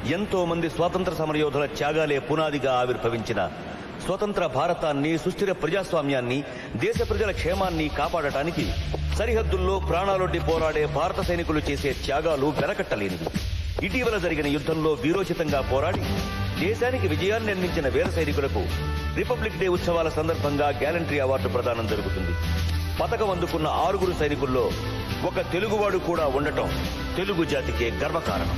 ఎంతో మంది స్వాతంత్ర సమరయోధుల త్యాగాలే పునాదిగా ఆవిర్భవించిన స్వతంత్ర భారతాన్ని సుస్థిర ప్రజాస్వామ్యాన్ని దేశ ప్రజల క్షేమాన్ని కాపాడటానికి సరిహద్దుల్లో ప్రాణాలొడ్డి పోరాడే భారత సైనికులు చేసే త్యాగాలు వెనకట్టలేనివి ఇటీవల జరిగిన యుద్ధంలో వీరోచితంగా పోరాడి దేశానికి విజయాన్ని అందించిన వీర సైనికులకు రిపబ్లిక్ డే ఉత్సవాల సందర్భంగా గ్యాలంటరీ అవార్డు ప్రదానం జరుగుతుంది పథకం అందుకున్న ఆరుగురు సైనికుల్లో ఒక తెలుగువాడు కూడా ఉండటం తెలుగు జాతికే గర్వకారణం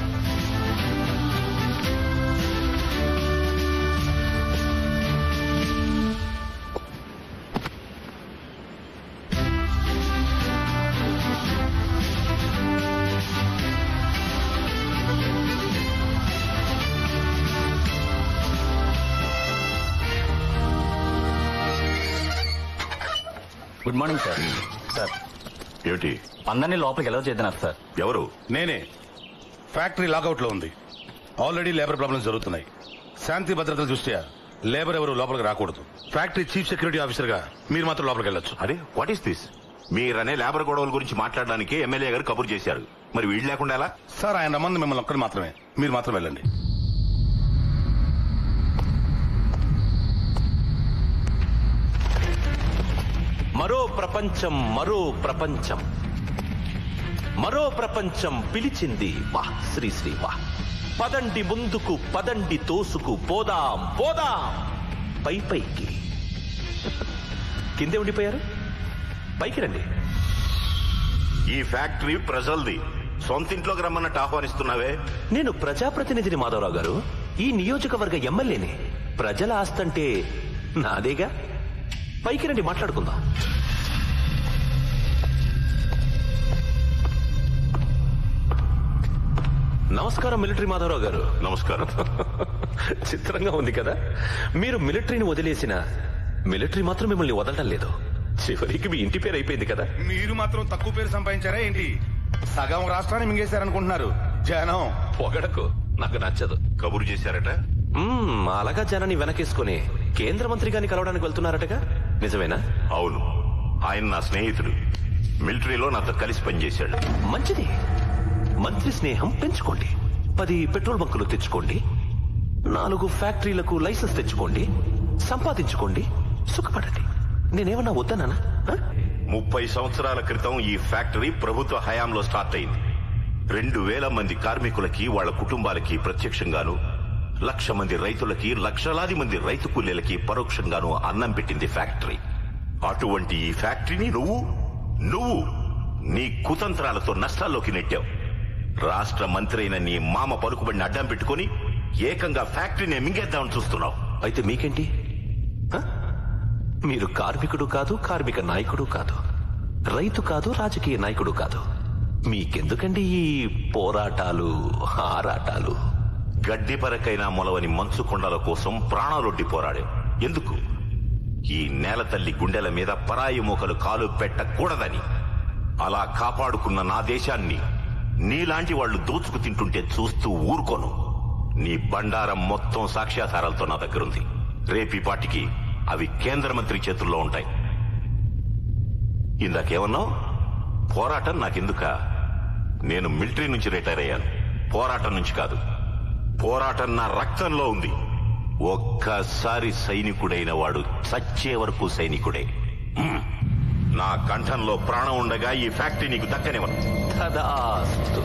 గుడ్ మార్నింగ్ సార్ సార్ ఏమిటి అందరినీ లోపలికి ఎలా చేద్దాం సార్ ఎవరు నేనే ఫ్యాక్టరీ లాకౌట్ లో ఉంది ఆల్రెడీ లేబర్ ప్రాబ్లమ్స్ జరుగుతున్నాయి శాంతి భద్రతల దృష్ట్యా లేబర్ ఎవరు లోపలికి రాకూడదు ఫ్యాక్టరీ చీఫ్ సెక్యూరిటీ ఆఫీసర్ గా మీరు మాత్రం లోపలికి వెళ్ళొచ్చు అరే వాట్ ఈస్ దిస్ మీరనే లేబర్ గొడవల గురించి మాట్లాడడానికి ఎమ్మెల్యే గారు కబురు చేశారు మరి వీళ్ళు లేకుండా ఎలా సార్ ఆయన రమ్మంది మిమ్మల్ని ఒక్కరు మాత్రమే మీరు మాత్రం వెళ్ళండి మరో ప్రపంచం మరో ప్రపంచం మరో ప్రపంచం పిలిచింది వా శ్రీ శ్రీ వా పదండి ముందుకు పదండి తోసుకు పోదాం పోదాం పై పైకి కిందే ఉండిపోయారు పైకి రండి ఈ ఫ్యాక్టరీ ప్రజల్ది సొంతింట్లోకి రమ్మన్నట్టు ఆహ్వానిస్తున్నావే నేను ప్రజాప్రతినిధిని మాధవరావు గారు ఈ నియోజకవర్గ ఎమ్మెల్యేని ప్రజల ఆస్తంటే నాదేగా పైకి రండి మాట్లాడుకుందాం నమస్కారం మిలిటరీ మాధవరావు గారు నమస్కారం చిత్రంగా ఉంది కదా మీరు మిలిటరీని వదిలేసిన మిలిటరీ మాత్రం మిమ్మల్ని వదలడం లేదు చివరికి మీ ఇంటి పేరు అయిపోయింది కదా మీరు మాత్రం తక్కువ పేరు సంపాదించారా ఏంటి సగం రాష్ట్రాన్ని మింగేశారనుకుంటున్నారు జనం పొగడకు నాకు నచ్చదు కబురు చేశారట మ్మ్, అలాగా జనాన్ని వెనకేసుకుని కేంద్ర మంత్రి గారిని కలవడానికి వెళ్తున్నారటగా నిజమేనా అవును ఆయన నా స్నేహితుడు మిలిటరీలో నాతో కలిసి పనిచేశాడు మంచిది మంత్రి స్నేహం పెంచుకోండి పది పెట్రోల్ బంకులు తెచ్చుకోండి నాలుగు ఫ్యాక్టరీలకు లైసెన్స్ తెచ్చుకోండి సంపాదించుకోండి సుఖపడండి నేనేమన్నా వద్దనా ముప్పై సంవత్సరాల క్రితం ఈ ఫ్యాక్టరీ ప్రభుత్వ హయాంలో స్టార్ట్ అయింది రెండు వేల మంది కార్మికులకి వాళ్ళ కుటుంబాలకి ప్రత్యక్షంగాను లక్ష మంది రైతులకి లక్షలాది మంది రైతు కూలీలకి పరోక్షంగాను అన్నం పెట్టింది ఫ్యాక్టరీ అటువంటి ఈ ఫ్యాక్టరీని నువ్వు నువ్వు నీ కుతంత్రాలతో నష్టాల్లోకి నెట్టావు రాష్ట్ర మంత్రి అయిన నీ మామ పలుకుబడిని అడ్డం పెట్టుకుని ఏకంగా ఫ్యాక్టరీని మింగేద్దామని చూస్తున్నావు అయితే మీకేంటి హ? మీరు కార్మికుడు కాదు కార్మిక నాయకుడు కాదు రైతు కాదు రాజకీయ నాయకుడు కాదు మీకెందుకండి ఈ పోరాటాలు ఆరాటాలు గడ్డి పరకైనా మొలవని మంచు కొండల కోసం ప్రాణాలొడ్డి పోరాడాం ఎందుకు ఈ నేల తల్లి గుండెల మీద పరాయి మూకలు కాలు పెట్టకూడదని అలా కాపాడుకున్న నా దేశాన్ని నీలాంటి వాళ్ళు దోచుకు తింటుంటే చూస్తూ ఊరుకోను నీ బండారం మొత్తం సాక్ష్యాధారాలతో నా దగ్గరుంది రేపీ పాటికి అవి కేంద్ర మంత్రి చేతుల్లో ఉంటాయి ఇందాకేమన్నావు పోరాటం నాకెందుక నేను మిలిటరీ నుంచి రిటైర్ అయ్యాను పోరాటం నుంచి కాదు పోరాటం నా రక్తంలో ఉంది ఒక్కసారి సైనికుడైన వాడు చచ్చే వరకు సైనికుడే హ్మ్. నా కంఠంలో ప్రాణం ఉండగా ఈ ఫ్యాక్టరీ నీకు దక్కనివ్వను తదాస్తు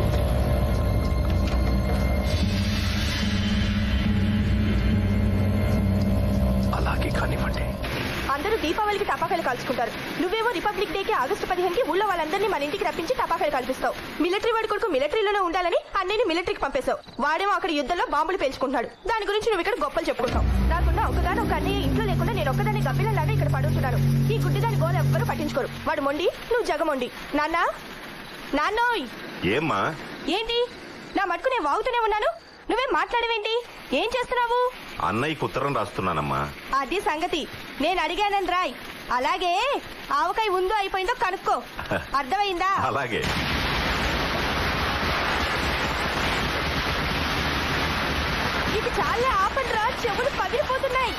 అలాగే కానివ్వండి అందరూ దీపావళికి టపాకాయలు కాల్చుకుంటారు నువ్వేమో రిపబ్లిక్ డేకి ఆగస్టు పదిహేనుకి ఊళ్ళో వాళ్ళందరినీ మన ఇంటికి రప్పించి టపాకాయలు కాల్పిస్తావు మిలిటరీ వాడి కొడుకు మిలిటరీలోనే ఉండాలని అన్నయ్యని మిలిటరీకి పంపేశావు వాడేమో అక్కడ యుద్ధంలో బాంబులు పేల్చుకుంటున్నాడు దాని గురించి నువ్వు ఇక్కడ గొప్పలు చెప్పుకుంటావు నాకున్న ఒకదాని ఒక అన్నయ్య ఇంట్లో లేకుండా నేను ఒక్కదాన్ని గబ్బిలలాగా ఇక్కడ పడుతున్నాను ఈ గుడ్డిదాని గోల ఎవ్వరూ పట్టించుకోరు వాడు మొండి నువ్వు జగమొండి నాన్న నాన్నోయ్ ఏమ్మా ఏంటి నా మటుకు నేను వాగుతూనే ఉన్నాను నువ్వేం మాట్లాడవేంటి ఏం చేస్తున్నావు అన్నయ్యకు ఉత్తరం రాస్తున్నానమ్మా అది సంగతి నేను అడిగానని రాయ్ అలాగే ఆవకాయ ఉందో అయిపోయిందో కనుక్కో అర్థమైందా అలాగే ఇది చాలా ఆపండ్రా చెవులు పగిలిపోతున్నాయి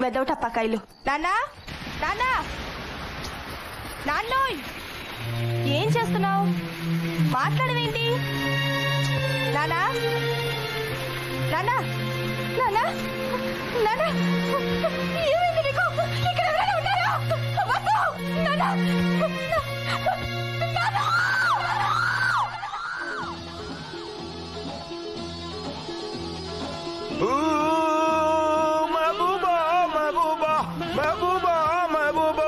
వెదవ టపాకాయలు నాన్నా నాన్నా నాన్నోయ్ ఏం చేస్తున్నావు మాట్లాడవేంటి నానా నానా నానా నానా ఏమైంది నీకు ఇక్కడ ఎవరైనా ఉన్నారా వద్దు నానా నానా महबूबा महबूबा महबूबा महबूबा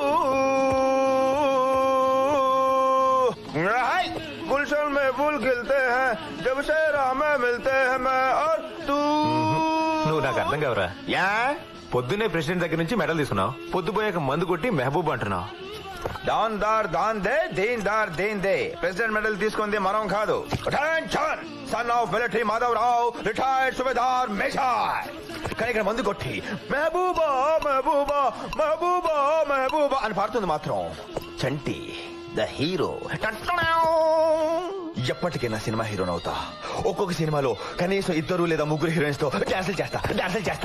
हाय गुलशन में फूल खिलते हैं जब से में मिलते हैं मैं और तू నువ్వు నాకు అర్థం కావరా యా పొద్దున్నే ప్రెసిడెంట్ దగ్గర నుంచి మెడల్ తీసుకున్నావు పొద్దుపోయాక మందు కొట్టి మెహబూబ్ అంటున్నావు దాన్ దార్ దాన్ దే దీన్ దార్ దీన్ దే ప్రెసిడెంట్ మెడల్ తీసుకుంది మనం కాదు attention son of military Madhav Rao retired సుబేదార్ మేషాయ్ కానీ ఇక్కడ మందు కొట్టి మహబూబా మహబూబా మహబూబా మహబూబా అని పాడుతుంది మాత్రం చంటి ద హీరో ఎప్పటికైనా సినిమా హీరోని అవుతా ఒక్కొక్క సినిమాలో కనీసం ఇద్దరు లేదా ముగ్గురు హీరోయిన్స్ తో డాన్సులు చేస్తా డాన్సులు చేస్తా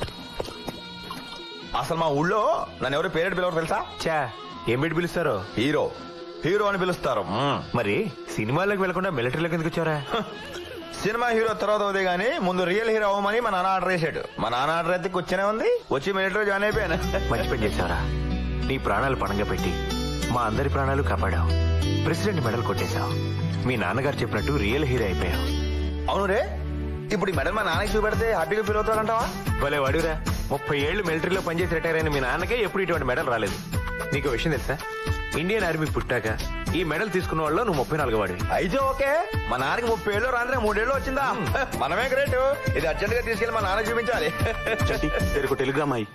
అసలు మా ఊళ్ళో నన్ను ఎవరు పేరెంట్ పిలవరు తెలుసా చా ఏం పెట్టి పిలుస్తారు హీరో హీరో అని పిలుస్తారు మ్మ్. మరి సినిమాలకు వెళ్లకుండా మిలిటరీలోకి ఎందుకు వచ్చారా సినిమా హీరో తర్వాత అవుదే గానీ ముందు రియల్ హీరో అవ్వమని మా నాన్న ఆర్డర్ చేశాడు మా నాన్న ఆర్డర్ అయితే కూర్చొనే ఉంది వచ్చి మిలిటరీ జాయిన్ అయిపోయాను మంచి పని చేశారా నీ ప్రాణాలు పణంగా పెట్టి మా అందరి ప్రాణాలు కాపాడావు ప్రెసిడెంట్ మెడల్ కొట్టేశావు మీ నాన్నగారు చెప్పినట్టు రియల్ హీరో అయిపోయావు అవును రే ఇప్పుడు ఈ మెడల్ మా నాన్నకి చూపెడితే హ్యాపీగా ఫీల్ అవుతాడంటావా భలే వాడురా ముప్పై ఏళ్లు మిలిటరీలో పనిచేసి రిటైర్ అయిన మీ నాన్నకే ఎప్పుడు ఇటువంటి మెడల్ రాలేదు నీకు విషయం తెలుసా ఇండియన్ ఆర్మీ పుట్టాక ఈ మెడల్ తీసుకున్న వాళ్ళు నువ్వు ముప్పై నాలుగు వాడివి అయితే ఓకే మా నాన్నకి ముప్పై ఏళ్ళు రాత్రి మూడేళ్ళు వచ్చిందా మనమే గ్రేట్ ఇది అర్జెంట్ గా తీసుకెళ్లి మా నాన్న చూపించాలి తెరకు టెలిగ్రామ్ అయ్యి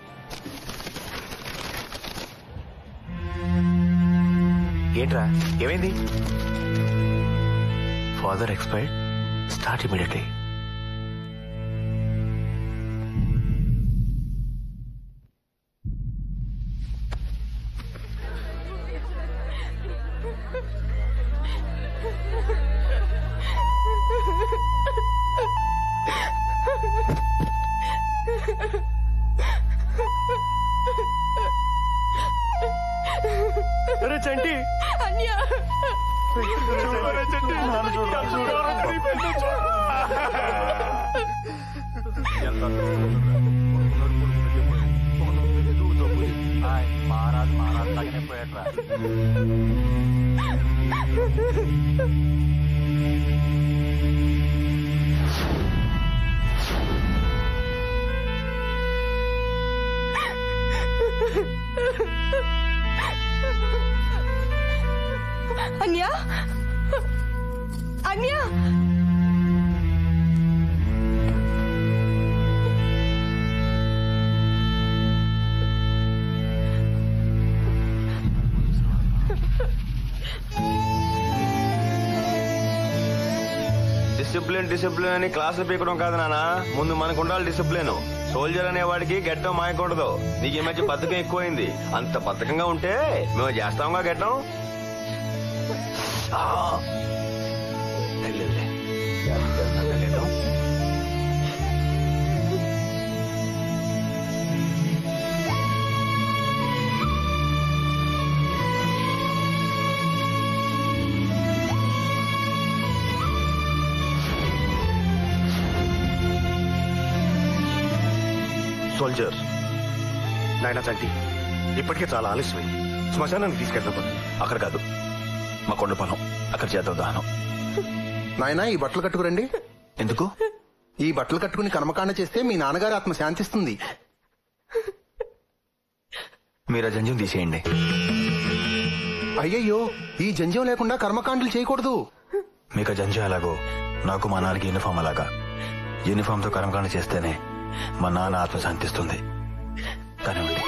ఏంట్రా ఏమైంది father expired start immediately Chanti అన్యా మహారాజు మహారాజు లాగానే పోయాట్రా అన్యా అన్యా డిసిప్లిన్ డిసిప్లిన్ అని క్లాసులు పీకడం కాదు నాన్న ముందు మనకు ఉండాలి డిసిప్లిన్ సోల్జర్ అనే వాడికి గెట్టం మాయకూడదు నీకు ఈ మధ్య బద్ధకం ఎక్కువైంది అంత బద్ధకంగా ఉంటే మేము చేస్తాంగా గెట్టం ఆ. వెళ్ళు, వెళ్ళు. చేస్తాం గెట్టం. సోల్జర్ నాయన చంటి ఇప్పటికే చాలా ఆలస్యమైంది శ్మశానానికి తీసుకెళ్తాం అక్కడ కాదు మా కొండ పొలం అక్కడ చేద్దాం దహనం నాయనా ఈ బట్టలు కట్టుకురండి ఎందుకు ఈ బట్టలు కట్టుకుని కర్మకాండ చేస్తే మీ నాన్నగారి ఆత్మ శాంతిస్తుంది మీరు ఆ జంజం తీసేయండి అయ్యయ్యో ఈ జంజం లేకుండా కర్మకాండలు చేయకూడదు మీకు ఆ జంజం ఎలాగో నాకు మా నాన్నకి యూనిఫామ్ అలాగా యూనిఫామ్ తో కర్మకాండ చేస్తేనే మా నాన్న ఆత్మ శాంతిస్తుంది కానివ్వండి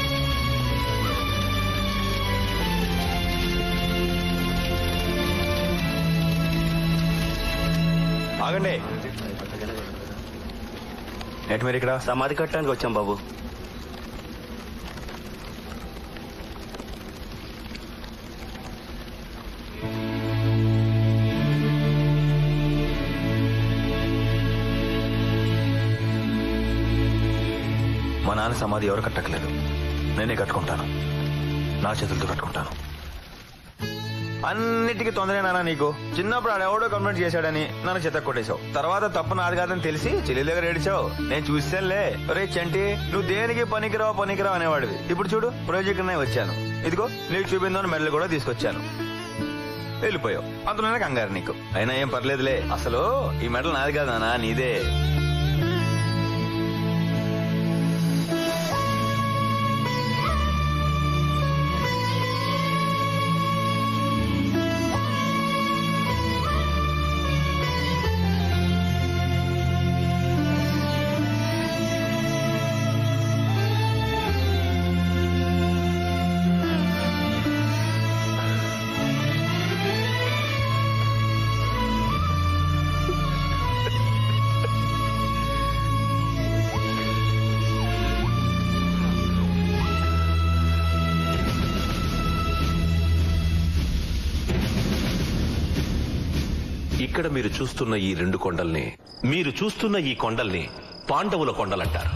ఆగండి ఏంటి మీరు ఇక్కడ సమాధి కట్టడానికి వచ్చాం బాబు మా మా నాన్న సమాధి ఎవరు కట్టట్లేదు నేనే కట్టుకుంటాను నా చేతులతో కట్టుకుంటాను అన్నిటికీ తొందరే నాన్న నీకు చిన్నప్పుడు ఆడెవడో కంప్లైంట్ చేశాడని నన్ను చెత్త కొట్టేశావు తర్వాత తప్పు నాది కాదని తెలిసి చెల్లి దగ్గర ఏడిచావు నేను చూసానులే రే చంటి నువ్వు దేనికి పనికిరావు పనికిరావు అనేవాడివి ఇప్పుడు చూడు ప్రాజెక్ట్ వచ్చాను ఇదిగో నీకు చూపిందని మెడలు కూడా తీసుకొచ్చాను వెళ్ళిపోయావు అందులోనే కంగారు నీకు అయినా ఏం పర్లేదులే అసలు ఈ మెడల్ నాది కాదు నాన్న నీదే ఇక్కడ మీరు చూస్తున్న ఈ రెండు కొండల్ని మీరు చూస్తున్న ఈ కొండల్ని పాండవుల కొండలంటారు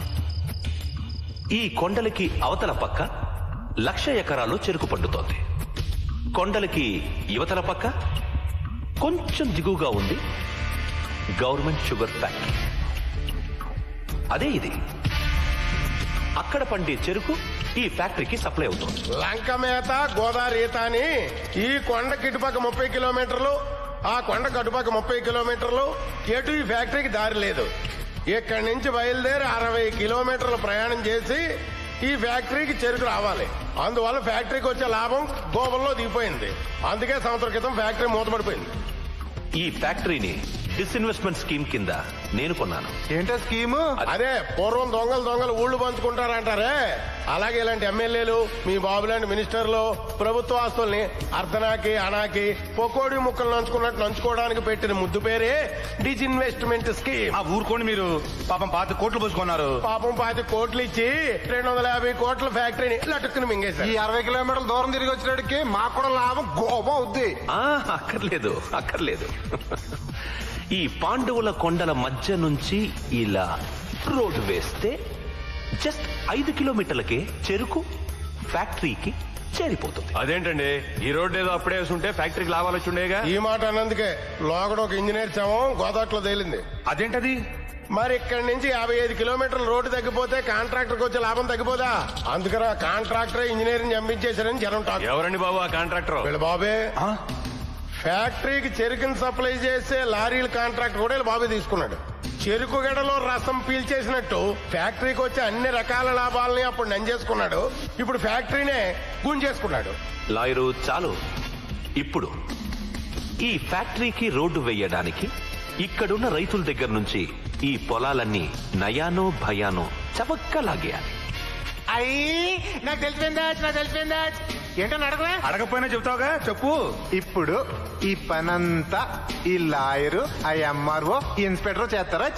ఈ కొండలకి అవతల పక్క లక్ష ఎకరాలు చెరుకు పండుతోంది కొండలకి యువతల పక్క కొంచెం దిగువగా ఉంది గవర్నమెంట్ షుగర్ ఫ్యాక్టరీ అదే ఇది అక్కడ పండే చెరుకు ఈ ఫ్యాక్టరీకి సప్లై అవుతోంది లంక మేత గోదావరి ఈత అని ఈ కొండ కిటుపక్క ముప్పై కిలోమీటర్లు ఆ కొండ కటుపక్క ముప్పై కిలోమీటర్లు ఎటు ఈ ఫ్యాక్టరీకి దారి లేదు ఇక్కడి నుంచి బయలుదేరి అరవై కిలోమీటర్లు ప్రయాణం చేసి ఈ ఫ్యాక్టరీకి చెరుకు రావాలి అందువల్ల ఫ్యాక్టరీకి వచ్చే లాభం గోబల్లో దిగిపోయింది అందుకే సంవత్సరం క్రితం ఫ్యాక్టరీ మూతపడిపోయింది ఈ ఫ్యాక్టరీని డిస్ఇన్వెస్ట్మెంట్ స్కీమ్ కింద నేను కొన్నాను ఏంటో స్కీము అదే పూర్వం దొంగలు దొంగలు ఊళ్ళు పంచుకుంటారంటారే అలాగే ఇలాంటి ఎమ్మెల్యేలు మీ బాబు లాంటి మినిస్టర్లు ప్రభుత్వ ఆస్తుల్ని అర్ధనాకి అనాకి పొకోడి ముక్కలు నంచుకున్నట్టు నంచుకోవడానికి పెట్టిన ముద్దు పేరే డిజిన్వెస్ట్మెంట్ స్కీమ్ ఆ ఊరుకోండి మీరు పాపం పాత కోట్లు పోసుకున్నారు పాపం పాతి కోట్లు ఇచ్చి రెండు వందల యాభై కోట్ల ఫ్యాక్టరీని లటుక్కుని ఈ మింగేశారు అరవై కిలోమీటర్ల దూరం తిరిగి వచ్చినడికి మాకు కూడా లాభం గోపం అవుద్ది ఆ అక్కర్లేదు అక్కర్లేదు ఈ పాండవుల కొండల మధ్య నుంచి ఇలా రోడ్డు వేస్తే జస్ట్ ఐదు కిలోమీటర్లకే చెరుకు ఫ్యాక్టరీకి చేరిపోతుంది అదేంటండి ఈ రోడ్డు ఏదో అప్పుడే వేసుంటే ఫ్యాక్టరీకి లాభాలు వచ్చి ఉండేగా ఈ మాట అన్నందుకే లోగడ ఒక ఇంజనీర్ శవం గోదాట్లో తేలింది అదేంటది మరి ఇక్కడి నుంచి యాభై ఐదు కిలోమీటర్ల రోడ్డు తగ్గిపోతే కాంట్రాక్టర్కి వచ్చే లాభం తగ్గిపోదా అందుకని కాంట్రాక్టర్ ఇంజనీరింగ్ పంపించేశారని జనం టాక్ ఎవరండి బాబు ఆ కాంట్రాక్టర్ వీళ్ళ బాబే ఫ్యాక్టరీకి చెరుకుని సప్లై చేసే లారీల కాంట్రాక్ట్ కూడా వీళ్ళ బాబే తీసుకున్నాడు చెరుకు గడలో రసం పీల్చేసినట్టు ఫ్యాక్టరీకి వచ్చే అన్ని రకాల లాభాలని అప్పుడు నంజేసుకున్నాడు ఇప్పుడు ఫ్యాక్టరీనే గుంజేసుకున్నాడు లాయరు చాలు ఇప్పుడు ఈ ఫ్యాక్టరీకి రోడ్డు వేయడానికి ఇక్కడున్న రైతుల దగ్గర నుంచి ఈ పొలాలన్నీ నయానో భయానో చవక్క లాగేయాలి అయ్యి నాకు తెలిసిపోయిందా నాకు తెలిసిపోయిందా ఏంటో అడగవా అడగపోయినా చెప్తావుగా చెప్పు ఇప్పుడు ఈ పనంతా ఈ లాయరు ఆ ఎంఆర్ఓ ఈ ఇన్స్పెక్టర్ చేస్తారా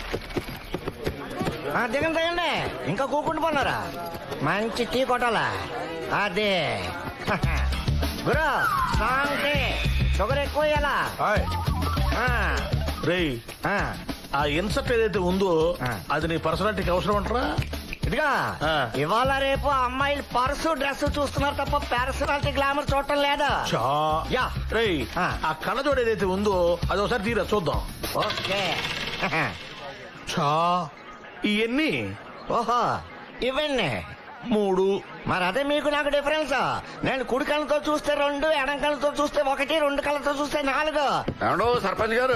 దిగండి దిగండి ఇంకా కూకుంటూ పోన్నారా మంచి టీ కొట్టాలా అదే గురు స్ట్రాంగ్ టీ షుగర్ ఎక్కువ ఇయ్యాలా? ఆ, రేయ్ ఆ. ఆ ఇన్సర్ట్ ఏదైతే ఉందో ఆ. అది నీ పర్సనాలిటీకి అవసరం అంటారా ఇదిగా ఆ. ఇవాళ రేపు అమ్మాయిలు పర్సు డ్రెస్ చూస్తున్నారు తప్ప పర్సనాలిటీ గ్లామర్ చూడటం లేదా చా యా. రేయ్ ఆ. ఆ కళ్ళజోడు ఏదైతే ఉందో అది ఒకసారి తీరా చూద్దాం ఓకే చా ఇవన్నీ ఓహో ఇవన్నీ మూడు మరి అదే మీకు నాకు డిఫరెన్స్ నేను కుడి కళ్ళతో చూస్తే రెండు ఎడం కళ్ళతో చూస్తే ఒకటి రెండు కళ్ళతో చూస్తే నాలుగు ఏమండో సర్పంచ్ గారు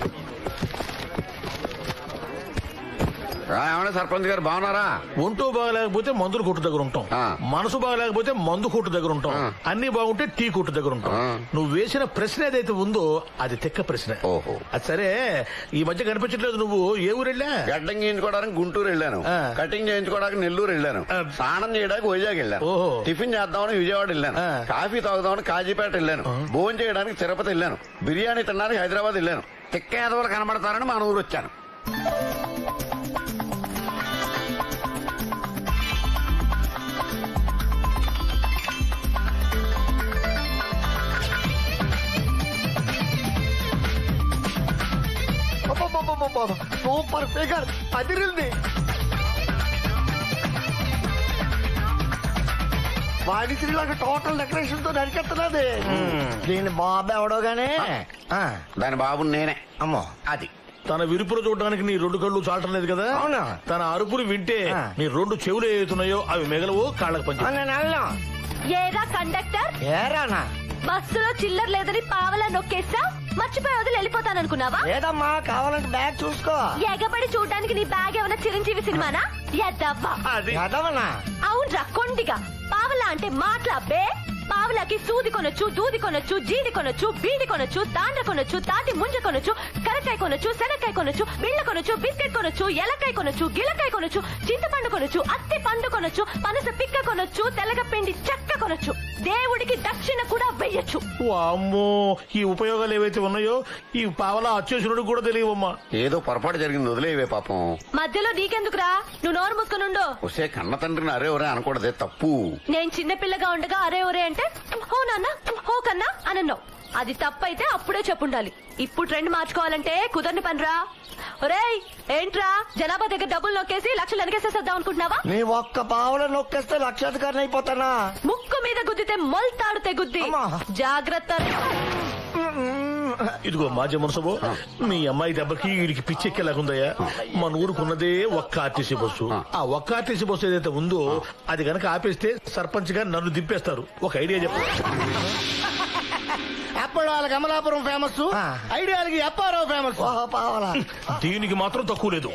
ఆ, ఏమండి సర్పంచ్ గారు బాగున్నారా ఒంటూ బాగలేకపోతే మందుల కొట్టు దగ్గర ఉంటాం ఆ. మనసు బాగలేకపోతే మందు కొట్టు దగ్గర ఉంటాం ఆ. అన్ని బాగుంటే టీ కొట్టు దగ్గర ఉంటాం ఆ. నువ్వు వేసిన ప్రశ్న ఏదైతే ఉందో అది తెక్క ప్రశ్న ఓహో. అది సరే ఈ మధ్య కనిపించట్లేదు నువ్వు ఏ ఊరెళ్ళా గడ్డం చేయించుకోవడానికి గుంటూరు వెళ్ళాను ఆ. కటింగ్ చేయించుకోవడానికి నెల్లూరు వెళ్ళాను ఆ. స్నానం చేయడానికి వైజాగ్ వెళ్ళాను ఓహో. టిఫిన్ చేద్దామని విజయవాడ వెళ్ళాను ఆ. కాఫీ తాగుదామని కాజీపేట వెళ్ళాను భోజనం చేయడానికి తిరుపతి వెళ్ళాను బిర్యానీ తినడానికి హైదరాబాద్ వెళ్ళాను తిక్క యాదవులు కనబడతారని మన ఊరు వచ్చాను సూపర్ ఫిగర్ అదిరింది వాడి శ్రీలంక టోటల్ డెకరేషన్ తో నరికెత్తలేదు దీని బాబు ఎవడో గానీ ఆ, దాని బాబు నేనే అమ్మో అది తన విరుపులు చూడడానికి నీ రెండు కళ్ళు చాలటం లేదు కదా అవునా? తన అరుపులు వింటే ఆ. నీ రెండు చెవులు ఏతున్నాయో అవి మిగలవు కాళ్ళకు ఆ, పంచి నేను వెళ్ళను ఏరా కండక్టర్ ఏరానా బస్సులో చిల్లర లేదని పావలా నొక్కేసా మర్చిపోయి వదిలి వెళ్ళిపోతాననుకున్నావా లేదమ్మా కావాలంటే బ్యాగ్ చూసుకో ఎగబడి చూడడానికి నీ బ్యాగ్ ఏమైనా చిరంజీవి సినిమానా ఎద్దవ్వా ఎదవనా అవునరా కొండిగా పావలా అంటే మాట్లా బే పావలాకి సూది కొనొచ్చు దూది కొనొచ్చు జీడి కొనొచ్చు బీడి కొనొచ్చు తాండ్ర కొనొచ్చు తాటి ముంజ కొనొచ్చు కరకాయ కొనొచ్చు శనక్కాయ కొనొచ్చు బిళ్ళ కొనొచ్చు బిస్కెట్ కొనొచ్చు ఎలకాయ కొనొచ్చు గిలకాయ కొనొచ్చు చింతపండు కొనొచ్చు అత్తి పండు కొనొచ్చు పనస పిక్క కొనొచ్చు తెల్లగపిండి చెక్క కొనొచ్చు దేవుడికి దక్షిణ కూడా వెయ్యొచ్చు అమ్మో ఈ ఉపయోగాలు ఏవైతే ఉన్నాయో ఈ పావలా అచ్చేసుడు కూడా తెలియవమ్మా ఏదో పొరపాటు జరిగింది వదిలేవే పాపం మధ్యలో నీకెందుకురా నువ్వు నోరు మూసుకునుండో వస్తే కన్న తండ్రిని అరే ఒరే అనకూడదే తప్పు నేను చిన్నపిల్లగా ఉండగా అరే ఒరే అంటే హో నాన్న హో కన్నా అనన్నావు అది తప్పైతే అప్పుడే చెప్పుండాలి ఇప్పుడు ట్రెండ్ మార్చుకోవాలంటే కుదరని పనిరా ఒరేయ్ ఏంట్రా జనాభా దగ్గర డబ్బులు నొక్కేసి లక్షలు వెనకేసేద్దాం అనుకుంటున్నావా నీ ఒక్క పావుల నొక్కేస్తే లక్షాధికారిని అయిపోతానా ముక్కు మీద గుద్దితే మొల్తాడు తెగుద్ది అమ్మా. జాగ్రత్త ఇదిగో మాజీ మనసబో మీ అమ్మాయి దెబ్బకి వీడికి పిచ్చెక్కేలాగుందయ్యా మన ఊరుకున్నదే ఒక్క ఆర్టీసీ బస్సు ఆ ఒక్క ఆర్టీసీ బస్సు ఏదైతే ఉందో అది గనక ఆపేస్తే సర్పంచ్ గా నన్ను దింపేస్తారు ఒక ఐడియా చెప్పు అప్పడాలకి అమలాపురం ఫేమస్ ఆ. ఐడియాలకి అప్పారావు ఫేమస్ ఓహో పావలా దీనికి మాత్రం తక్కువ లేదు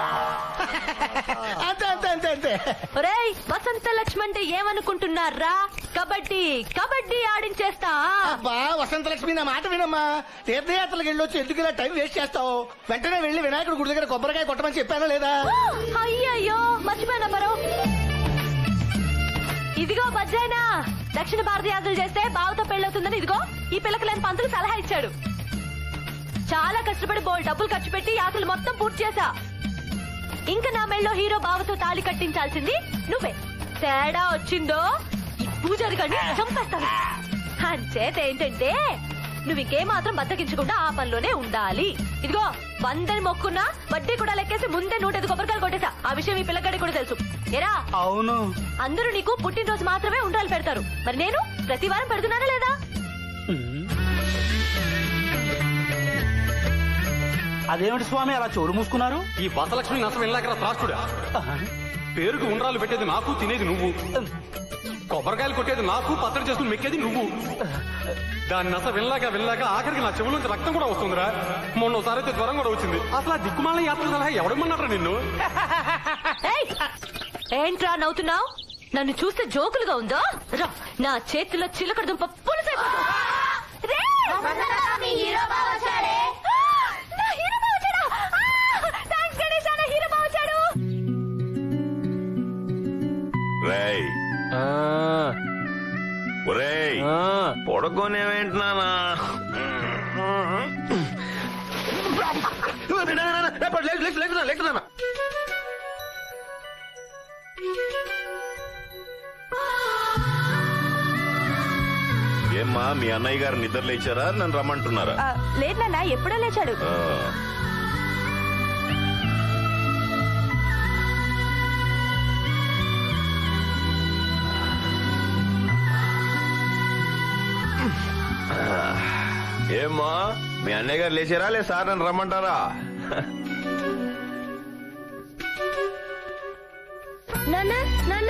అంతే అంతే అంతే అంతే ఒరేయ్ వసంత లక్ష్మి అంటే ఏమనుకుంటున్నారా కబడ్డీ కబడ్డీ ఆడించేస్తా అబ్బా వసంత లక్ష్మి నా మాట వినమ్మా తీర్థయాత్రలకు వెళ్ళొచ్చి ఎందుకు ఇలా టైం వేస్ట్ చేస్తావు వెంటనే వెళ్ళి వినాయకుడి గుడి దగ్గర కొబ్బరికాయ కొట్టమని చెప్పానా లేదా అయ్యయ్యో మర్చిపోయినా పరో ఇదిగో బజ్జాయినా దక్షిణ భారత యాత్రలు చేస్తే బావతో పెళ్ళవుతుందని ఇదిగో ఈ పిల్లకి లేని పంతులు సలహా ఇచ్చాడు చాలా కష్టపడి బోల్ డబ్బులు ఖర్చు పెట్టి యాత్రలు మొత్తం పూర్తి చేశా ఇంకా నా మెళ్ళో హీరో బావతో తాళి కట్టించాల్సింది నువ్వే తేడా వచ్చిందో ఈ పూజారి గడిని చంపేస్తాను అంచేత ఏంటంటే నువ్వు ఇంకే మాత్రం బద్దకించకుండా ఆ పనిలోనే ఉండాలి ఇదిగో వందని మొక్కున్నా వడ్డీ కూడా లెక్కేసి ముందే నూట ఐదు కొబ్బరికాయలు కొట్టేశా ఆ విషయం ఈ పిల్లగాడి కూడా తెలుసు ఎరా అవును అందరూ నీకు పుట్టినరోజు మాత్రమే ఉండ్రాలు పెడతారు మరి నేను ప్రతి వారం పెడుతున్నానా లేదా అదేమిటి స్వామి అలా చోరు మూసుకున్నారు ఈ బసలక్ష్మి నసం వెళ్ళాకరా త్రాస్తుడా పేరుకు ఉండ్రాలు పెట్టేది నాకు తినేది నువ్వు కొబ్బరికాయలు కొట్టేది నాకు పచ్చడి చేసుకుని మెక్కేది నువ్వు దాని నస వెళ్ళాక వెళ్ళాక ఆఖరికి నా చెవుల నుంచి రక్తం కూడా వస్తుందిరా మొన్న ఒకసారి అయితే జ్వరం కూడా వచ్చింది అసలు ఆ దిక్కుమాల యాత్ర సలహా ఎవడమన్నారా నిన్ను ఏయ్! ఏంట్రా నవ్వుతున్నావు నన్ను చూస్తే జోకులుగా ఉందో రా నా చేతిలో చిలకడ దుంప పులుసైపోతుంది రే! నా హీరో బావ వచ్చాడు. ఆ! థాంక్స్ గణేష్, నా హీరో బావ వచ్చాడు. రేయ్ ఒరేయ్ పొడగొనేవేంటున్నానా ఏమ్మా మీ అన్నయ్య గారు నిద్ర లేచారా నన్ను రమ్మంటున్నారా ఆ, లేదు నాన్న ఎప్పుడో లేచాడు ఆ. ఏమ్మా మీ అన్నయ్య గారు లేచారా లే సార్ నన్ను రమ్మంటారా నాన్న నాన్న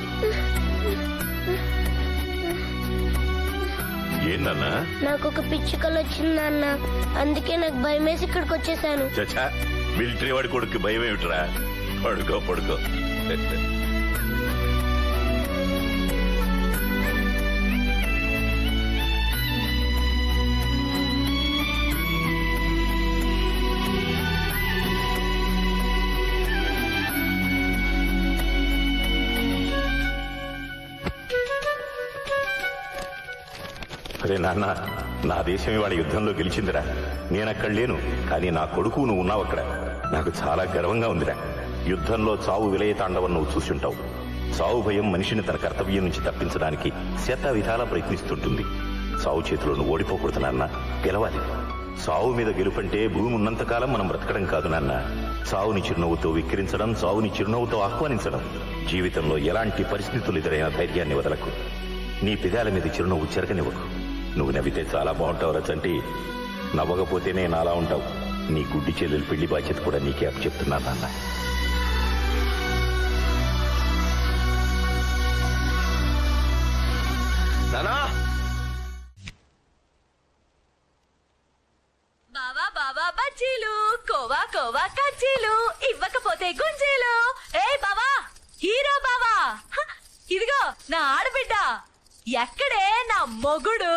ఏంటన్నా నాకు ఒక పిచ్చి కళ వచ్చింది నాన్న అందుకే నాకు భయం వేసి ఇక్కడికి వచ్చేసాను చచ్చా మిలిటరీ వాడి కొడుకు భయం ఏమిట్రా పడుకో పడుకో అరే నాన్న నా దేశం ఇవాళ యుద్ధంలో గెలిచిందిరా నేనక్కడ లేను కానీ నా కొడుకు నువ్వు ఉన్నావు అక్కడ నాకు చాలా గర్వంగా ఉందిరా యుద్ధంలో చావు విలయ తాండవం నువ్వు చూసుంటావు చావు భయం మనిషిని తన కర్తవ్యం నుంచి తప్పించడానికి శత విధాలా ప్రయత్నిస్తుంటుంది చావు చేతిలో నువ్వు ఓడిపోకూడదు నాన్న గెలవాలి చావు మీద గెలుపంటే భూమి ఉన్నంతకాలం మనం బ్రతకడం కాదు నాన్న చావుని చిరునవ్వుతో విక్రించడం చావుని చిరునవ్వుతో ఆహ్వానించడం జీవితంలో ఎలాంటి పరిస్థితులు ఎదురైన ధైర్యాన్ని వదలకు నీ పెదాల మీద చిరునవ్వు చెరగనివ్వకు నువ్వు నవ్వితే చాలా బాగుంటావు చంటి నవ్వకపోతేనే నాలా ఉంటావు నీ గుడ్డి చెల్లెలు పెళ్లి బాధ్యత కూడా నీకే అప్పు చెప్తున్నాను నాన్న నానా బావా బావా బజ్జీలు కోవా కోవా కజ్జీలు ఇవ్వకపోతే గుంజీలు ఏ బావా హీరో బావా హ, ఇదిగో నా ఆడబిడ్డ ఎక్కడే నా మొగుడు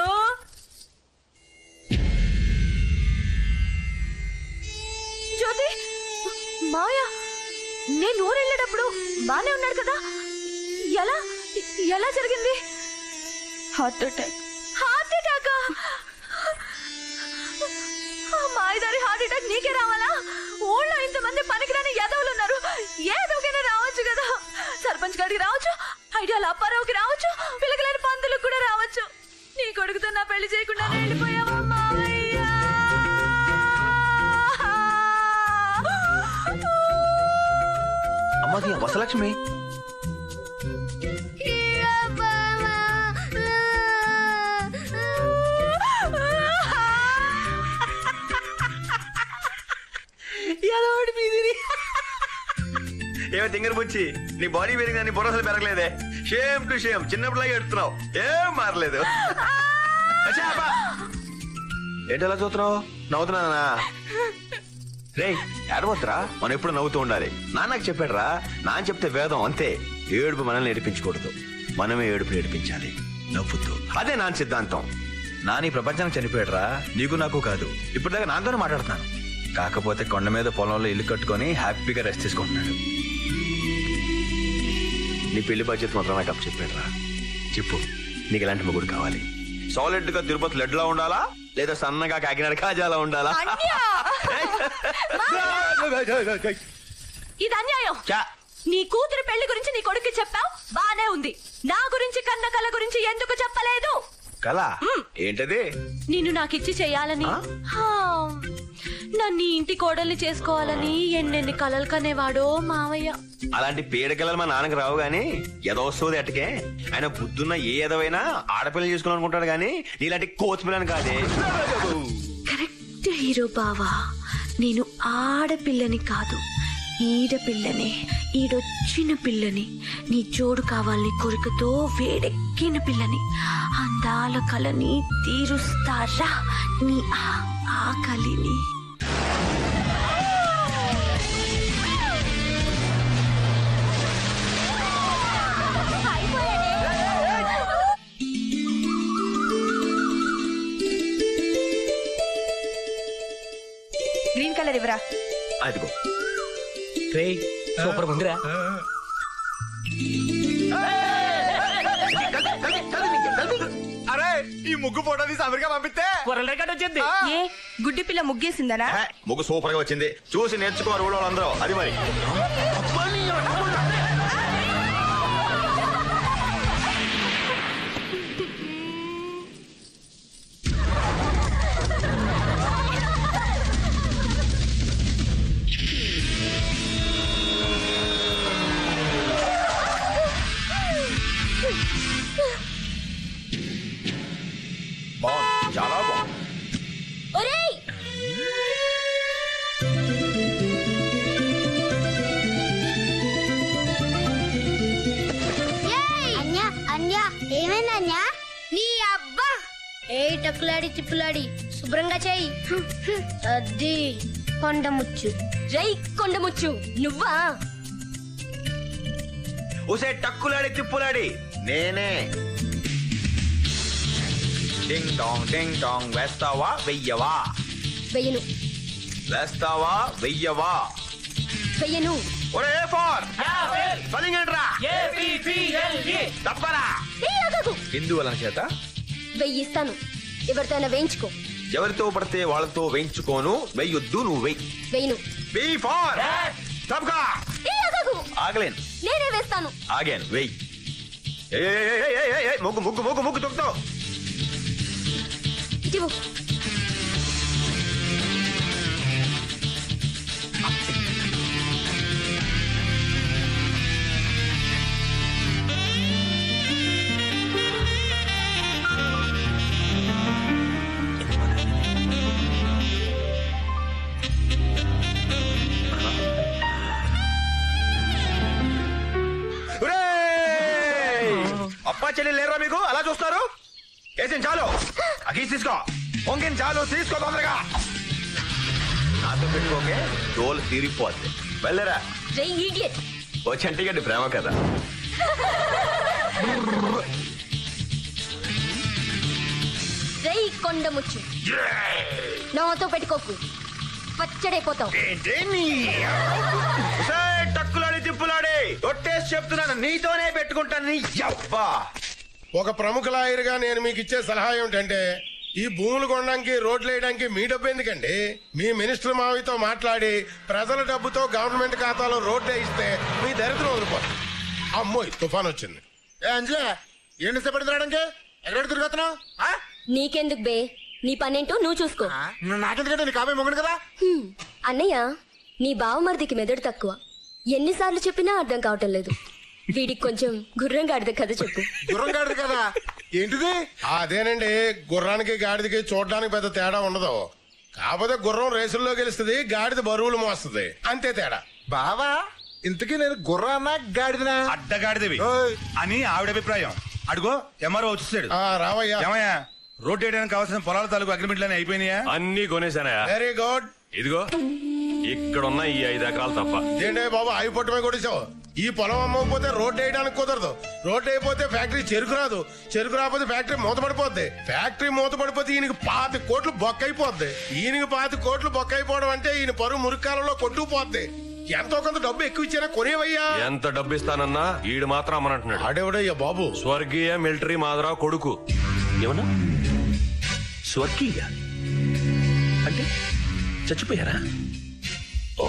జ్యోతి మాయా నేను ఊరెళ్ళేటప్పుడు బానే ఉన్నాడు కదా ఎలా ఎలా జరిగింది హార్ట్ అటాక్ హార్ట్ అటాక్ మాయదారి హార్ట్ అటాక్ నీకే రావాలా ఊళ్ళో ఇంతమంది పనికిరాని యాదవులు ఉన్నారు ఏదోకైనా రావచ్చు కదా సర్పంచ్ గారికి రావచ్చు ఐడియాల అప్పారావుకి రావచ్చు పిల్లకలేని పందులకు కూడా రావచ్చు నీ కొడుకుతో నా పెళ్లి చేయకుండా వెళ్ళిపోయావా మావయ్య అమ్మది వసలక్ష్మి ఎదోడి మీదిరి ఏమో తింగర బుచ్చి నీ బాడీ పెరిగింది నీ బుర్ర అసలు పెరగలేదే షేమ్ టు షేమ్ చిన్నప్పుడులాగా ఎడుతున్నావు ఏం మారలేదు అచ్చా, అబ్బా. ఏంటి అలా చూస్తున్నావు నవ్వుతున్నానా రే ఏడవద్దురా మనం ఎప్పుడు నవ్వుతూ ఉండాలి నాన్నకు చెప్పాడురా నాన్న చెప్తే వేదం అంతే ఏడుపు మనల్ని ఏడిపించకూడదు మనమే ఏడుపు ఏడిపించాలి నవ్వుతూ అదే నాన్న సిద్ధాంతం నాని ప్రపంచానికి చనిపోయాడురా నీకు నాకు కాదు ఇప్పుడు దాకా నాతోనే మాట్లాడుతున్నాను కాకపోతే కొండ మీద పొలంలో ఇల్లు కట్టుకొని హ్యాపీగా రెస్ట్ తీసుకుంటున్నాడు నీ పెళ్లి బాధ్యత మాత్రం నాకు అప్పు చెప్పాడురా చెప్పు నీకు ఎలాంటి మొగుడు కావాలి సాలిడ్ గా తిరుపతి లడ్డులా ఉండాలా లేదా సన్నగా కాకినాడ కాజాలా ఉండాలా ఇది అన్యాయం చా. నీ కూతురు పెళ్లి గురించి నీ కొడుకు చెప్పావు బానే ఉంది నా గురించి కన్న కల గురించి ఎందుకు చెప్పలేదు కళ ఏంటది నిన్ను నాకిచ్చి చేయాలని హా, నన్ను ఈ ఇంటి కోడల్ని చేసుకోవాలని ఎన్నెన్ని కలలు కనేవాడో మావయ్య అలాంటి పీడకలలు మా నాన్నకి రావు గాని ఏదో వస్తుంది అట్టకే ఆయన బుద్ధున్న ఏ ఎదవైనా ఆడపిల్ల చేసుకుని అనుకుంటాడు గాని నీలాంటి కోతి పిల్లని కాదే కరెక్ట్ హీరో బావా నేను ఆడపిల్లని కాదు ఈడపిల్లని ఈడొచ్చిన పిల్లని నీ జోడు కావాలని కోరికతో వేడెక్కిన పిల్లని అందాల కలని తీరుస్తారా నీ ఆ- ఆకలిని గ్రీన్ కలర్ ఇవ్వరా అదిగో రే సూపర్ ఉందిరా అరే ఈ ముగ్గు ఫోటో తీసి అమెరికా పంపిస్తే వచ్చింది ఏ గుడ్డి పిల్ల ముగ్గేసిందనా హే, ముగ్గు సూపర్ గా వచ్చింది చూసి నేర్చుకోరు ఊళ్ళో వాళ్ళందరూ అది మరి బాగుంది చాలా బాగుంది ఒరేయ్ అన్యా అన్యా ఏమైంది అన్యా నీ అబ్బా ఏ టక్కులాడి తిప్పులాడి శుభ్రంగా చేయి అది కొండముచ్చు రై కొండముచ్చు నువ్వా ఉసే టక్కులాడి తిప్పులాడి నేనే డింగ్ డాంగ్ డింగ్ డాంగ్ వేస్తావా వెయ్యవా వెయ్యను వేస్తావా వెయ్యవా వెయ్యను ఒరే ఫార్ స్పెల్లింగ్ ఏంట్రా తప్పరా ఎందువలన చేత వెయ్యిస్తాను ఎవరితోనైనా వేయించుకో ఎవరితో పడితే వాళ్ళతో వేయించుకోను వెయ్యొద్దు నువ్వు వెయ్యి వెయ్యను బీ ఫార్ తప్పకా ఏ అగగు ఆగలేను నేనే వేస్తాను ఆగాను వెయ్యి ఏయ్, ఏయ్, ఏయ్, ఏయ్, ఏయ్, ఏయ్, ముగ్గు ముగ్గు ముగ్గు ముగ్గు తొక్కుతావు ఇదిగో చెల్లి లేరా మీకు అలా చూస్తారు వేసిన చాలు ఆ కీస్ తీసుకో పొంగిన చాలు తీసుకో తొందరగా నాతో పెట్టుకోకే తోలు తీరిపోద్ది వెళ్ళరా జై ఈడియట్ ఓ చంటిగడ్డి ప్రేమ కదా జై కొండముచ్చు నాతో పెట్టుకోకు పచ్చడైపోతావు ఉసేయ్, టక్కులాడి తిప్పులాడి ఒట్టేసి చెప్తున్నాను నీతోనే పెట్టుకుంటాను నీ యబ్బా ఒక ప్రముఖ లాయర్గా నేను మీకు ఇచ్చే సలహా ఏమిటంటే ఈ భూములు కొనడానికి రోడ్లు వేయడానికి మీ డబ్బు ఎందుకండి మీ మినిస్టర్ మావితో మాట్లాడి ప్రజల డబ్బుతో గవర్నమెంట్ ఖాతాలో రోడ్లు వేయిస్తే మీ దరిద్రం వదిలిపోతుంది అమ్మోయ్ తుఫాన్ వచ్చింది అంజే ఏంటి ఇష్టపడుతున్నాడానికి ఎక్కడ తిరుగుతున్నావు నీకెందుకు బే నీ పనేంటో నువ్వు చూసుకో నాకెందుకంటే నీ కాబోయే మొగను కదా హ్మ్. అన్నయ్య నీ బావమరిదికి మెదడు తక్కువ ఎన్నిసార్లు చెప్పినా అర్థం కావటం లేదు వీడికి కొంచెం గుర్రంగా అర్థం కథ చెప్పు గుర్రం గాడిది కదా ఏంటిది అదేనండి గుర్రానికి గాడిదకి చూడడానికి పెద్ద తేడా ఉండదు కాకపోతే గుర్రం రేసుల్లో గెలుస్తుంది గాడిద బరువులు మోస్తుంది అంతే తేడా బావా ఇంతకీ నేను గుర్రానా గాడిదనా అడ్డగాడిదవి అని ఆవిడ అభిప్రాయం అడుగో ఎంఆర్ఓ వచ్చేసాడు రావయ్యా ఏమయ్యా రోడ్ వేయడానికి కావాల్సిన పొలాల తాలూకు అగ్రిమెంట్లు అయిపోయినాయా అన్ని కొనేసానయా వెరీ గుడ్ ఇదిగో ఇక్కడున్న ఈ ఐదు ఎకరాలు తప్ప ఏంటే బాబు అవి పొట్టమే కొట్టేశావు ఈ పొలం అమ్మకపోతే రోడ్డు వేయడానికి కుదరదు రోడ్డు అయిపోతే ఫ్యాక్టరీ చెరుకు రాదు చెరుకు రాకపోతే ఫ్యాక్టరీ మూతపడిపోద్ది ఫ్యాక్టరీ మూతపడిపోతే ఈయనకి పాతి కోట్లు బొక్కైపోద్ది ఈయనకి పాతి కోట్లు బొక్కైపోవడం అంటే ఈయన పరువు మురికాలలో కొట్టుకుపోద్ది ఎంతో కొంత డబ్బు ఎక్కువ ఇచ్చినా కొనేవయ్యా ఎంత డబ్బు ఇస్తానన్నా ఈడు మాత్రం అమ్మనంటున్నాడు ఆడేవడయ్యా బాబు స్వర్గీయ మిలిటరీ మాధవరావు కొడుకు ఏమన్నా స్వర్గీయ అంటే చచ్చిపోయారా ఓ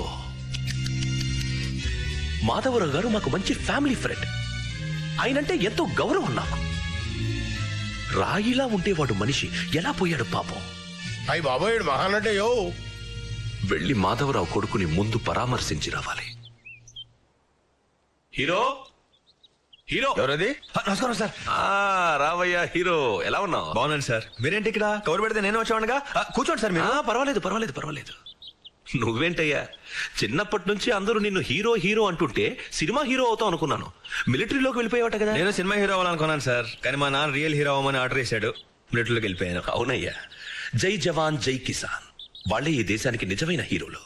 మాధవరావు గారు మాకు మంచి ఫ్యామిలీ ఫ్రెండ్ ఆయనంటే ఎంతో గౌరవం నాకు రాయిలా ఉండేవాడు మనిషి ఎలా పోయాడు పాపం అయ్యి బాబోయ్ మహానటే యో వెళ్ళి మాధవరావు కొడుకుని ముందు పరామర్శించి రావాలి హీరో హీరో ఎవరది నమస్కారం సార్ రావయ్యా హీరో ఎలా ఉన్నావు బాగున్నాను సార్ మీరేంటి ఇక్కడ కవర్ పెడితే నేను వచ్చామనగా ఆ, కూర్చోండి సార్ మీరు ఆ, పర్వాలేదు పర్వాలేదు పర్వాలేదు నువ్వేంటయ్యా చిన్నప్పటి నుంచి అందరూ నిన్ను హీరో హీరో అంటుంటే సినిమా హీరో అవుతావు అనుకున్నాను మిలిటరీలోకి వెళ్ళిపోయావట కదా నేను సినిమా హీరో అవ్వాలనుకున్నాను సార్ కానీ మా నాన్న రియల్ హీరో అవ్వమని ఆర్డర్ చేశాడు మిలిటరీలోకి వెళ్ళిపోయాను అవునయ్యా జై జవాన్ జై కిసాన్ వాళ్ళే ఈ దేశానికి నిజమైన హీరోలు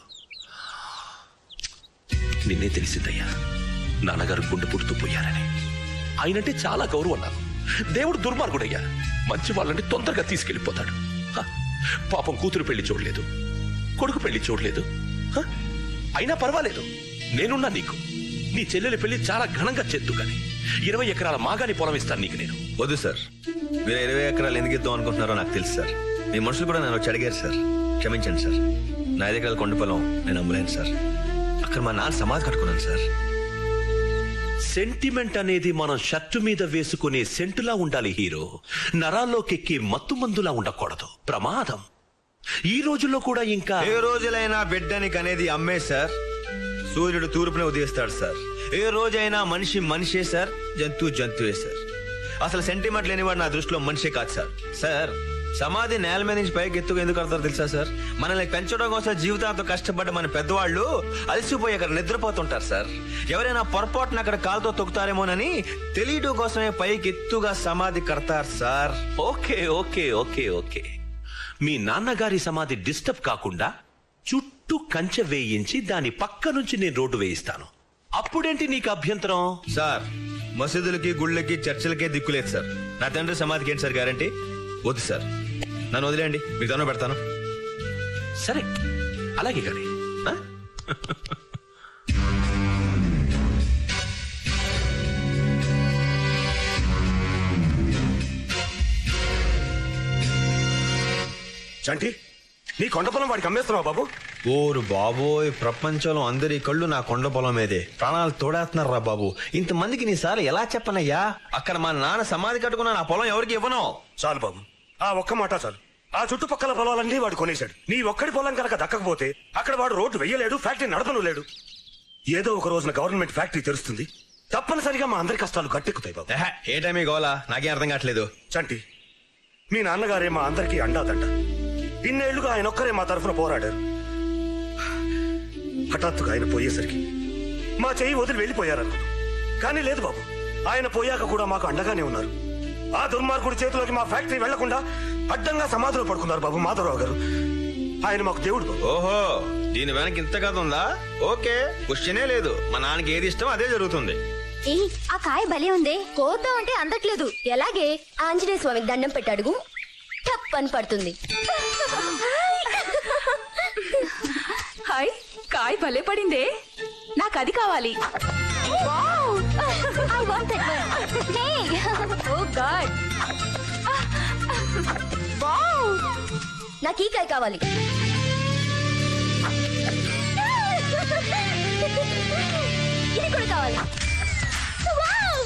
నిన్నే తెలిసిందయ్యా నాన్నగారు గుండె పుడుతూ పోయారని ఆయనంటే చాలా గౌరవం నాకు దేవుడు దుర్మార్గుడయ్యా మంచి వాళ్ళని తొందరగా తీసుకెళ్లిపోతాడు హ, పాపం కూతురు పెళ్లి చూడలేదు కొడుకు పెళ్లి చూడలేదు హ, అయినా పర్వాలేదు నేనున్నా నీకు నీ చెల్లెలి పెళ్లి చాలా ఘనంగా చేద్దు గాని ఇరవై ఎకరాల మాగాని పొలం ఇస్తాను నీకు నేను వద్దు సార్ మీరు ఇరవై ఎకరాలు ఎందుకు ఇద్దాం అనుకుంటున్నారో నాకు తెలుసు సార్ మీ మనుషులు కూడా నన్ను వచ్చి అడిగారు సార్ క్షమించండి సార్ నా ఐదు ఎకరాల కొండ పొలం నేను అమ్మలేను సార్ అక్కడ మా నాన్న సమాధి కట్టుకున్నాను సార్ సెంటిమెంట్ అనేది మనం షర్టు మీద వేసుకునే సెంటులా ఉండాలి హీరో నరాల్లోకెక్కి మత్తు మందులా ఉండకూడదు ప్రమాదం ఈ రోజుల్లో కూడా ఇంకా ఏ రోజులైనా బిడ్డని కనేది అమ్మే సార్ సూర్యుడు తూర్పునే ఉదయిస్తాడు సార్ ఏ రోజైనా మనిషి మనిషే సార్ జంతువు జంతువే సార్ అసలు సెంటిమెంట్ లేనివాడు నా దృష్టిలో మనిషే కాదు సార్ సార్ సమాధి నేల మీద నుంచి పైకి ఎత్తుకు ఎందుకు కడతారో తెలుసా సార్ మనల్ని పెంచడం కోసం జీవితాంతం కష్టపడ్డ మన పెద్దవాళ్ళు అలసిపోయి అక్కడ నిద్రపోతుంటారు సార్ ఎవరైనా పొరపాటున అక్కడ కాలుతో తొక్కుతారేమోనని తెలియడం కోసమే పైకి ఎత్తుగా సమాధి కడతారు sir okay okay okay okay మీ నాన్నగారి సమాధి డిస్టర్బ్ కాకుండా చుట్టూ కంచె వేయించి దాని పక్క నుంచి నేను రోడ్డు వేయిస్తాను అప్పుడేంటి నీకు అభ్యంతరం సార్ మసీదులకి గుళ్ళకి చర్చిలకే దిక్కులేదు సార్ నా తండ్రి సమాధికి ఏంటి సార్ గ్యారంటీ వద్దు సార్ నన్ను వదిలేయండి మీకు దండం పెడతాను సరే అలాగే కానీ ఆ? చంటి నీ కొండ పొలం వాడికి అమ్మేస్తున్నావు బాబు ఓరు బాబోయ్ ప్రపంచంలో అందరి కళ్ళు నా కొండ పొలం మీదే ప్రాణాలు తోడేస్తున్నారు రా బాబు ఇంతమందికి నీ సార్ ఎలా చెప్పనయ్యా అక్కడ మా నాన్న సమాధి కట్టుకున్న నా పొలం ఎవరికి ఇవ్వను చాలు బాబు ఆ ఒక్క మాట చాలు ఆ చుట్టుపక్కల పొలాలన్నీ వాడు కొనేశాడు నీ ఒక్కడి పొలం కనుక దక్కకపోతే అక్కడ వాడు రోడ్డు వెయ్యలేడు ఫ్యాక్టరీ నడపను లేడు ఏదో ఒక రోజున గవర్నమెంట్ ఫ్యాక్టరీ తెరుస్తుంది తప్పనిసరిగా మా అందరి కష్టాలు గట్టెక్కుతాయి బాబు ఏ టైం గోలా నాకేం అర్థం కావట్లేదు చంటి మీ నాన్నగారే మా అందరికీ అండాదంట ఇన్నేళ్లుగా ఆయన ఒక్కరే మా తరఫున పోరాడారు హఠాత్తుగా ఆయన పోయేసరికి మా చెయ్యి వదిలి వెళ్ళిపోయారనుకున్నాం కానీ లేదు బాబు ఆయన పోయాక కూడా మాకు అండగానే ఉన్నారు ఆ దుర్మార్గుడి చేతిలోకి మా ఫ్యాక్టరీ వెళ్లకుండా అడ్డంగా సమాధిలో పడుకున్నారు బాబు మాధవరావు గారు ఆయన మాకు దేవుడు బాబు. ఓహో దీని వెనక ఇంత కథ ఉందా ఓకే క్వశ్చనే లేదు మా నాన్నకి ఏది ఇష్టం అదే జరుగుతుంది ఏ ఆ కాయ భలే ఉందే కోద్దాం అంటే అందట్లేదు ఎలాగే ఆంజనేయ స్వామికి దండం పెట్టాడుగు టప్ అని పడుతుంది హాయ్ కాయ భలే పడిందే నాకు అది కావాలి I want that one. Hey! Oh god wow నాకు ఈ కాయ కావాలి ఇది కూడా కావాలి Wow!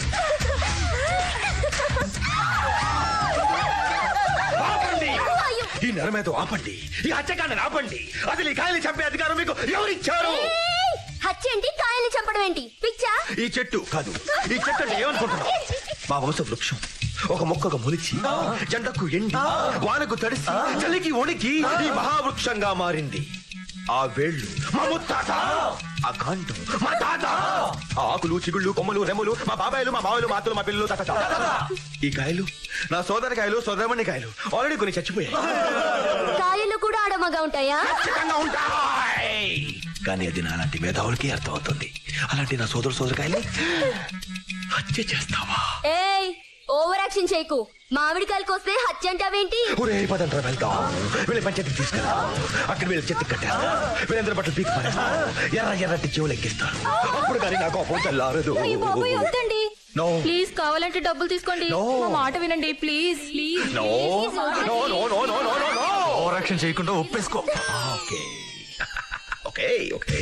ఆపండి ఈ నెరమేతో ఆపండి ఈ హత్యకాండని ఆపండి అసలు ఈ కాయలు చంపే అధికారం మీకు ఎవరిచ్చారు ఏయ్! హత్య ఏంటి కాయల్ని చంపడం ఏంటి పిచ్చా ఈ చెట్టు కాదు ఈ చెట్టు అంటే ఏమనుకుంటున్నావు మా వంశ వృక్షం ఒక మొక్కకు మొలిచి జెండకు ఎండి వానకు తడిసి చలికి వణికి ఈ మహావృక్షంగా మారింది ఆ వేళ్ళు మా ముత్తాత ఆ కాండం మా తాత ఆ ఆకులు చిగుళ్ళు కొమ్మలు రెమ్మలు మా బాబాయిలు మా మావలు మా అత్తలు మా పిల్లలు తాత తాత. ఈ కాయలు నా సోదర కాయలు సోదరమణి కాయలు ఆల్రెడీ కొన్ని చచ్చిపోయాయి కాయలు కూడా ఆడమగా ఉంటాయా ఖచ్చితంగా ఉంటాయి కానీ అది నా అలాంటి మేధావులకి అర్థమవుతుంది అలాంటి నా సోదర సోదరకాయల్ని హత్య చేస్తావా ఏయ్ ఓవర్ యాక్షన్ చేయకు మామిడికాయలకు వస్తే హత్య అంటావేంటి ఒరే పదండ్రా వెళ్దాం వీళ్ళ పంచాయతీకి తీసుకెళ్తా అక్కడ వీళ్ళ చెత్త కట్టారు వీళ్ళందరూ బట్టలు పీకి పారేస్తారు ఎర్ర ఎర్రటి చెవులు ఎక్కిస్తారు అప్పుడు కానీ నాకు కోపం చల్లారదు అయ్య బాబోయ్ వద్దండి No. ప్లీజ్ కావాలంటే డబ్బులు తీసుకోండి No. మా మాట వినండి please please no no no no no no no no over action చేయకుండా ఒప్పేసుకో ఓకే ఓకే ఓకే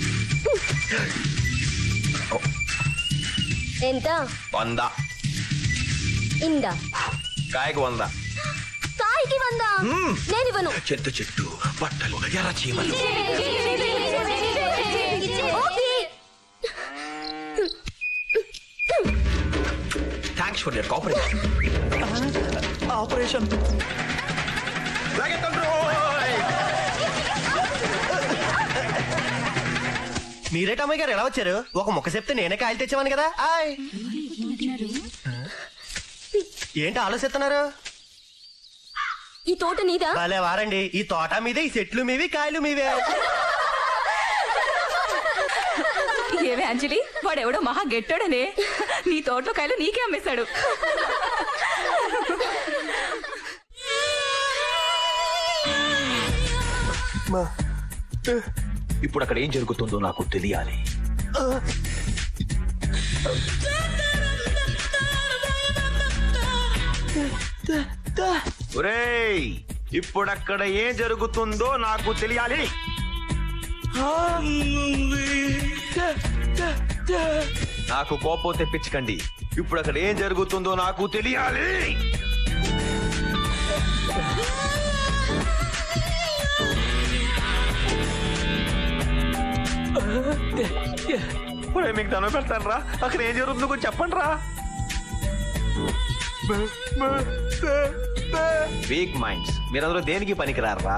ఎంత వంద ఇందా కాయకు వంద కాయకి వందా నేను ఇవ్వను చెట్టు చెట్టు బట్టలు ఎర్ర చీమలు okay thanks for your cooperation operation మీరే అమ్మాయి గారు ఎలా వచ్చారు ఒక ముక్క చెప్తే నేనే కాయలు తెచ్చామని కదా ఆయ్ ఏంటి ఆలోచిస్తున్నారు ఈ తోట నీదా భలే వారండి ఈ తోట మీదే ఈ చెట్లు మీవి కాయలు మీవే ఏవే అంజలి వాడెవడో మహా గెట్టాడనే నీ తోటలో కాయలు నీకే అమ్మేశాడు ఇప్పుడు అక్కడ ఏం జరుగుతుందో నాకు తెలియాలి ఒరేయ్ ఇప్పుడు అక్కడ ఏం జరుగుతుందో నాకు తెలియాలి నాకు కోపం తెప్పించకండి ఇప్పుడు అక్కడ ఏం జరుగుతుందో నాకు తెలియాలి ఒరేయ్, మీకు దండం పెడతాను రా అక్కడ ఏం జరుగుతుందో కొంచెం చెప్పండి రా వీక్ మైండ్స్ మీరందరూ దేనికి పనికిరారా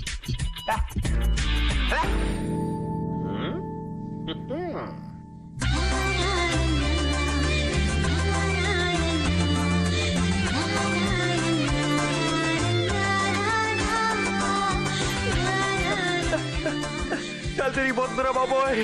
తిరిగిపోతుందిరా బాబోయ్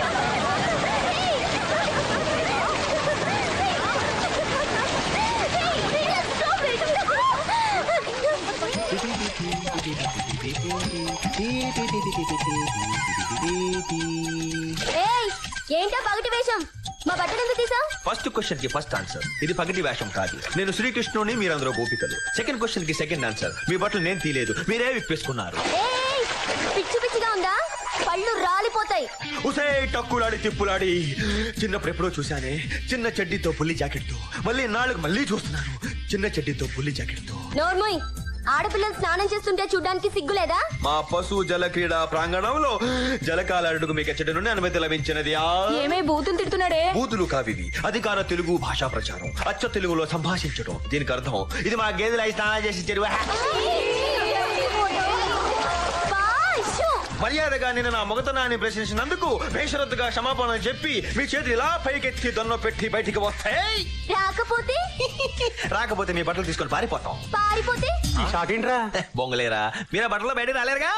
ఏయ్ ఏంటా పగటి వేషం మా బట్టలు ఎందుకు తీసావు ఫస్ట్ క్వశ్చన్ కి ఫస్ట్ ఆన్సర్ ఇది పగటి వేషం కాదు నేను శ్రీకృష్ణుని మీరందరూ గోపికలు సెకండ్ క్వశ్చన్ కి సెకండ్ ఆన్సర్ మీ బట్టలు నేను తీలేదు మీరే విప్పేసుకున్నారు ఏయ్ పిచ్చి పిచ్చిగా ఉందా పళ్ళు రాలిపోతాయి ఉసే టక్కులాడి తిప్పులాడి చిన్నప్పుడు ఎప్పుడో చూశానే చిన్న చెడ్డీతో పుల్లి జాకెట్ తో మళ్ళీ నాలుగు మళ్ళీ చూస్తున్నాను చిన్న చెడ్డీతో పుల్లి జాకెట్ తో నోర్మోయ్ ఆడపిల్లలు స్నానం చేస్తుంటే చూడ్డానికి సిగ్గులేదా మా పశు జల క్రీడా ప్రాంగణంలో జలకాలాడుకు మీకు ఎచ్చటి నుండి అనుమతి లభించినది ఆ ఏమే బూతులు తిడుతున్నాడే బూతులు కావివి అధికార తెలుగు భాషా ప్రచారం అచ్చ తెలుగులో సంభాషించడం దీనికి అర్థం ఇది మా గేదెలు అయి స్నానం చేసి చెరువు బా, షూ. మర్యాదగా నేను నా మొగతనాన్ని ప్రశ్నించినందుకు బేషరత్తుగా క్షమాపణ చెప్పి మీ చేతులు ఇలా పైకెత్తి దొన్న పెట్టి బయటికి వస్తాయి రాకపోతే రాకపోతే మీ బట్టలు తీసుకొని పారిపోతాం పారిపోతే ఈ షాట్ ఏంట్రా బొంగలేరా మీరా బట్టలు బయటికి రాలేరుగా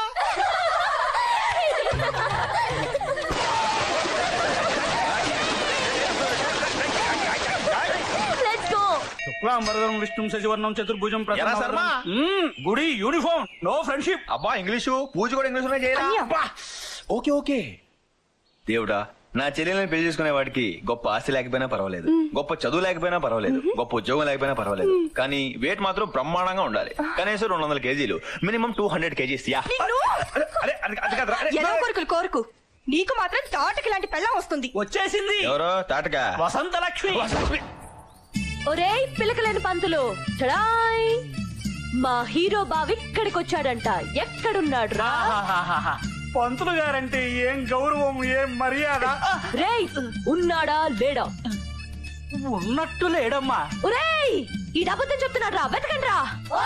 లెట్స్ గో శుక్లాంబరధరం విష్ణు శశివర్ణం చతుర్భుజం ఎరా శర్మ? గుడి యూనిఫామ్ నో ఫ్రెండ్షిప్ అబ్బా ఇంగ్లీషు పూజ కూడా ఇంగ్లీష్ చేయరా అబ్బా. ఓకే ఓకే దేవుడా నా చెల్లెల్ని పెళ్లి చేసుకునే వాడికి గొప్ప ఆస్తి లేకపోయినా పర్వాలేదు గొప్ప చదువు లేకపోయినా పర్వాలేదు గొప్ప ఉద్యోగం లేకపోయినా పర్వాలేదు కానీ వెయిట్ మాత్రం బ్రహ్మాండంగా ఉండాలి కనీసం రెండు వందల కేజీలు minimum two hundred kgs yeah అరే, అది- అది కాదురా. అరే, ఎదవ కొరుకులు కోరుకు నీకు మాత్రం తాటకి లాంటి పెళ్ళం వస్తుంది వచ్చేసింది ఎవరో తాటగా వసంత లక్ష్మి ఒరేయ్ పిలకలేని పంతులు చడాయ్ మా హీరో బావి ఇక్కడికి వచ్చాడంట ఎక్కడున్నాడు రా పంతులు గారంటే ఏం గౌరవం ఏం మర్యాద రేయ్ ఉన్నాడా లేడా ఉన్నట్టు లేడమ్మా ఒరేయ్ ఈ అబద్ధం చెప్తున్నాడు రా వెతకండి రా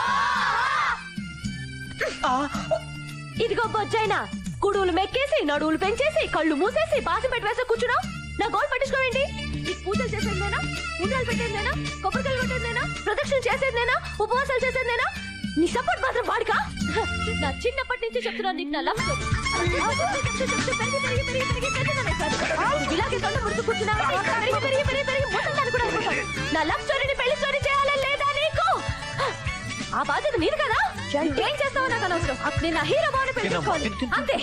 ఇదిగో బొజ్జైనా కుడువులు మెక్కేసి నడువులు పెంచేసి కళ్ళు మూసేసి బాసం పెట్టి వేసే కూర్చున్నావు నా గోల్ పట్టించుకోవేంటి నీకు పూజలు చేసేదేనా ఉండాలు పెట్టేదేనా కొబ్బరికాయలు కొట్టేదేనా ప్రదక్షిణ చేసేదేనా ఉపవాసాలు చేసేదేనా నీ సపోర్ట్ మాత్రం వాడికా నా చిన్నప్పటి నుంచి చెప్తున్నాను నీకు నా లవ్ స్టోరీ ఇలాగే తొండ ముడుతూ కూర్చున్నావా పెరిగి పెరిగి పెరిగి పెరిగి ముసల్దాన్ని కూడా అనుకుంటాను నా లవ్ స్టోరీని పెళ్లి స్టోరీ చేయాలని లేదా నీకు ఆ బాధ్యత నీది కదా ఏం చేస్తావో నాకు అనవసరం నేను నా హీరో బాగుని పెట్టుకోవాలి అంతే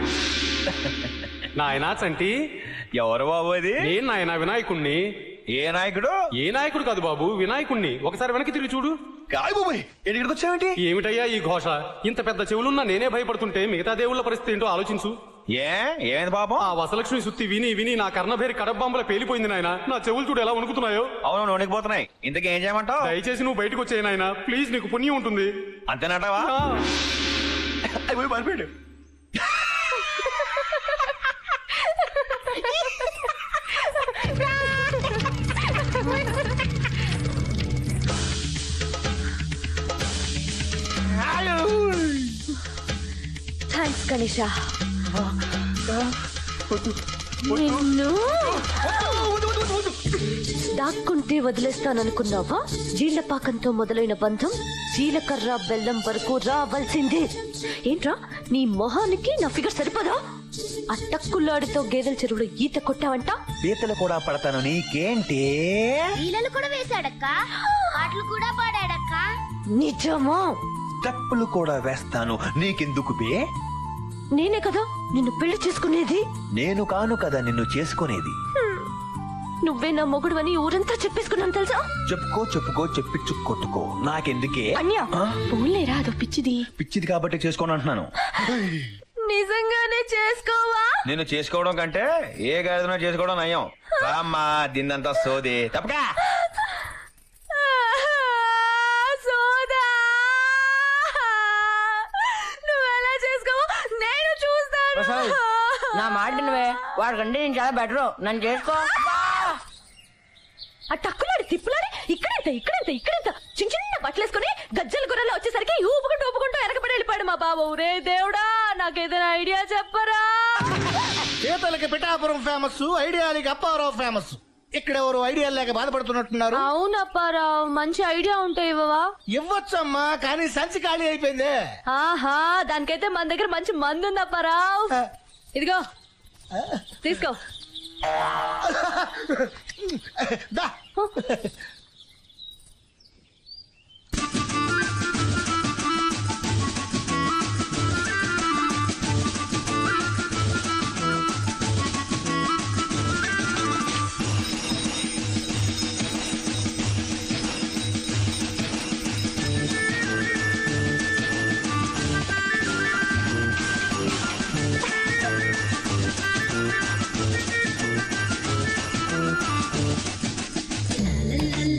నాయనా చంటి ఎవరు బాబు అది నేను నాయన వినాయకుణ్ణి ఏ నాయకుడు ఏ నాయకుడు కాదు బాబు వినాయకుణ్ణి ఒకసారి వెనక్కి తిరిగి చూడు ఎక్కడికి వచ్చావేంటి ఏమిటయ్యా ఈ ఘోష ఇంత పెద్ద చెవులున్నా నేనే భయపడుతుంటే మిగతా దేవుళ్ళ పరిస్థితి ఏంటో ఆలోచించు ఏ ఏమైంది పాపం ఆ వసలక్ష్మి సుత్తి విని విని నా కర్ణభేరి కడబాంబుల పేలిపోయింది నాయన నా చెవులు చూడు ఎలా వణుకుతున్నాయో అవును వణికిపోతున్నాయి ఇంతకీ ఏం చేయమంటావు దయచేసి నువ్వు బయటకు వచ్చే నాయన ప్లీజ్ నీకు పుణ్యం ఉంటుంది అంతేనటవా మరిపోయాడు థ్యాంక్స్ గణేష నిన్ను దాక్కుంటే వదిలేస్తాననుకున్నావా జీళ్లపాకంతో మొదలైన బంధం జీలకర్ర బెల్లం వరకు రావాల్సిందే ఏంట్రా నీ మొహానికి నా ఫిగర్ సరిపదా ఆ టక్కులాడితో గేదెల చెరువులో ఈత కొట్టావంట పీతలు కూడా పడతాను నీకేంటి నీళ్ళలు కూడా వేశాడక్క పాటలు కూడా పాడాడక్క నిజమా తప్పులు కూడా వేస్తాను నీకెందుకు బే నేనే కదా నిన్ను పెళ్లి చేసుకునేది నేను కాను కదా నిన్ను చేసుకునేది నువ్వే నా మొగుడు అని ఊరంతా చెప్పేసుకున్నాను తెలుసా చెప్పుకో చెప్పుకో చెప్పించు కొట్టుకో నాకెందుకే అన్య పోన్లేరా అదో పిచ్చిది పిచ్చిది కాబట్టి చేసుకోను అంటున్నాను నిజంగానే చేసుకోవా నేను చేసుకోవడం కంటే ఏ గాడిదనో చేసుకోవడం నయం రామ్మా దీన్నంతా సోది తప్పకా సోదా నువ్వెలా చేసుకోవో నేను చూస్తాను నా మాట నువ్వే వాడికంటే నేను చాలా బెటర్ నన్ను చేసుకో ఆ టక్కులాడి తిప్పులాడి ఇక్కడెంత ఇక్కడెంత ఇక్కడెంత చిన్న చిన్న బట్టలు వేసుకుని గజ్జల గుర్రలో వచ్చేసరికి ఊపుకుంటూ ఊపుకుంటూ వెనకబడి వెళ్ళిపోయాడు మా బాబు రే దేవుడా నాకేదైనా ఐడియా చెప్పరా చేతలకి పిఠాపురం ఫేమస్ ఐడియాలకి అప్పారావు ఫేమస్ ఇక్కడ ఎవరు ఐడియా లేక బాధపడుతున్నట్టున్నారు అవునప్పారావు మంచి ఐడియా ఉంటే ఇవ్వవా ఇవ్వచ్చమ్మా కానీ సంచి ఖాళీ అయిపోయింది ఆహా దానికైతే మన దగ్గర మంచి మందు ఉంది అప్పారావు ఇదిగో తీసుకో దా la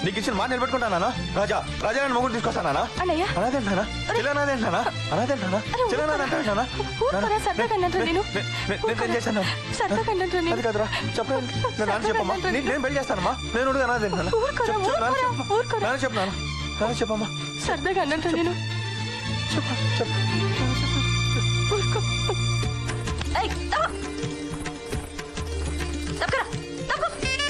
నీకు ఇచ్చిన మాట నిలబెట్టుకుంటానా రాజా రాజా నేను మొగుడు తీసుకొస్తానా అన్నయ్య అనాదేంటానా చిల్లనాదేంటానా అనాదేంటానా చిల్లనాదంటానా ఊరుకోరా సరదాగా అన్నట్టు నేను నేను చేశాను సరదాగా అన్నట్టు నేను అది కదరా చెప్పలేదు నేను నాన్న చెప్పమ్మా నేను నేను పెళ్లి చేస్తానమ్మా నేను ఉడుగా అనాదేంటానా ఊరుకోరా ఊరుకోరా ఊరుకోరా నాన్న చెప్పు నాన్న చెప్పమ్మా సరదాగా అన్నట్టు నేను చెప్పు చెప్పు ఊరుకో ఏయ్, తప్ప. తప్పకరా, తప్ప.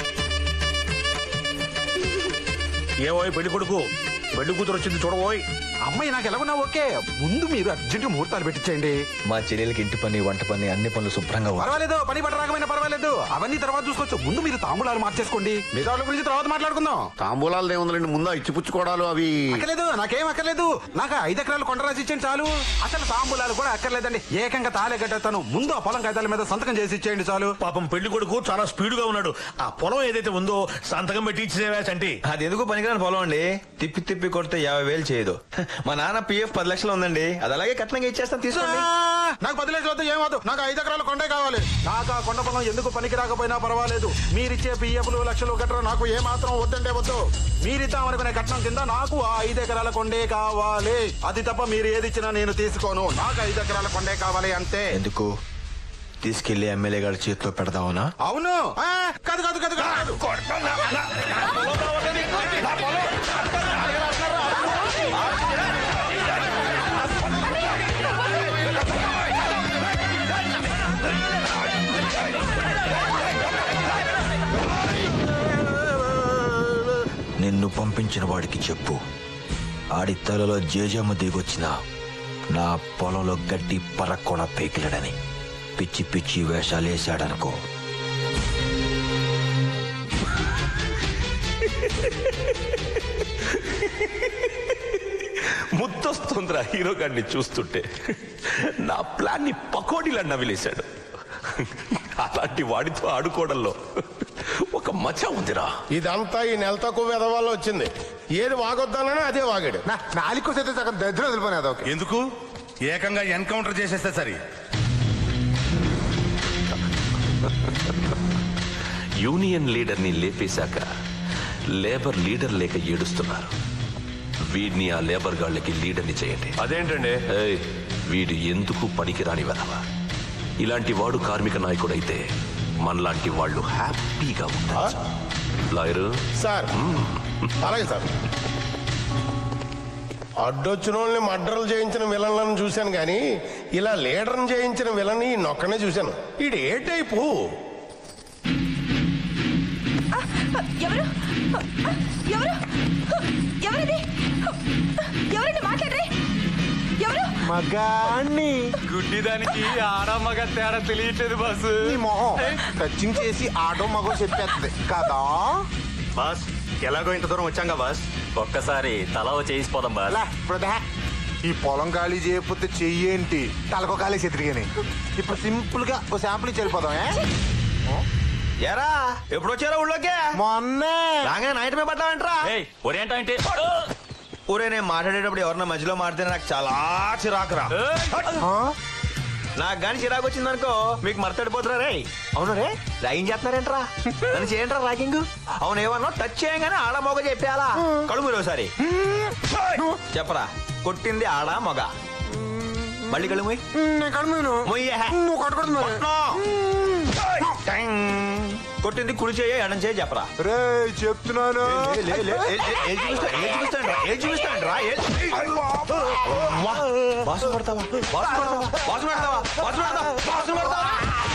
ఏవోయ్ పెళ్లి కొడుకు పెళ్లి కూతురు వచ్చింది చూడబోయ్ అమ్మాయి నాకు ఎలాగున్నా ఓకే ముందు మీరు అర్జెంట్ ముహూర్తాలు పెట్టించండి మా చెల్లెలకి ఇంటి పని వంట పని అన్ని పనులు శుభ్రంగా ఉన్నాయి. పర్వాలేదు పని పట్ట రాకపోయినా పర్వాలేదు అవన్నీ తర్వాత చూసుకోవచ్చు ముందు మీరు తాంబూలాలు మార్చేసుకోండి మిగతా వాళ్ళ గురించి తర్వాత మాట్లాడుకుందాం తాంబూలాలు ఏముందండి ముందు ఇచ్చిపుచ్చుకోవడాలు అవి అక్కర్లేదు నాకేం అక్కర్లేదు నాకు ఐదు ఎకరాలు కొండ రాసి ఇచ్చేయండి చాలు అసలు తాంబూలాలు కూడా అక్కర్లేదండి ఏకంగా తాలే కట్టేస్తాను ముందు ఆ పొలం కాగితాల మీద సంతకం చేసి ఇచ్చేయండి చాలు పాపం పెళ్లి కొడుకు చాలా స్పీడ్ గా ఉన్నాడు ఆ పొలం ఏదైతే ఉందో సంతకం పెట్టి ఇచ్చేవా చంటి అది ఎందుకు పనికిరాని పొలం అండి తిప్పి తిప్పి కొడితే యాభై వేలు చేయదు మా నాన్న పిఎఫ్ పది లక్షలు ఉందండి అది అలాగే కట్నంగా ఇచ్చేస్తాను తీసుకోండి ఆ, నాకు పది లక్షలు వద్దు ఏమవుతుంది నాకు ఐదు ఎకరాల కొండే కావాలి నాకు ఆ కొండ పొలం ఎందుకు పనికి రాకపోయినా పర్వాలేదు మీరిచ్చే పిఎఫ్లు లక్షలు గట్రా నాకు ఏ మాత్రం వద్దంటే వద్దు మీరిద్దామనుకునే కట్నం కింద నాకు ఆ ఐదు ఎకరాల కొండే కావాలి అది తప్ప మీరు ఏది ఇచ్చినా నేను తీసుకోను నాకు ఐదు ఎకరాల కొండే కావాలి అంతే ఎందుకు తీసుకెళ్లి ఎమ్మెల్యే గారి చేతిలో పెడదామనా అవును ఆ, కాదు కాదు కాదు కాదు నిన్ను పంపించిన వాడికి చెప్పు ఆడి తలలో జేజమ్మ దిగొచ్చిన నా పొలంలో గడ్డి పరక్కొన పేకిలడని పిచ్చి పిచ్చి వేషాలేశాడనుకో ముద్దొస్తుందిరా హీరో గారిని చూస్తుంటే నా ప్లాన్ ని పకోడీలా నవిలేశాడు అలాంటి వాడితో ఆడుకోవడంలో ఒక మజా ఉందిరా ఇదంతా ఈ నెల తక్కువ వెదవాళ్ళు వచ్చింది ఏది వాగొద్దానని అదే వాగాడు నాలుగు అయితే సగం దరిద్రం వదిలిపోయినా అదొక ఎందుకు ఏకంగా ఎన్కౌంటర్ చేసేస్తే సరి యూనియన్ లీడర్ ని లేపేశాక లేబర్ లీడర్ లేక ఏడుస్తున్నారు వీడిని ఆ లేబర్ గాళ్ళకి లీడర్ని చేయండి అదేంటండి ఏయ్, వీడు ఎందుకు పనికిరాని వెధవ ఇలాంటి వాడు కార్మిక నాయకుడైతే మనలాంటి వాళ్ళు హ్యాపీగా ఉంటారు లాయరు సార్ అలాగే సార్ అడ్డొచ్చిన వాళ్ళని మర్డర్లు చేయించిన విలన్లను చూశాను కానీ ఇలా లీడర్ని చేయించిన విలన్ని నొక్కనే చూశాను ఈడు ఏ టైపు ఎవరు ఎవరు ఎవరిది ఎవరండి మాట్లాడరే ఎవరు మగాణ్ణి గుడ్డిదానికి ఆడమ్మగ తేడా తెలియట్లేదు బాసు నీ మొహం టచింగ్ చేసి ఆటో మగో చెప్పేస్తుంది కదా బాస్ ఎలాగో ఇంత దూరం వచ్చాంగా బాస్ ఒక్కసారి తల చేసిపోదాం బాస్ లే, ఇప్పుడు దా. ఈ పొలం ఖాళీ చేయకపోతే చెయ్యేంటి తలకో ఖాళీ చెతిరిగాని ఇప్పుడు సింపుల్ గా ఓ శాంపుల్ ఇచ్చి వెళ్ళిపోదాం ఏ? ఎరా ఎప్పుడు వచ్చారా ఊళ్ళోకి మొన్నే రాగానే నైట్ మీద పట్టాలంటరా ఒరేంటా అంటే ఊరే నేను మాట్లాడేటప్పుడు ఎవరన్నా మధ్యలో మాడితే నాకు చాలా చిరాకురా నాకు గాని చిరాకు వచ్చింది అనుకో మీకు మరతడిపోతురా రే అవును రే ర్యాగింగ్ చేస్తున్నారేంట్రా నన్ను చేయండిరా ర్యాగింగ్ అవును ఏమన్నా టచ్ చేయగానే ఆడ మొగ చెప్పేయాలా కడుగు మీరు ఒకసారి చెప్పరా కొట్టింది ఆడ మొగ మళ్ళీ కళ్ళు మొయ్ నేను కడుమును మొయ్యే నువ్వు కొట్టకూడదు మరి కొట్టింది కుడి చేయ ఎడం చేయ చెప్పరా రే చెప్తున్నాను లే, లే, లే, ఏ- ఏ- ఏం చూపిస్తా- ఏం చూపిస్తానురా? ఏం చూపిస్తానురా? ఏ- అమ్మా, బాసు పడతావా బాసు పడతావా బాసు పడతావా బాసు పడతావా బాసు పడతావా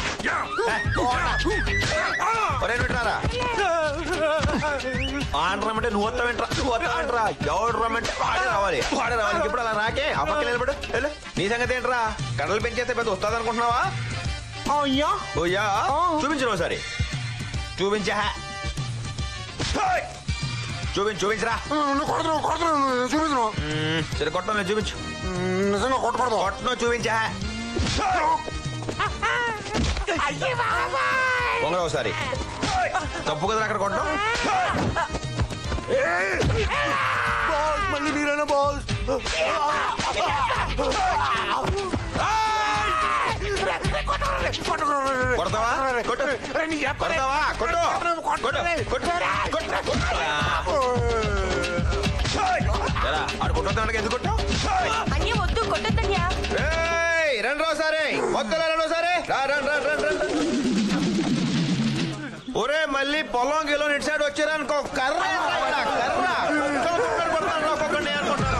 ఒరే వింటారా ఆన్ రమ్మంటే నువ్వు వస్తావేంట్రా నువ్వు వస్తావేంట్రా ఎవడు రమ్మంటే వాడే రావాలి వాడే రావాలి ఇప్పుడు అలా రాకే ఆ పక్కన నిలబడు వెళ్ళు. నీ సంగతి ఏంట్రా కడలు పెంచేస్తే పెద్ద వస్తుంది అనుకుంటున్నావా అయ్యా ఓయ్యా చూపించు ఒకసారి చూపించా చూపించు చూపించరా నువ్వు కొడుతున్నావు కొడుతున్నావు చూపించను మ్మ్, సరే కొట్టను చూపించు నిజంగా కొట్టకూడదు కొట్టను చూపించా పొంగర ఒకసారి తప్పు కదా అక్కడ కొట్టడం మళ్ళీ మీరేనా బాల్ కొడతావా కొట్టు కొడతావా కొట్టు కొట్టు కొట్టు కొట్టు కొడతాను ఎందుకు కొట్టావు అన్నీ వద్దు కొట్టద్దన్యా ఏయ్, రండి రా సరే మొత్తం రండి సరే రా రండి రండి రండి రండి ఒరే మళ్ళీ పొలం గిలో ఇటు సైడ్ వచ్చారనుకో కర్ర ఎత్తాడా, కర్ర చూసుకొని కొడతాను రా ఒక్కొక్కడిని అనుకుంటాను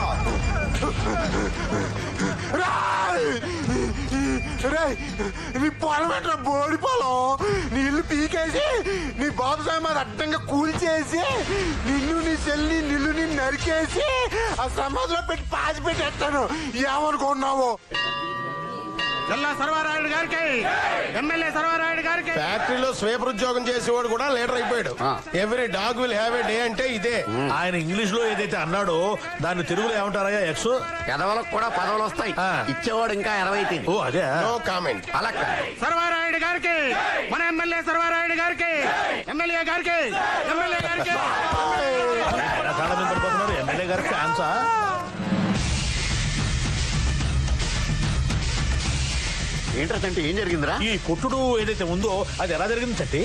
రేయ్, నీ పొలం ఎట్లా బోడి పొలం నీ ఇల్లు పీకేసి నీ బాబు సామాన్ అడ్డంగా కూల్చేసి నిన్ను నీ చెల్లి నిల్లు ని నరికేసి ఆ సమాధిలో పెట్టి పాచి పెట్టేస్తాను ఏమనుకున్నావు జిల్లా సర్వారాయుడు గారికి ఎమ్మెల్యే సర్వారాయుడు గారికి ఫ్యాక్టరీలో స్వీపర్ ఉద్యోగం చేసేవాడు కూడా లీడర్ అయిపోయాడు every dog will have a day అంటే ఇదే ఆయన ఇంగ్లీష్ లో ఏదైతే అన్నాడో దాన్ని తెలుగులో ఏమంటారయ్యా ఎక్స్ ఎదవలకు కూడా పదవులు వస్తాయి ఇచ్చేవాడు ఇంకా ఎనభై ఓ అదే నో కామెంట్ అలా కాదు. సర్వారాయుడు గారికి మన ఎమ్మెల్యే సర్వారాయుడు గారికి ఎమ్మెల్యే గారికి ఎమ్మెల్యే గారికి రకాల మీద పడిపోతున్నారు ఎమ్మెల్యే గారికి ఫ్యాన్సా ఏంట్రా తంటే ఏం జరిగిందిరా ఈ కొట్టుడు ఏదైతే ఉందో అది ఎలా జరిగింది చట్టి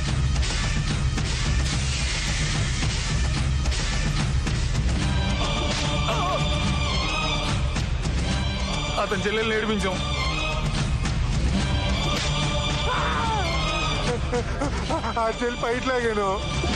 అతని చెల్లెలు నేర్పించాం ఆ చెల్లి బయట లాగాను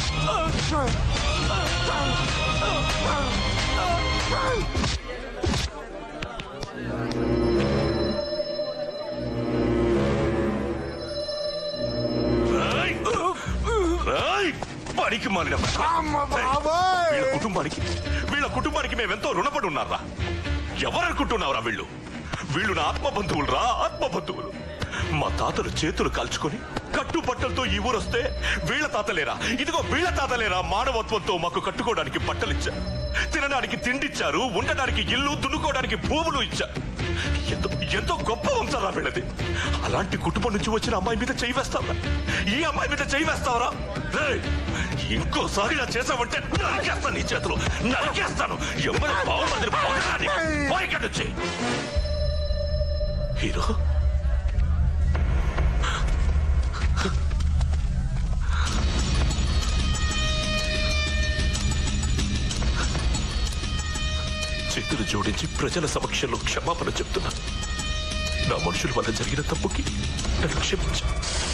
ఏయ్! పనికి మాలిన వీళ్ళ కుటుంబానికి వీళ్ళ కుటుంబానికి మేమెంతో రుణపడి ఉన్నారా ఎవరనుకుంటున్నావురా వీళ్ళు వీళ్ళు నా ఆత్మ బంధువులు రా ఆత్మ బంధువులు మా తాతలు చేతులు కాల్చుకొని కట్టుబట్టలతో ఈ ఊరొస్తే వీళ్ళ తాతలేరా ఇదిగో వీళ్ళ తాతలేరా మానవత్వంతో మాకు కట్టుకోవడానికి బట్టలిచ్చారు తినడానికి తిండిచ్చారు ఉండడానికి ఇల్లు దున్నుకోవడానికి భూములు ఇచ్చారు ఎంతో ఎంతో గొప్ప వంశారా వీళ్ళది అలాంటి కుటుంబం నుంచి వచ్చిన అమ్మాయి మీద చేయి వేస్తావరా ఈ అమ్మాయి మీద చేయి వేస్తావరా రేయ్, ఇంకోసారి ఇలా చేసావంటే నరికేస్తాను నీ చేతులు నరికేస్తాను ఎవరు బాగుంది బాగుంది పోయికట్టొచ్చి హీరో చేతులు జోడించి ప్రజల సమక్షంలో క్షమాపణ చెప్తున్నా నా మనుషుల వల్ల జరిగిన తప్పుకి నన్ను క్షమించు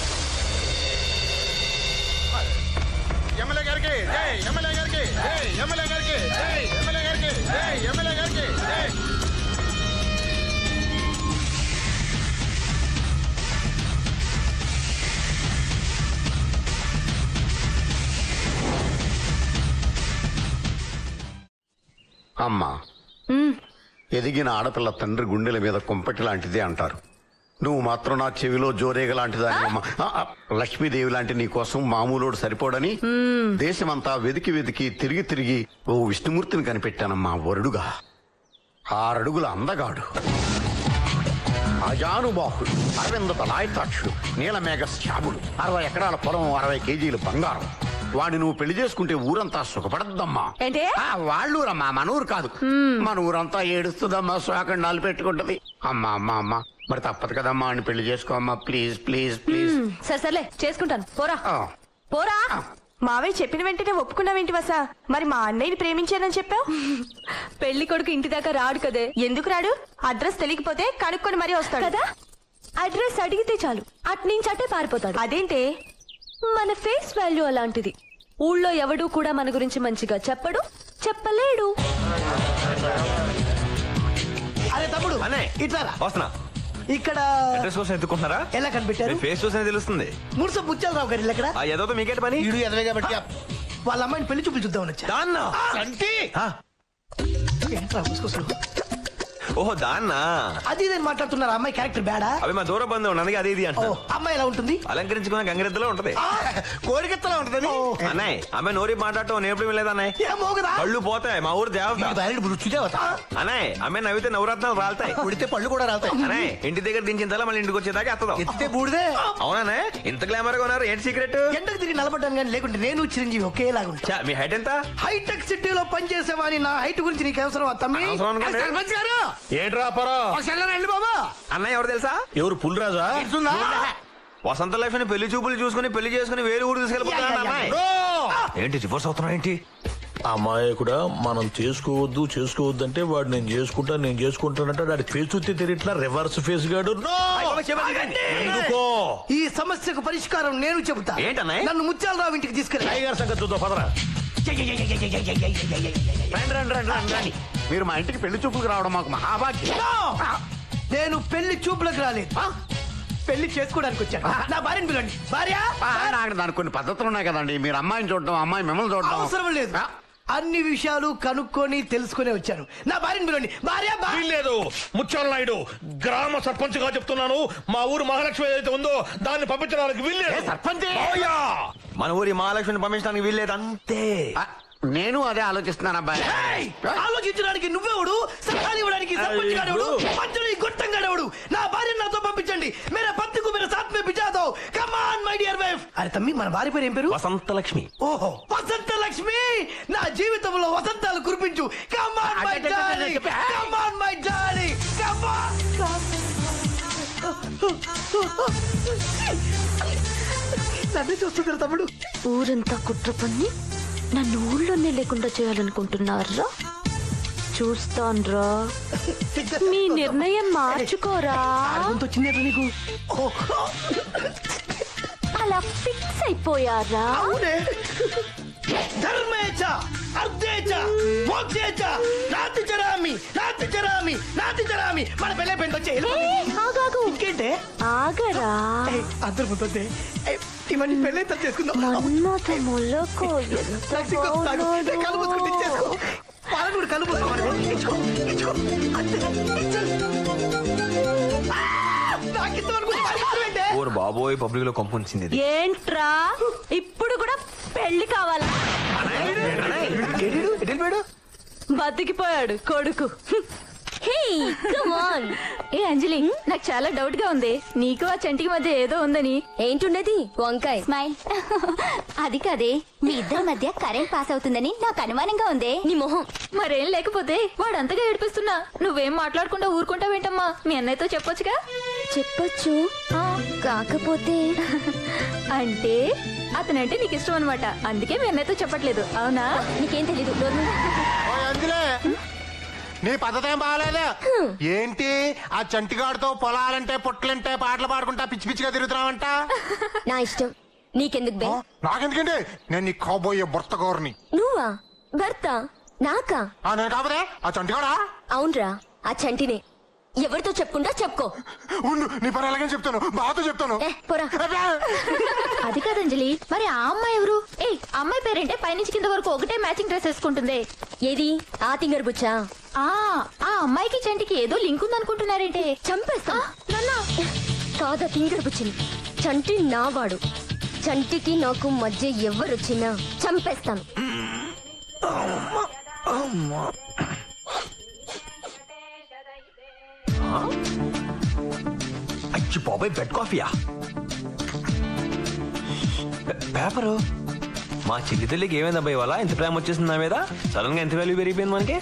ఎమ్మెల్యే గారికి జై ఎమ్మెల్యే గారికి జై ఎమ్మెల్యే గారికి జై ఎమ్మెల్యే గారికి జై ఎమ్మెల్యే గారికి జై అమ్మా ఎదిగిన ఆడపిల్ల తండ్రి గుండెల మీద కుంపటి లాంటిదే అంటారు నువ్వు మాత్రం నా చెవిలో జోరేగ లాంటిదాని అమ్మా ఆ, ఆ, లక్ష్మీదేవి లాంటి నీ కోసం మామూలోడు సరిపోడని దేశమంతా వెతికి వెతికి తిరిగి తిరిగి ఓ విష్ణుమూర్తిని కనిపెట్టానమ్మా వరుడుగా ఆరడుగుల అందగాడు అజానుబాహుడు అరవింద తలాయతాక్షుడు నీలమేఘ శ్యాముడు అరవై ఎకరాల పొలం అరవై కేజీలు బంగారం వాడిని నువ్వు పెళ్లి చేసుకుంటే ఊరంతా సుఖపడద్దమ్మా ఏంటి ఆ, వాళ్ళూరమ్మా మన ఊరు కాదు మన ఊరంతా ఏడుస్తుందమ్మా శోకండాలు పెట్టుకుంటది అమ్మా అమ్మా అమ్మా మరి తప్పదు కదమ్మా అని పెళ్లి చేసుకో అమ్మా ప్లీజ్ ప్లీజ్ ప్లీజ్ మ్మ్. సరే సర్లే చేసుకుంటాను పోరా పోరా మావయ్య చెప్పిన వెంటనే ఒప్పుకున్నావేంటి వసా మరి మా అన్నయ్యని ప్రేమించానని చెప్పావు పెళ్లి కొడుకు ఇంటి దాకా రాడు కదే ఎందుకు రాడు అడ్రస్ తెలియకపోతే కనుక్కొని మరీ వస్తాడు కదా అడ్రస్ అడిగితే చాలు అట్నుంచి అట్టే పారిపోతాడు అదేంటే మన ఫేస్ వాల్యూ అలాంటిది ఊళ్ళో ఎవడూ కూడా మన గురించి మంచిగా చెప్పడు చెప్పలేడు అరే తమ్ముడు అనే ఇట్లా రా. వస్తున్నా ఇక్కడ అడ్రస్ కోసం ఎత్తుకుంటున్నారా ఎలా కనిపెట్టారు మీ ఫేస్ చూసిన తెలుస్తుంది మురుస బుచ్చాలరావు గారు ఇల్లు ఎక్కడ ఆ ఏదో మీకేంటి పని ఈడు ఎదవే కాబట్టి వాళ్ళ అమ్మాయిని పెళ్లి చూపులు చూద్దామని వచ్చా అంటే ఏంట్రా ముసుకొస్తాడు? ఓహో దాన్నా అది నేను మాట్లాడుతున్నారు అమ్మాయి క్యారెక్టర్ బేడా అవి మా దూర బంధువు ఉన్నది అది ఇది ఓ అంటున్నా అమ్మాయి ఎలా ఉంటుంది అలంకరించుకున్న గంగిరెద్దులో ఉంటది కోడికెత్తలా ఉంటుంది అన్నయ్య అమ్మాయి నోరి మాట్లాడటం నేర్పడం లేదు అన్నయ్య మోగదా కళ్ళు పోతాయి మా ఊరు దేవత రుచి దేవత అన్నయ్య అమ్మాయి నవ్వితే నవరత్నాలు రాలుతాయి ఉడితే పళ్ళు కూడా రావుతాయి అన్నయ్య ఇంటి దగ్గర దించిన తల మళ్ళీ ఇంటికి వచ్చేదాకా ఎత్తదాం ఎత్తితే బూడిదే అవునా ఇంత గ్లామర్ గా ఉన్నారు ఏంటి సీక్రెట్ ఎండకు తిరిగి నిలబడ్డాను కానీ లేకుంటే నేను చిరంజీవి ఒకేలాగా ఉంటా మీ హైట్ ఎంత హైటెక్ సిటీలో పనిచేసేవాని నా హైట్ గురించి నీకు అవసరం తమ్మి అవసరం అనుకోండి. సర్పంచ్ గారు ఏంట్రా పరా ఒకసారి రండి బాబా అన్నయ్య ఎవరు తెలుసా ఎవరు పుల్రాజా తెలుసుందా? వసంత లైఫ్ ని పెళ్లి చూపులు చూసుకుని పెళ్లి చేసుకుని వేరే ఊరు తీసుకెళ్ళిపోతున్నాడు యా, యా, యా. అన్నయ్య ఏంటి రివర్స్ అవుతున్నా ఏంటి అమాయకుడా మనం చేసుకోవద్దు చేసుకోవద్దు అంటే వాడు నేను చేసుకుంటా నేను చేసుకుంటానంటే వాడి ఫేస్ చూస్తే తెలియట్లా రివర్స్ ఫేస్ గాడు No! ఎందుకో ఈ సమస్యకు పరిష్కారం నేను చెబుతా ఏంటన్నయ్య? నన్ను ముత్యాలరావు ఇంటికి తీసుకెళ్ళి టైగర్ సంగతి చూద్దాం పదరా రండి రండి రండి రండి రండి మీరు మా ఇంటికి పెళ్లి చూపులకు రావడం మాకు మహాభాగ్యం నేను పెళ్లి చూపులకు రాలేదు పెళ్లి చేసుకోవడానికి వచ్చాను నా భార్యను పిలండి భార్య ఆ, నాకు దానికి కొన్ని పద్ధతులు ఉన్నాయి కదండి మీరు అమ్మాయిని చూడడం అమ్మాయి మిమ్మల్ని చూడడం అవసరం లేదు అన్ని విషయాలు కనుక్కొని తెలుసుకునే వచ్చాను నా భార్యను పిలండి భార్య భార్య లేదు ముత్యాల నాయుడు గ్రామ సర్పంచ్ గా చెప్తున్నాను మా ఊరు మహాలక్ష్మి ఏదైతే ఉందో దాన్ని పంపించడానికి వీల్లేదు సర్పంచ్ మన ఊరి మహాలక్ష్మిని పంపించడానికి వీల్లేదు అంతే నేను అదే ఆలోచిస్తున్నాను అబ్బాయి ఏయ్! ఆలోచించడానికి నువ్వెవడు సలహాలు ఇవ్వడానికి సర్పంచ్ గాడెవడు మధ్యలో ఈ గొట్టం గాడెవడు నా భార్య నాతో పంపించండి మేరా పత్తికు మేరా సాత్ మే బిజా దో come on my dear wife అరే తమ్మి మన భార్య పేరు ఏం పేరు వసంత లక్ష్మి ఓహో వసంత లక్ష్మి నా జీవితంలో వసంతాలు కురిపించు come on my darling come on my darling come నన్ను చూస్తున్నారు తమ్ముడు ఊరంతా కుట్ర పన్ని నన్ను ఊళ్ళోనే లేకుండా చేయాలనుకుంటున్నారా చూస్తాన్రా మీ నిర్ణయం మార్చుకోరా వచ్చింది నీకు అలా ఫిక్స్ అయిపోయారా అవునే ధర్మేచ అర్ధేచ మోక్షేచ నాతి చరామి నాతి చరామి నాతి చరామి మన పెళ్ళే పెంట వచ్చే ఆగాగు ఇంకేంటే ఆగరా అందరు ముందే ఇవన్నీ పెళ్ళే తను చేసుకుందాం మన్మథ మొలకు ఎంత నాకు సిగ్గు వస్తుంది. తాగు. బాగున్నాడు. కళ్ళు మూసుకుని ఇచ్చేసుకో పాలను కూడా కళ్ళు మూసుకోమని ఇచ్చుకో ఇచ్చుకో అంతే ఇచ్చేయ్. ఆ! నాకు ఇంతవరకు పరిగెత్తమంటే. ఓరు బాబోయ్ పబ్లిక్ లో కంపుంచింది ఇది ఏంట్రా ఇప్పుడు కూడా పెళ్లి కావాలా బతికిపోయాడు కొడుకు ఏ అంజలి నాకు చాలా డౌట్ గా ఉంది నీకు ఆ చంటికి మధ్య ఏదో ఉందని ఏంటున్నది వంకాయ స్మైల్ అది కాదే మీ ఇద్దరి మధ్య కరెంట్ పాస్ అవుతుందని నాకు అనుమానంగా ఉంది నీ మొహం మరేం లేకపోతే వాడు అంతగా ఏడిపిస్తున్నా నువ్వేం మాట్లాడకుండా ఊరుకుంటావేంటమ్మా మీ అన్నయ్యతో చెప్పొచ్చుగా చెప్పొచ్చు కాకపోతే అంటే అతనంటే నీకు ఇష్టం అనమాట అందుకే మీ అన్నయ్యతో చెప్పట్లేదు అవునా నీకేం తెలీదు ఓయ్ అంజలే నీ పద్ధతి ఏం బాగాలేదు ఏంటి ఆ చంటిగాడితో పొలాలంటే పుట్లంటే పాటలు పాడుకుంటా పిచ్చి పిచ్చిగా తిరుగుతున్నావంట నా ఇష్టం నీకెందుకు బే నాకెందుకండి నేను నీ కాబోయే భర్త గౌరని నువ్వా భర్త నాకా ఆ నేను కాకపోతే ఆ చంటిగాడా అవునరా ఆ చంటినే ఎవరితో చెప్పుకుంటా చెప్పుకో ఉండు నీ పని ఎలాగని చెప్తాను బాతో చెప్తాను అది కాదంజలి మరి ఆ అమ్మాయి ఎవరు ఏ అమ్మాయి పేరేంటే పైనుంచి కింద వరకు ఒకటే మ్యాచింగ్ డ్రెస్ వేసుకుంటుంది ఏది ఆ తింగర్ బుచ్చా ఆ ఆ అమ్మాయికి చంటికి ఏదో లింక్ ఉందనుకుంటున్నారేంటే చంపేస్తా కాదా తింగర్ బుచ్చిని చంటి నావాడు చంటికి నాకు మధ్య ఎవరొచ్చినా చంపేస్తాను అచ్చి బాబాయ్ బెడ్ కాఫీయా పే- పేపరు మా చెల్లి తల్లికి ఏమైంది అబ్బాయి ఇవాళ ఇంత ప్రేమ వచ్చేసింది నా మీద సడన్ గా ఎంత వాల్యూ పెరిగిపోయింది మనకి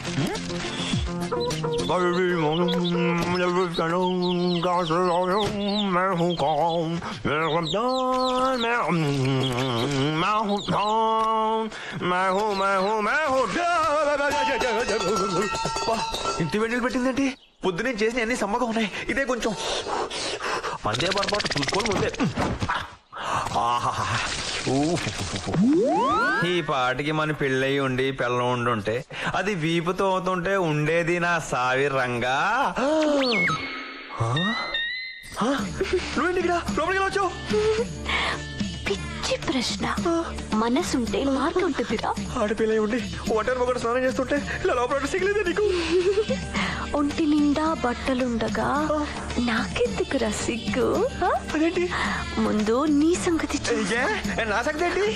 ఇంటి వెంటలు పెట్టిందండి పొద్దునే చేసిన అన్ని సమ్మగా ఉన్నాయి ఇదే కొంచెం మందే పొరపాటు చూసుకోవాలి ముందే ఆహాహా. ఊహ్. ఈ పాటికి మన పెళ్ళయి ఉండి పిల్లం ఉండి ఉంటే అది వీపుతో అవుతుంటే ఉండేది నా సావి రంగా ఆ? ఆ? నువ్వేంటి ఇక్కడ లోపలికి ఎలా వచ్చావు పిచ్చి ప్రశ్న మనసుంటే మార్గం ఉంటుందిరా ఆడపిల్ల ఉండి ఒంటరి ఒకటి స్నానం చేస్తుంటే ఇలా లోపల సిగలేదే నీకు ఒంటి నిండా బట్టలుండగా నాకెందుకురా సిగ్గు ఆ? ముందు నీ సంగతి చూసా నా సంగతి ఏంటి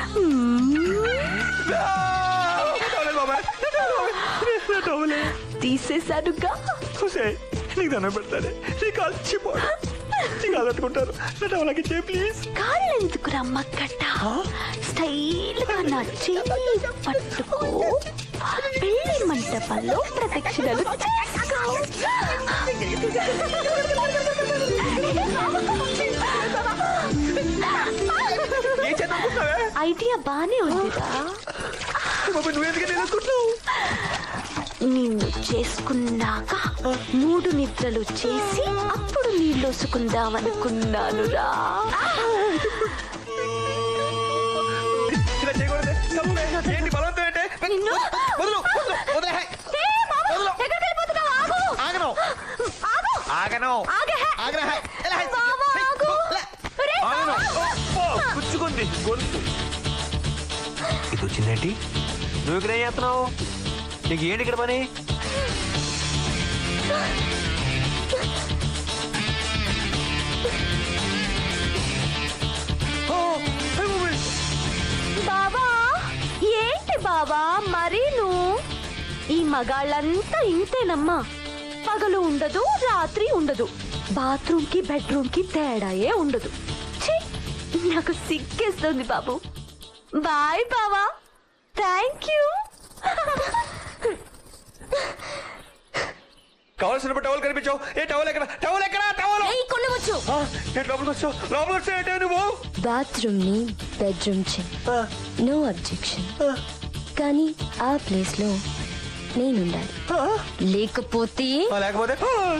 తీసేశానుగా నీకు దండం పెడతానే నీ కాలు చిపోడు నీ కాలు పట్టుకుంటారు నా టవలకి చే ప్లీజ్ కాళ్ళు ఎందుకు రమ్మక్కట స్టైల్ గా నచ్చి పట్టుకో పెళ్లి మంటపంలో ప్రదక్షిణలు చేసుకో. ఐడియా బానే ఉందిరా నిన్ను చేసుకున్నాక మూడు నిద్రలు చేసి అప్పుడు నీళ్ళొసుకుందాం అనుకున్నాను రా ఏంటి బలవంతం ఏంటి వదలు, వదలు, వదిలే. ఆగను ఆగను ఆగను ఎలా? ఆగను ఓ, గుచ్చుకుంది గొంతు ఇది వచ్చిందేంటి నువ్వు ఇక్కడ ఏం చేస్తున్నావు నీకు ఏంటి ఇక్కడ పని బాబా ఏంటి బాబా మరీ నువ్వు ఈ మగాళ్ళంతా ఇంతేనమ్మా పగలు ఉండదు రాత్రి ఉండదు బాత్రూమ్ కి బెడ్రూమ్ కి తేడాయే ఉండదు ఛీ, నాకు సిగ్గేస్తుంది బాబు బాయ్ బావా థ్యాంక్ యూ కావాల్సిన టవల్ కనిపించావు ఏ టవల్ ఎక్కడ టవల్ ఎక్కడ టవల్ కొనవచ్చు ఏంటి లోపలికి వచ్చావు లోపలికి వచ్చావు ఏంటి నువ్వు బాత్రూమ్ ని బెడ్రూమ్ చే నో అబ్జెక్షన్ కానీ ఆ ప్లేస్ లో నేనుండాలి లేకపోతే లేకపోతే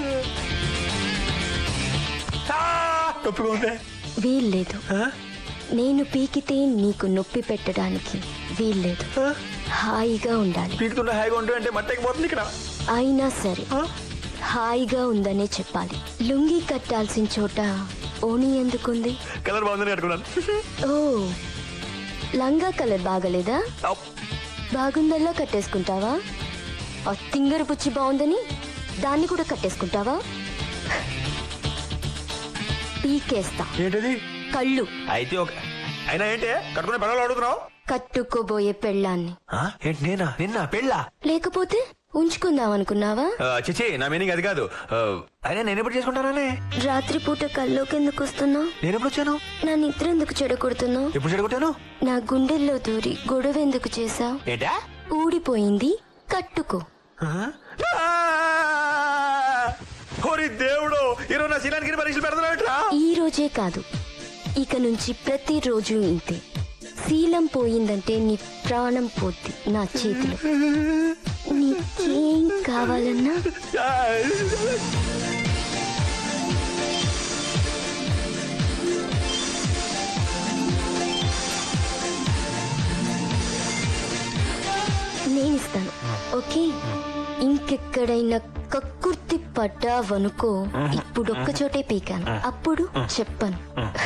నొప్పిగా ఉంది వీల్లేదు నేను పీకితే నీకు నొప్పి పెట్టడానికి వీల్లేదు హాయిగా ఉండాలి పీకుతుంటే హాయిగా ఉంటే అంటే మట్టకి పోతుంది ఇక్కడ అయినా సరే హాయిగా ఉందనే చెప్పాలి లుంగి కట్టాల్సిన చోట ఓణి ఎందుకుంది కలర్ బాగుందని కట్టుకున్నాను ఓ లంగా కలర్ బాగలేదా బాగుందల్లా కట్టేసుకుంటావా ఆ తింగర పుచ్చి బాగుందని దాన్ని కూడా కట్టేసుకుంటావా పీకేస్తా ఏంటది కళ్ళు అయితే ఒక అయినా ఏంటి కట్టుకునే పిల్లలు అడుగుతున్నావు కట్టుకోబోయే పెళ్ళాన్ని ఆ? ఏంటి నేనా నిన్న పెళ్ళా లేకపోతే ఉంచుకుందాం అనుకున్నావా చిచి నా మీనింగ్ అది కాదు ఆ, అయినా నేను ఎప్పుడు చేసుకుంటానని రాత్రిపూట కల్లోకి ఎందుకు వస్తున్నావు నేను ఎప్పుడు వచ్చాను నా నిద్ర ఎందుకు చెడగొడుతున్నావు ఎప్పుడు చెడగొట్టాను నా గుండెల్లో దూరి గొడవ ఎందుకు చేశావు ఏంటా ఊడిపోయింది కట్టుకో ఓరి దేవుడు ఈరోజు నా శీలానికి పరీక్షలు పెడుతున్నావు ఎట్లా ఈ రోజే కాదు ఇక నుంచి ప్రతిరోజు ఇంతే శీలం పోయిందంటే నీ ప్రాణం పోద్ది నా చేతిలో నీకేం కావాలన్నా నేనిస్తాను ఓకే ఇంకెక్కడైనా కక్కుర్తి పడ్డావనుకో ఇప్పుడు ఒక్క చోటే పీకాను అప్పుడు చెప్పను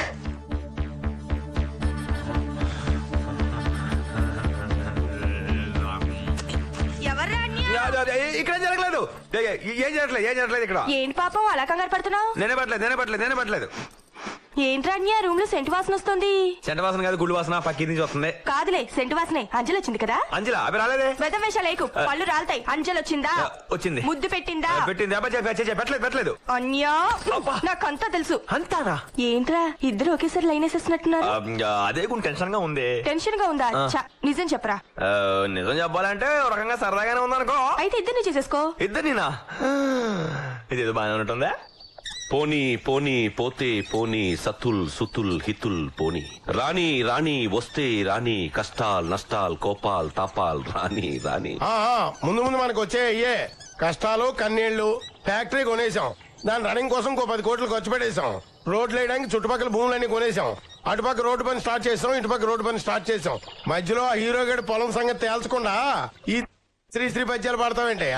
ఇక్కడ జరగలేదు ఏ- ఏ- ఏం జరగలేదు ఏం జరగలేదు ఇక్కడ ఏంటి పాపం అలా కంగారు పడుతున్నావు నేనే పట్టలేదు నేనే పట్టలేదు నేనే పట్టలేదు ఏంట్రా అన్య రూమ్ లో సెంటు వాసన వస్తుంది చెంట వాసన కాదు గుళ్ళు వాసన పక్కి నుంచి వస్తుంది కాదులే సెంటు వాసనే అంజలి వచ్చింది కదా అంజల అవి రాలేదే వెదవేష లేకు పళ్ళు రాలతాయి అంజలి వచ్చిందా ఆ, వచ్చింది ముద్దు పెట్టిందా ఆ, పెట్టింది అబ్బా చెప్ప- చెప్ప- పెట్టలేదు పెట్టలేదు అన్యా నాకంతా తెలుసు అంతానా ఏంట్రా ఇద్దరు ఒకేసారి లైన్ వేసేస్తున్నట్టున్నారు ఆ, అదే కొంచెం టెన్షన్ గా ఉంది టెన్షన్ గా ఉందా ఆ. ఛ, నిజం చెప్పరా ఆ, నిజం చెప్పాలంటే ఒక రకంగా సరదాగానే ఉందనుకో అయితే ఇద్దరిని చేసేసుకో ఇద్దరినా ఇదేదో బాగానే ఉంటుందా పోనీ పోనీ పోతే పోనీ సతుల్ సుతుల్ హితుల్ పోనీ రాణి రాణి వస్తే రాణి కష్టాల్ నష్టాల్ కోపాల్ తాపాల్ రాణి రాణి ఆ, ఆ, ముందు ముందు మనకు వచ్చే అయ్యే కష్టాలు కన్నీళ్లు ఫ్యాక్టరీ కొనేసాం దాని రన్నింగ్ కోసం ఇంకో పది కోట్లు ఖర్చు పెట్టేశాం రోడ్లు వేయడానికి చుట్టుపక్కల భూములన్నీ కొనేసాం అటుపక్క రోడ్డు పని స్టార్ట్ చేసాం ఇటుపక్క రోడ్డు పని స్టార్ట్ చేసాం మధ్యలో ఆ హీరో గడి పొలం సంగతి తేల్చకుండా ఈ శ్రీ శ్రీ పద్యాలు పాడతావేంటయ్యా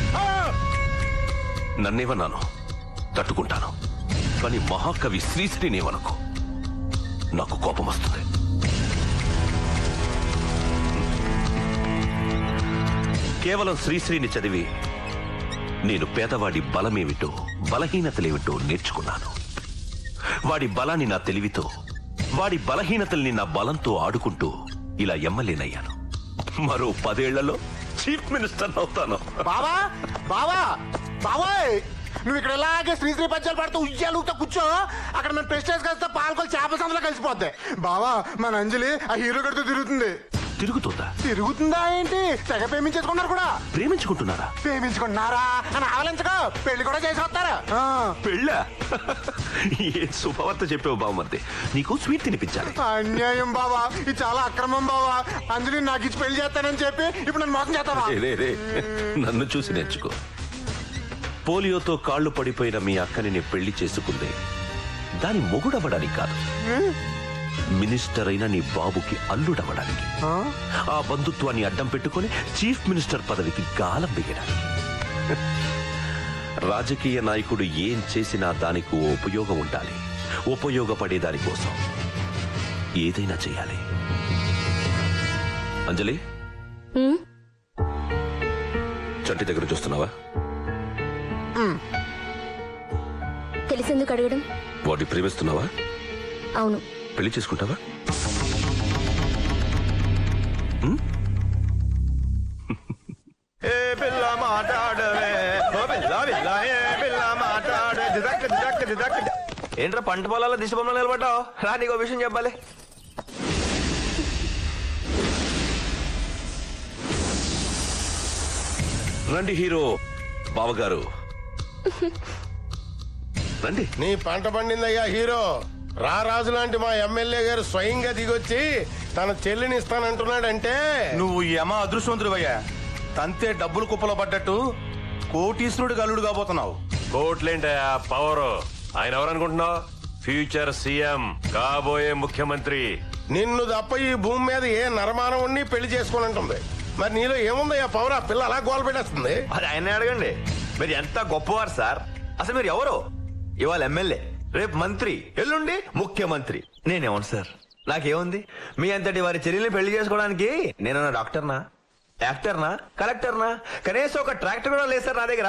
నన్నేమన్నాను తట్టుకుంటాను కానీ మహాకవి శ్రీశ్రీనేమనుకో నాకు కోపం వస్తుంది కేవలం శ్రీశ్రీని చదివి నేను పేదవాడి బలమేమిటో బలహీనతలేమిటో నేర్చుకున్నాను వాడి బలాన్ని నా తెలివితో వాడి బలహీనతల్ని నా బలంతో ఆడుకుంటూ ఇలా ఎమ్మెల్యేనయ్యాను మరో పదేళ్లలో చీఫ్ మినిస్టర్ అవుతాను బావా బావా బావాయ్ నువ్వు ఇక్కడ ఇలాగే శ్రీశ్రీ పద్యాలు పాడుతూ ఉయ్యాలు ఊగుతూ కూర్చో అక్కడ మేము ప్రెస్టేజ్ కలిస్తే పాల్గొని చేపల సందులో కలిసిపోద్ది బావా మన అంజలి ఆ హీరో గడితో తిరుగుతుంది తిరుగుతుందా తిరుగుతుందా ఏంటి తెగ ప్రేమించేసుకున్నారు కూడా ప్రేమించుకుంటున్నారా ప్రేమించుకున్నారా అని ఆవలించకో పెళ్లి కూడా చేసి వస్తారా పెళ్ళ ఏ శుభవార్త చెప్పావు బావమర్ది నీకు స్వీట్ తినిపించాలి అన్యాయం బావా ఇది చాలా అక్రమం బావా అందులో నాకు ఇచ్చి పెళ్లి చేస్తానని చెప్పి ఇప్పుడు నన్ను మోసం చేస్తావా రే, రే, రే. నన్ను చూసి నేర్చుకో పోలియోతో కాళ్ళు పడిపోయిన మీ అక్కని నేను పెళ్లి చేసుకుంది దాని మొగుడవ్వడానికి కాదు మినిస్టర్ అయిన నీ బాబుకి అల్లుడవ్వడానికి ఆ బంధుత్వాన్ని అడ్డం పెట్టుకొని చీఫ్ మినిస్టర్ పదవికి గాలం దిగడానికి రాజకీయ నాయకుడు ఏం చేసినా దానికి ఓ ఉపయోగం ఉండాలి ఉపయోగపడే దానికోసం ఏదైనా చేయాలి అంజలి ఉమ్, చంటి దగ్గర చూస్తున్నావా ఉమ్. తెలిసెందుకు అడగడం వాడిని ప్రేమిస్తున్నావా అవును పెళ్లి చేసుకుంటావా ఏ పిల్ల మాట్లాడవే ఓ పిల్ల పిల్ల ఏ పిల్ల మాట్లాడే దిదక్ దిదక్ దిదక్ ఏంట్రా పంట పొలాల్లో దిశ బొమ్మలు నిలబడ్డావు రా నీకు విషయం చెప్పాలి రండి హీరో బావగారు రండి నీ పంట పండిందయ్యా హీరో రారాజు లాంటి మా ఎమ్మెల్యే గారు స్వయంగా దిగొచ్చి తన చెల్లిని ఇస్తానంటున్నాడంటే నువ్వు యమ అదృష్టవంతుడివయ్యా తంతే డబ్బులు కుప్పలో పడ్డట్టు కోటీశ్వరుడు గల్లుడు కాబోతున్నావు కోట్లేంటయా పవర్ ఆయన ఎవరనుకుంటున్నావు ఫ్యూచర్ సీఎం కాబోయే ముఖ్యమంత్రి నిన్ను తప్ప ఈ భూమి మీద ఏ నరమానం ఉండి పెళ్లి చేసుకుని ఉంటుంది మరి నీలో ఏముందయ్యా పవర్ ఆ పిల్ల అలా గోల పెట్టేస్తుంది అది ఆయన్నే అడగండి మీరు ఎంత గొప్పవారు సార్ అసలు మీరు ఎవరు ఇవాళ ఎమ్మెల్యే రేపు మంత్రి ఎల్లుండి ముఖ్యమంత్రి నేనేమను సార్ నాకేముంది మీ అంతటి వారి చెల్లెల్ని పెళ్లి చేసుకోవడానికి నేనన్నా డాక్టర్నా యాక్టర్నా కలెక్టర్నా కనీసం ఒక ట్రాక్టర్ కూడా లేదు సార్ నా దగ్గర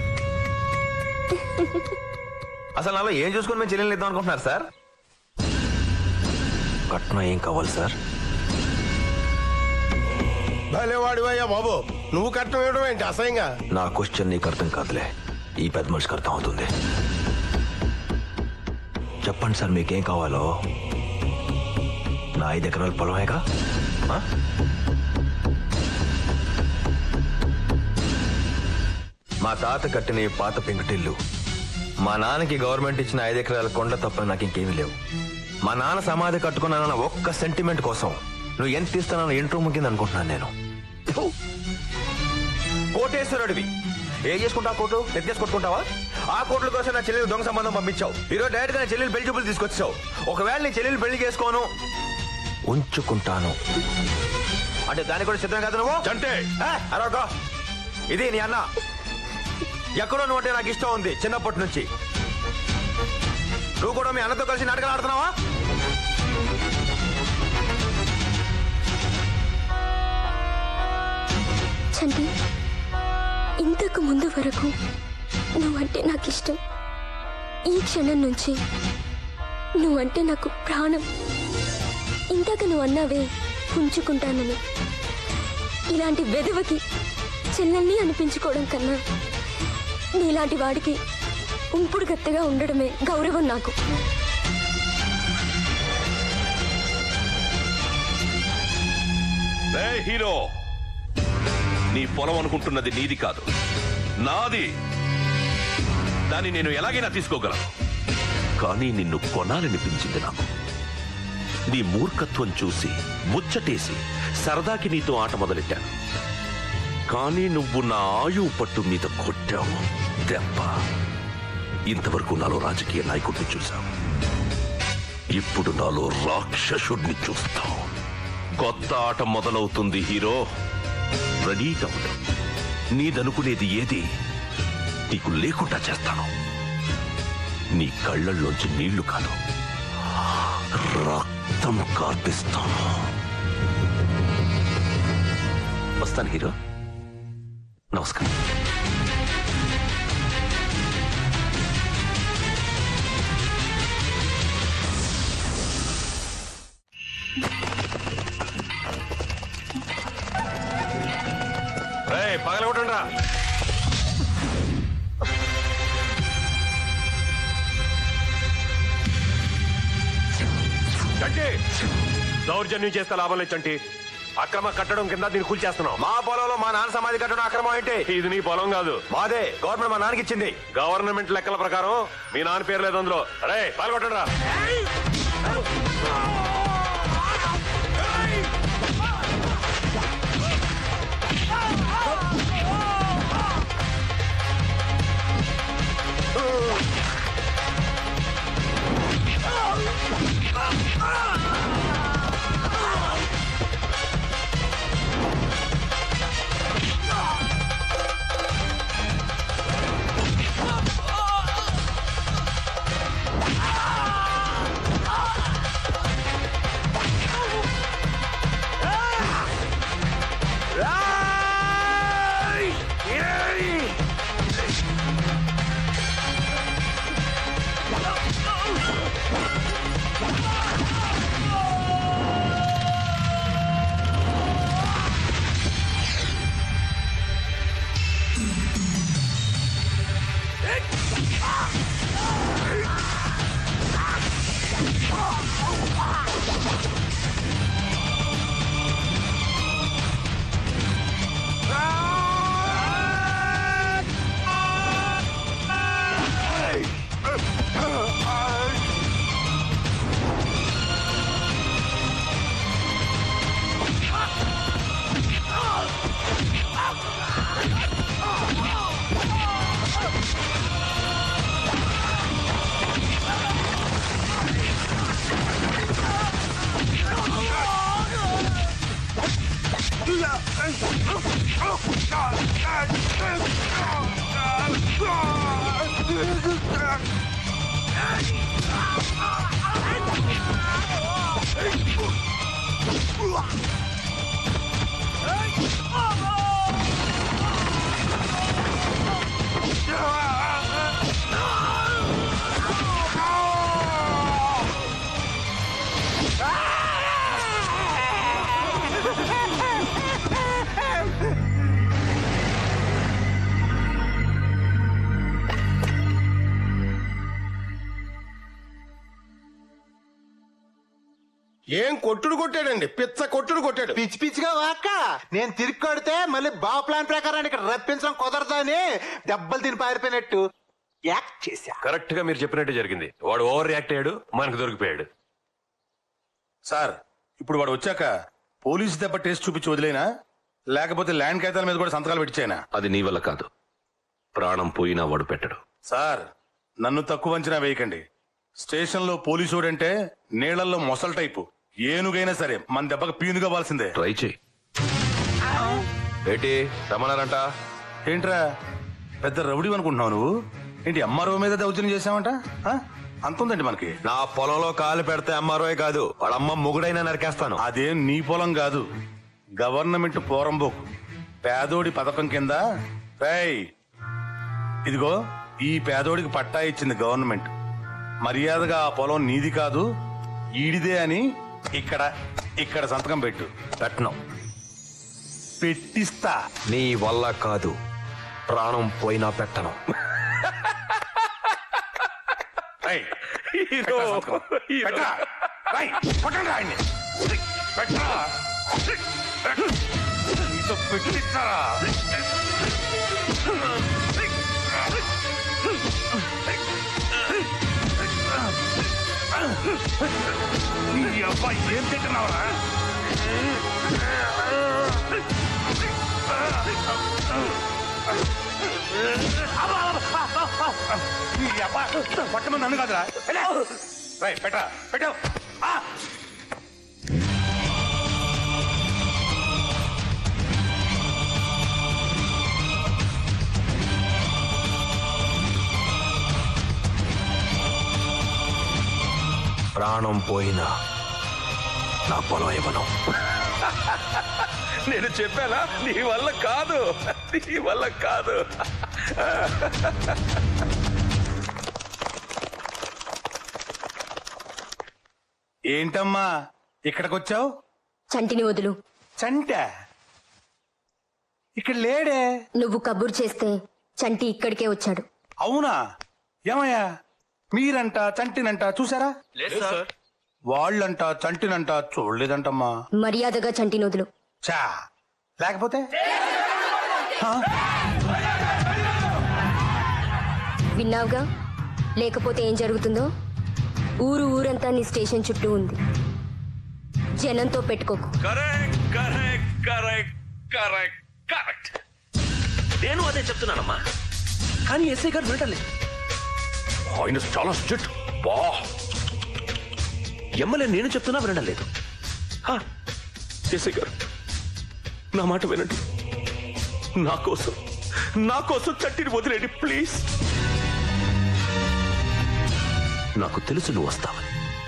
అసలు నాలో ఏం చూసుకుని మేము చెల్లెల్ని ఇద్దాం అనుకుంటున్నారు సార్ కట్నం ఏం కావాలి సార్ భలే వాడివయ్యా బాబు నువ్వు కట్టడం ఇవ్వడం ఏంటి అసహ్యంగా నా క్వశ్చన్ నీకు అర్థం కాదులే ఈ పెద్ద మనిషికి అర్థం అవుతుంది చెప్పండి సార్ మీకేం కావాలో నా ఐదు ఎకరాల పొలమేగా ఆ? మా తాత కట్టిన ఈ పాత పెంకుటిల్లు మా నాన్నకి గవర్నమెంట్ ఇచ్చిన ఐదు ఎకరాల కొండ తప్ప నాకు ఇంకేమీ లేవు మా నాన్న సమాధి కట్టుకున్నానన్న ఒక్క సెంటిమెంట్ కోసం నువ్వు ఎంత ఇస్తానన్న ఎంట్రో ముగింది అనుకుంటున్నాను నేను ఫు! కోటేశ్వరుడివి ఏం చేసుకుంటావు కోటు ఎత్తేసి కొట్టుకుంటావా ఆ కోట్ల కోసం నా చెల్లెలు దొంగ సంబంధం పంపించావు ఈరోజు డైరెక్ట్ గా నా చెల్లెలు పెళ్లి చూపులు తీసుకొచ్చావు ఒకవేళ నీ చెల్లెలు పెళ్లి చేసుకోను ఉంచుకుంటాను అంటే దానికి కూడా సిద్ధం కాదు నువ్వు చంటే అరవకో ఇది నీ అన్న ఎక్కడో నువ్వు అంటే నాకు ఇష్టం ఉంది చిన్నప్పటి నుంచి నువ్వు కూడా మీ అన్నతో కలిసి నాటకాలు ఆడుతున్నావా చంటి ఇంతకు ముందు వరకు నువ్వంటే నాకు ఇష్టం ఈ క్షణం నుంచి నువ్వంటే నాకు ప్రాణం ఇందాక నువ్వు అన్నావే ఉంచుకుంటానని ఇలాంటి వెధవకి చెల్లెల్ని అనిపించుకోవడం కన్నా నీలాంటి వాడికి ఉంపుడు గత్తెగా ఉండడమే గౌరవం నాకు రే హీరో నీ పొలం అనుకుంటున్నది నీది కాదు నాది దాన్ని నేను ఎలాగైనా తీసుకోగలను కానీ నిన్ను కొనాలనిపించింది నాకు నీ మూర్ఖత్వం చూసి ముచ్చటేసి సరదాకి నీతో ఆట మొదలెట్టాను కానీ నువ్వు నా ఆయువు పట్టు మీద కొట్టావు దెబ్బ ఇంతవరకు నాలో రాజకీయ నాయకుడిని చూశావు ఇప్పుడు నాలో రాక్షసుడిని చూస్తావు కొత్త ఆట మొదలవుతుంది హీరో రెడీగా ఉండు నీదనుకునేది ఏది నీకు లేకుండా చేస్తాను నీ కళ్ళల్లోంచి నీళ్లు కాదు రక్తం కార్పిస్తాను వస్తాను హీరో నమస్కారం పగల కొట్టండి రా చంటి దౌర్జన్యం చేస్తే లాభం లేదు చంటి అక్రమ కట్టడం కింద దీన్ని కూల్చేస్తున్నాం మా పొలంలో మా నాన్న సమాధి కట్టడం అక్రమం ఏంటి ఇది నీ పొలం కాదు మాదే గవర్నమెంట్ మా నాన్నకి ఇచ్చింది గవర్నమెంట్ లెక్కల ప్రకారం మీ నాన్న పేరు లేదు అందులో అరే పాల్గొట్టండి రా ఏం కొట్టుడు కొట్టాడండి పిచ్చ కొట్టుడు కొట్టాడు పిచ్చి పిచ్చిగా వాక్క నేను తిరిగి కొడితే మళ్ళీ బా ప్లాన్ ప్రకారం ఇక్కడ రప్పించడం కుదరదని దెబ్బలు తిని పారిపోయినట్టు యాక్ట్ చేశా కరెక్ట్ గా మీరు చెప్పినట్టే జరిగింది వాడు ఓవర్ రియాక్ట్ అయ్యాడు మనకు దొరికిపోయాడు సార్ ఇప్పుడు వాడు వచ్చాక పోలీసు దెబ్బ టేస్ట్ చూపించి వదిలేనా లేకపోతే ల్యాండ్ కాగితాల మీద కూడా సంతకాలు పెట్టించాయనా అది నీ వల్ల కాదు ప్రాణం పోయినా వాడు పెట్టడు సార్ నన్ను తక్కువ అంచనా వేయకండి స్టేషన్లో పోలీసుడంటే నీళ్లలో మొసల్ టైపు ఏనుగైనా సరే మన దెబ్బకు పీనుగా వాల్సిందే ట్రై చేయి ఏంటి రమ్మన్నారంట ఏంట్రా పెద్ద రౌడీ అనుకుంటున్నావు నువ్వు ఏంటి ఎంఆర్ఓ మీద దౌర్జన్యం చేసావంట ఆ? అంత ఉందండి మనకి నా పొలంలో కాలు పెడితే అమ్మారోయ్ కాదు వాళ్ళ అమ్మ మొగుడైనా నరికేస్తాను అదేం నీ పొలం కాదు గవర్నమెంట్ పోరంబోకు పేదోడి పథకం కింద రేయ్ ఇదిగో ఈ పేదోడికి పట్టా ఇచ్చింది గవర్నమెంట్ మర్యాదగా ఆ పొలం నీది కాదు ఈడిదే అని ఇక్కడ ఇక్కడ సంతకం పెట్టు పెట్టను పెట్టిస్తా నీ వల్ల కాదు ప్రాణం పోయినా పెట్టను రేయ్, పెట్టరా సంతకం. పెట్టరా. రేయ్, కొట్టండి ఆయన్ని. పెట్టరా. నీతో పెట్టిస్తారా నీ అబ్బాయి ఏం తింటున్నావురా నీ అబ్బాయి పట్టమని నన్ను కాదురా రై పెట్టరా పెట్టావు ప్రాణం పోయినా నా పొలం ఇవ్వను నేను చెప్పానా నీ వల్ల కాదు నీ వల్ల కాదు ఏంటమ్మా ఇక్కడికొచ్చావు చంటిని వదులు చంట ఇక్కడ లేడే నువ్వు కబురు చేస్తే చంటి ఇక్కడికే వచ్చాడు అవునా ఏమయ్యా మీరంట చంటినంట చూసారా వాళ్ళంట చంటినంట చూడలేదంటమ్మా మర్యాదగా చంటిని వదులు చా లేకపోతే విన్నావుగా లేకపోతే ఏం జరుగుతుందో ఊరు ఊరంతా నీ స్టేషన్ చుట్టూ ఉంది జనంతో పెట్టుకోకు correct correct correct correct correct నేను అదే చెప్తున్నానమ్మా కానీ ఎస్ఐ గారు వినటలేదు ఆయన చాలా స్ట్రిక్ట్ బా ఎమ్మెల్యే నేను చెప్తున్నా వినడం లేదు హా, ఎస్ఐ గారు నా మాట వినండి నా కోసం నా కోసం చట్టిని వదిలేండి ప్లీజ్ నాకు తెలుసు నువ్వు వస్తావని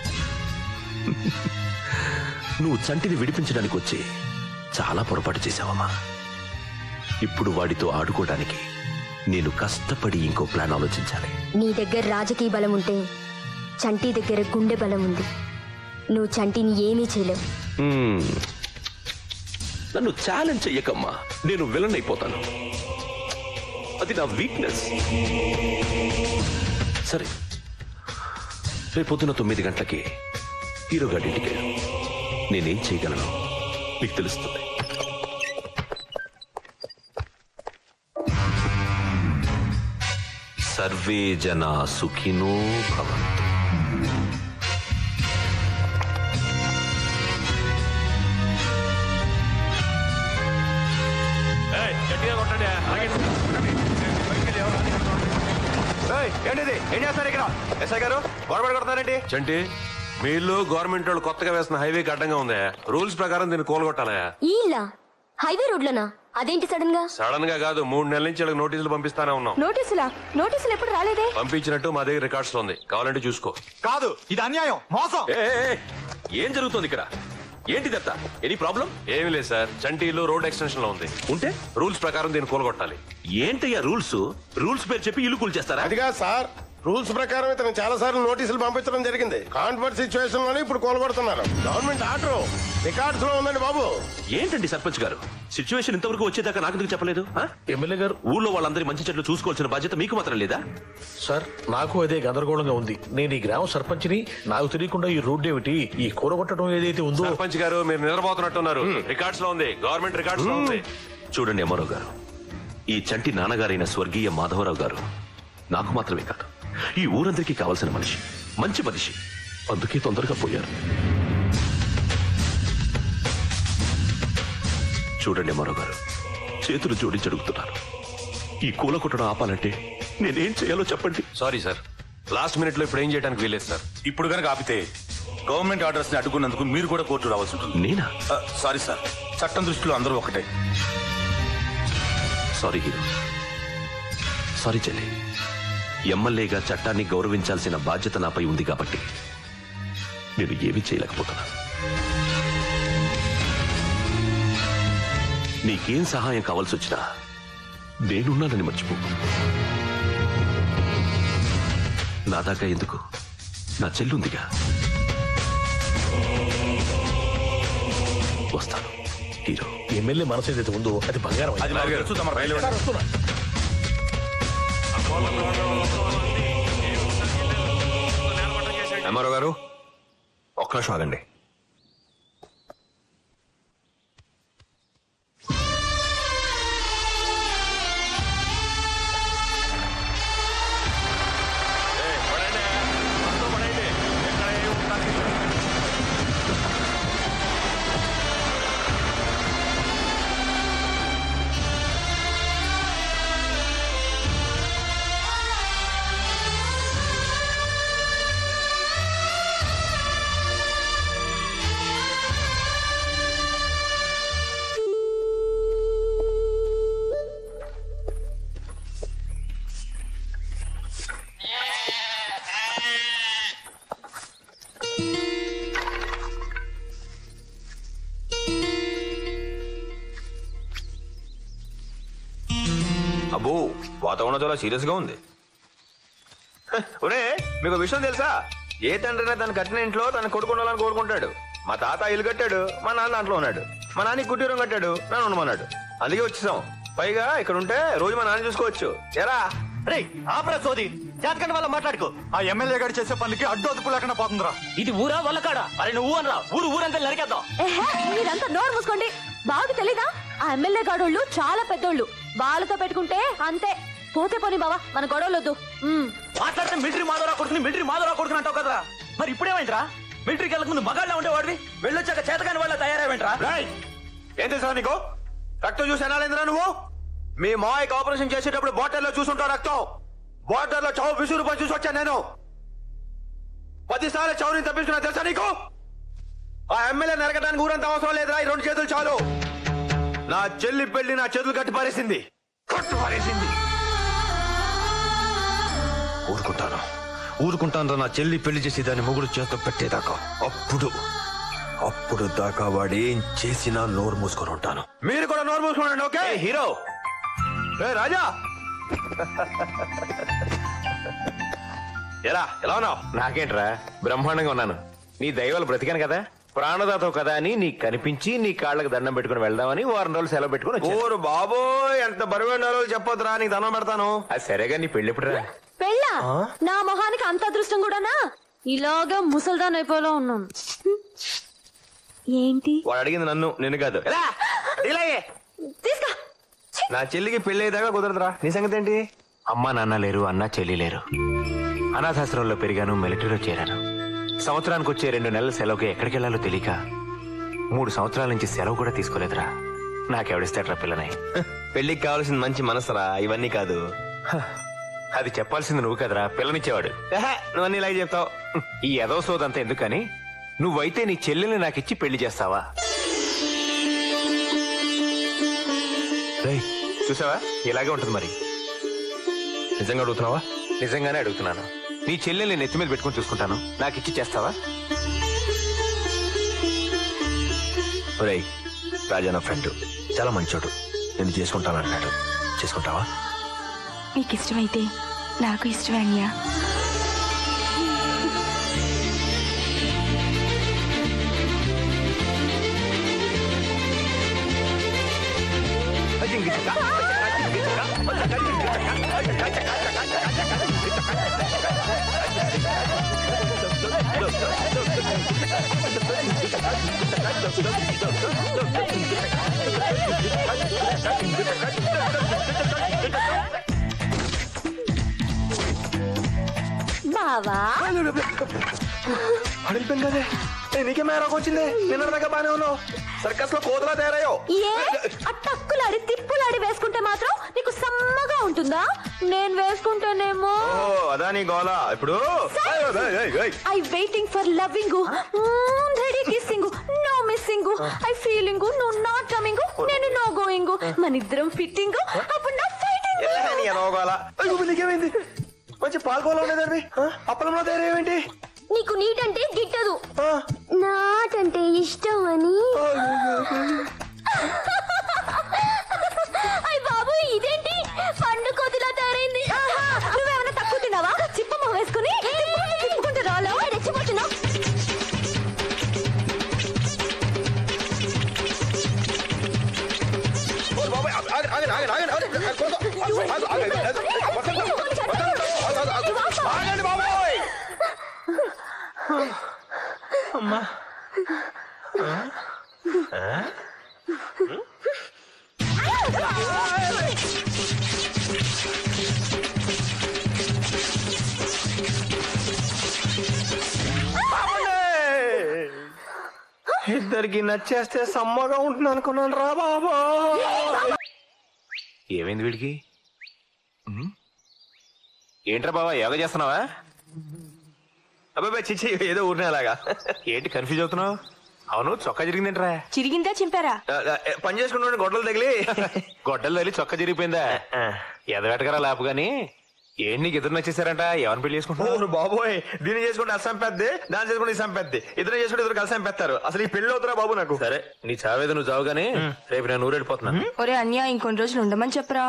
నువ్వు చంటిని విడిపించడానికి వచ్చి చాలా పొరపాటు చేశావమ్మా ఇప్పుడు వాడితో ఆడుకోవడానికి నేను కష్టపడి ఇంకో ప్లాన్ ఆలోచించాలి నీ దగ్గర రాజకీయ బలం ఉంటే చంటి దగ్గర గుండె బలం ఉంది నువ్వు చంటిని ఏమీ చేయలేవు మ్మ్. నన్ను ఛాలెంజ్ చెయ్యకమ్మా నేను విలన్ అయిపోతాను అది నా వీక్నెస్ సరే రేపు పొద్దున తొమ్మిది గంటలకి హీరో గారి ఇంటికి వెళ్ళు. నేనేం చేయగలను మీకు తెలుస్తుంది సర్వే జన సుఖినో భవంతు ఏయ్, ఏంటిది ఏం చేస్తారు ఇక్కడ ఎస్ఐ గారు గొడవడ కొడతారేంటి చంటి మీ ఇల్లు గవర్నమెంట్ వాళ్ళు కొత్తగా వేసిన హైవేకి అడ్డంగా ఉంది రూల్స్ ప్రకారం దీన్ని కోలుగొట్టాలా ఈలా హైవే రోడ్లోనా అదేంటి సడన్ గా సడన్ గా కాదు మూడు నెలల నుంచి వీళ్ళకి నోటీసులు పంపిస్తానే ఉన్నాం నోటీసులా నోటీసులు ఎప్పుడు రాలేదే పంపించినట్టు మా దగ్గర రికార్డ్స్ ఉంది కావాలంటే చూసుకో కాదు ఇది అన్యాయం మోసం ఏ, ఏ, ఏ, ఏం జరుగుతోంది ఇక్కడ ఏంటిదత్త ఎనీ ప్రాబ్లం ఏమి లేదు సార్ చంటి ఇల్లు రోడ్ ఎక్స్టెన్షన్ లో ఉంది ఉంటే రూల్స్ ప్రకారం దీన్ని కోలుగొట్టాలి ఏంటయ్యా రూల్స్ రూల్స్ పేరు చెప్పి ఇల్లు కూల్ చేస్తారా అదిగా సార్ రూల్స్ ప్రకారం ఇతను చాలా సార్లు నోటీసులు పంపించడం జరిగింది కాన్ఫరెన్స్ సిచ్యువేషన్ లోనే ఇప్పుడు కోలుకొడుతున్నారు గవర్నమెంట్ ఆర్డర్ రికార్డ్స్ లో ఉందండి బాబు ఏంటండి సర్పంచ్ గారు సిచ్యువేషన్ ఇంతవరకు వచ్చేదాకా నాకు ఎందుకు చెప్పలేదు ఎమ్మెల్యే గారు ఊళ్ళో వాళ్ళందరి మంచి చెట్లు చూసుకోవాల్సిన బాధ్యత మీకు మాత్రం లేదా సార్ నాకు అదే గందరగోళంగా ఉంది నేను ఈ గ్రామ సర్పంచ్ని నాకు తెలియకుండా ఈ రోడ్డు ఏమిటి ఈ కూరగొట్టడం ఏదైతే ఉందో సర్పంచ్ గారు మీరు నిద్రపోతున్నట్టున్నారు రికార్డ్స్ లో ఉంది గవర్నమెంట్ రికార్డ్స్ లో ఉంది చూడండి అమ్మారావు గారు ఈ చంటి నాన్నగారైన స్వర్గీయ మాధవరావు గారు నాకు మాత్రమే కాదు ఈ ఊరందరికీ కావాల్సిన మనిషి మంచి మనిషి అందుకే తొందరగా పోయారు చూడండి అమ్మారావు గారు చేతులు జోడించి అడుగుతున్నాను ఈ కూల కొట్టడం ఆపాలంటే నేనేం చేయాలో చెప్పండి సారీ సార్ లాస్ట్ మినిట్ లో ఇప్పుడు ఏం చేయడానికి వీలేదు సార్ ఇప్పుడు కనుక ఆపితే గవర్నమెంట్ ఆర్డర్స్ ని అడ్డుకున్నందుకు మీరు కూడా కోర్టు రావాల్సి ఉంటుంది నేనా సారీ సార్ చట్టం దృష్టిలో అందరూ ఒకటే సారీ హీరో సారీ చెల్లి ఎమ్మెల్యేగా చట్టాన్ని గౌరవించాల్సిన బాధ్యత నాపై ఉంది కాబట్టి నేను ఏమీ చేయలేకపోతున్నా నీకేం సహాయం కావాల్సి వచ్చినా నేనున్నానని మర్చిపో నా దాకా ఎందుకు నా చెల్లుందిగా వస్తాను హీరో ఎమ్మెల్యే మనసు ఏదైతే ఉందో అది బంగారం అది మాకు తెలుసు, తమరు బయలుదేరండి. సార్, వస్తున్నా. ఎంఆర్ఓ గారు ఒక్క నిమిషం ఆగండి అబ్బో వాతావరణం చాలా సీరియస్ గా ఉంది హ, ఒరే మీకు విషయం తెలుసా ఏ తండ్రినా తన కట్టిన ఇంట్లో తన కొడుకు ఉండాలని కోరుకుంటాడు మా తాత ఇల్లు కట్టాడు మా నాన్న దాంట్లో ఉన్నాడు మా నాన్న కుటీరం కట్టాడు నన్ను ఉండమన్నాడు అందుకే వచ్చేసాం పైగా ఇక్కడ ఉంటే రోజు మా నాన్న చూసుకోవచ్చు ఎరా రే ఆపరా సోది చేతకండి వల్ల మాట్లాడుకో ఆ ఎమ్మెల్యే గారు చేసే పనికి అడ్డు అదుపు లేకుండా పోతుందిరా ఇది ఊరా వల్ల కాడా అరే నువ్వు అనరా ఊరు ఊరంతా నరికేద్దాం మీరంతా నోరు మూసుకోండి బాగా తెలీదా ఆ ఎమ్మెల్యే గడోళ్ళు చాలా పెద్దోళ్ళు వాళ్ళతో పెట్టుకుంటే అంతే పోతే పోని బావా మన గొడవలొద్దు ఉమ్. మాట్లాడితే మిలిటరీ మాధవరావు కొడుకుని మిలిటరీ మాధవరావు కొడుకుని అంటావు కదరా మరి ఇప్పుడేమైందిరా మిలిటరీకి వెళ్ళక ముందు మగాళ్ళ ఉండేవాడివి వెళ్ళొచ్చాక చేతకాని వాళ్ళ తయారైవేంట్రా ఏం తెలుసా నీకు రక్తం చూసి ఎనాలేంద్రా నువ్వు మీ మాయకి ఆపరేషన్ చేసేటప్పుడు బాటిల్లో చూసుంటావు రక్తం బాటిల్లో చావు విసురు పని చూసి వచ్చాను నేను పదిసార్లు చౌని తప్పించుకున్నా తెలుసా నీకు ఆ ఎమ్మెల్యే నరకడానికి ఊరంత అవసరం లేదురా ఈ రెండు చేతులు చాలు నా చెల్లి పెళ్లి నా చేతులు కట్టి పారేసింది కట్టు పారేసింది ఊరుకుంటాను ఊరుకుంటాను నా చెల్లి పెళ్లి చేసి దాన్ని మొగుడు చేత పెట్టేదాకా అప్పుడు అప్పుడు దాకా వాడు ఏం చేసినా నోరు మూసుకొని ఉంటాను మీరు కూడా నోరు మూసుకోండి ఓకే హీరో ఏ రాజా ఎరా ఎలా ఉన్నావు నాకేంట్రా బ్రహ్మాండంగా ఉన్నాను నీ దైవాలు బ్రతికాను కదా ప్రాణదాతవు కదా అని నీకు కనిపించి నీ కాళ్ళకి దండం పెట్టుకుని వెళ్దామని వారం రోజులు సెలవు పెట్టుకుని వచ్చాను. ఓరు బాబోయ్ ఎంత బరువైన రోజులు చెప్పొద్దురా నీకు దండం పెడతాను అది సరేగా నీ పెళ్లి ఎప్పుడురా పెళ్ళా నా మొహానికి అంత అదృష్టం కూడానా ఇలాగా ముసల్దాన్ అయిపోయేలా ఉన్నాను ఏంటి వాడు అడిగింది నన్ను నిన్ను కాదు ఎలా? ఇలాగే. తీసుకో నా చెల్లికి పెళ్లి అయ్యేదాకా కుదరదురా నీ సంగతి ఏంటి అమ్మా నాన్న లేరు అన్న చెల్లి లేరు అనాథాశ్రమంలో పెరిగాను మిలిటరీలో చేరాను సంవత్సరానికి వచ్చే రెండు నెలల సెలవుకి ఎక్కడికి వెళ్ళాలో తెలియక మూడు సంవత్సరాల నుంచి సెలవు కూడా తీసుకోలేదురా నాకెవడిస్తాడ్రా పిల్లని పెళ్లికి కావాల్సిన మంచి మనసురా ఇవన్నీ కాదు అది చెప్పాల్సింది నువ్వు కదరా పిల్లనిచ్చేవాడు ఏహే, నువ్వు అన్ని ఇలాగే చెప్తావు ఈ ఎదవ సోదంతా ఎందుకని నువ్వైతే నీ చెల్లెల్ని నాకిచ్చి పెళ్లి చేస్తావా రేయ్, చూసావా ఇలాగే ఉంటుంది మరి నిజంగా అడుగుతున్నావా నిజంగానే అడుగుతున్నాను నీ చెల్లెల్ని నెత్తి మీద పెట్టుకుని చూసుకుంటాను నాకిచ్చి చేస్తావా ఒరేయ్ రాజా నా ఫ్రెండ్ చాలా మంచోడు నేను చేసుకుంటానన్నాడు చేసుకుంటావా మీకు ఇష్టమైతే నాకు ఇష్టమే అన్యా బావా అడిగిపోయింది కదే ఏ, నీకే మేరకు వచ్చింది నిన్నదాకా బానే ఉన్నావు సర్కస్ లో కోతలా తయారయ్యో ఏ ఆ టక్కులాడి తిప్పులాడి వేసుకుంటే మాత్రం నీకు సమ్మగా ఉంటుందా నేను వేసుకుంటానేమో ఓ అదా నీ గోల ఇప్పుడు ఏయ్, ఏయ్, ఏయ్, ఏయ్. I waiting for loving ready kissing no missing I feeling నువ్వు నాట్ కమింగ్ నేను నో గోయింగ్ మన ఇద్దరం ఫిట్టింగ్ అప్పుడు నా ఫైటింగ్ ఏ, నీ ఎదవ గోల అయ్యో, నీకేమైంది మంచి పాల్గోలో ఉండేదండి అప్పలంలో తయారేమేంటి నీకు నీటంటే గిట్టదు నాటంటే ఇష్టం అని అయ్య బాబు ఇదేంటి పండు కోతిలా తయారైంది నువ్వేమైనా తక్కువ తిన్నావా చిప్పమ్మ వేసుకుని తిప్పుకుంటూ రాలో రెచ్చిపోతున్నావు ఆగండి బాబోయ్ అమ్మా ఇద్దరికి నచ్చేస్తే సమ్మగా ఉంటుంది అనుకున్నాను రా బాబా ఏమైంది వీడికి ఉమ్? ఏంట్రా బావా యోగా చేస్తున్నావా అబ్బాయి చిచ్చి ఏదో ఊరినేలాగా ఏంటి కన్ఫ్యూజ్ అవుతున్నావు అవును చొక్కా జరిగిందేంట్రా చిరిగిందా చింపారా పని చేసుకుంటున్నాడు గొడ్డలు తగిలి గొడ్డలు తగిలి చొక్కా జరిగిపోయిందా ఎదవెటకరా లేపు గాని ఏంటి నీకు ఎదురు నచ్చేసారంట ఎవరిని పెళ్లి చేసుకుంటున్నావు ఓరు బాబోయ్ దీన్ని చేసుకుంటే అస్సాం పెద్ది దాన్ని చేసుకుంటే ఇసాం పెద్ది ఇద్దరు చేసుకుంటే ఇద్దరు కలిసి పెడతారు అసలు ఈ పెళ్లి అవుతురా బాబు నాకు సరే నీ చావేదో నువ్వు చావు గానీ రేపు నేను ఊరెళ్ళిపోతున్నా ఒరే అన్యా ఇంకొన్ని రోజులు ఉండమని చెప్పరా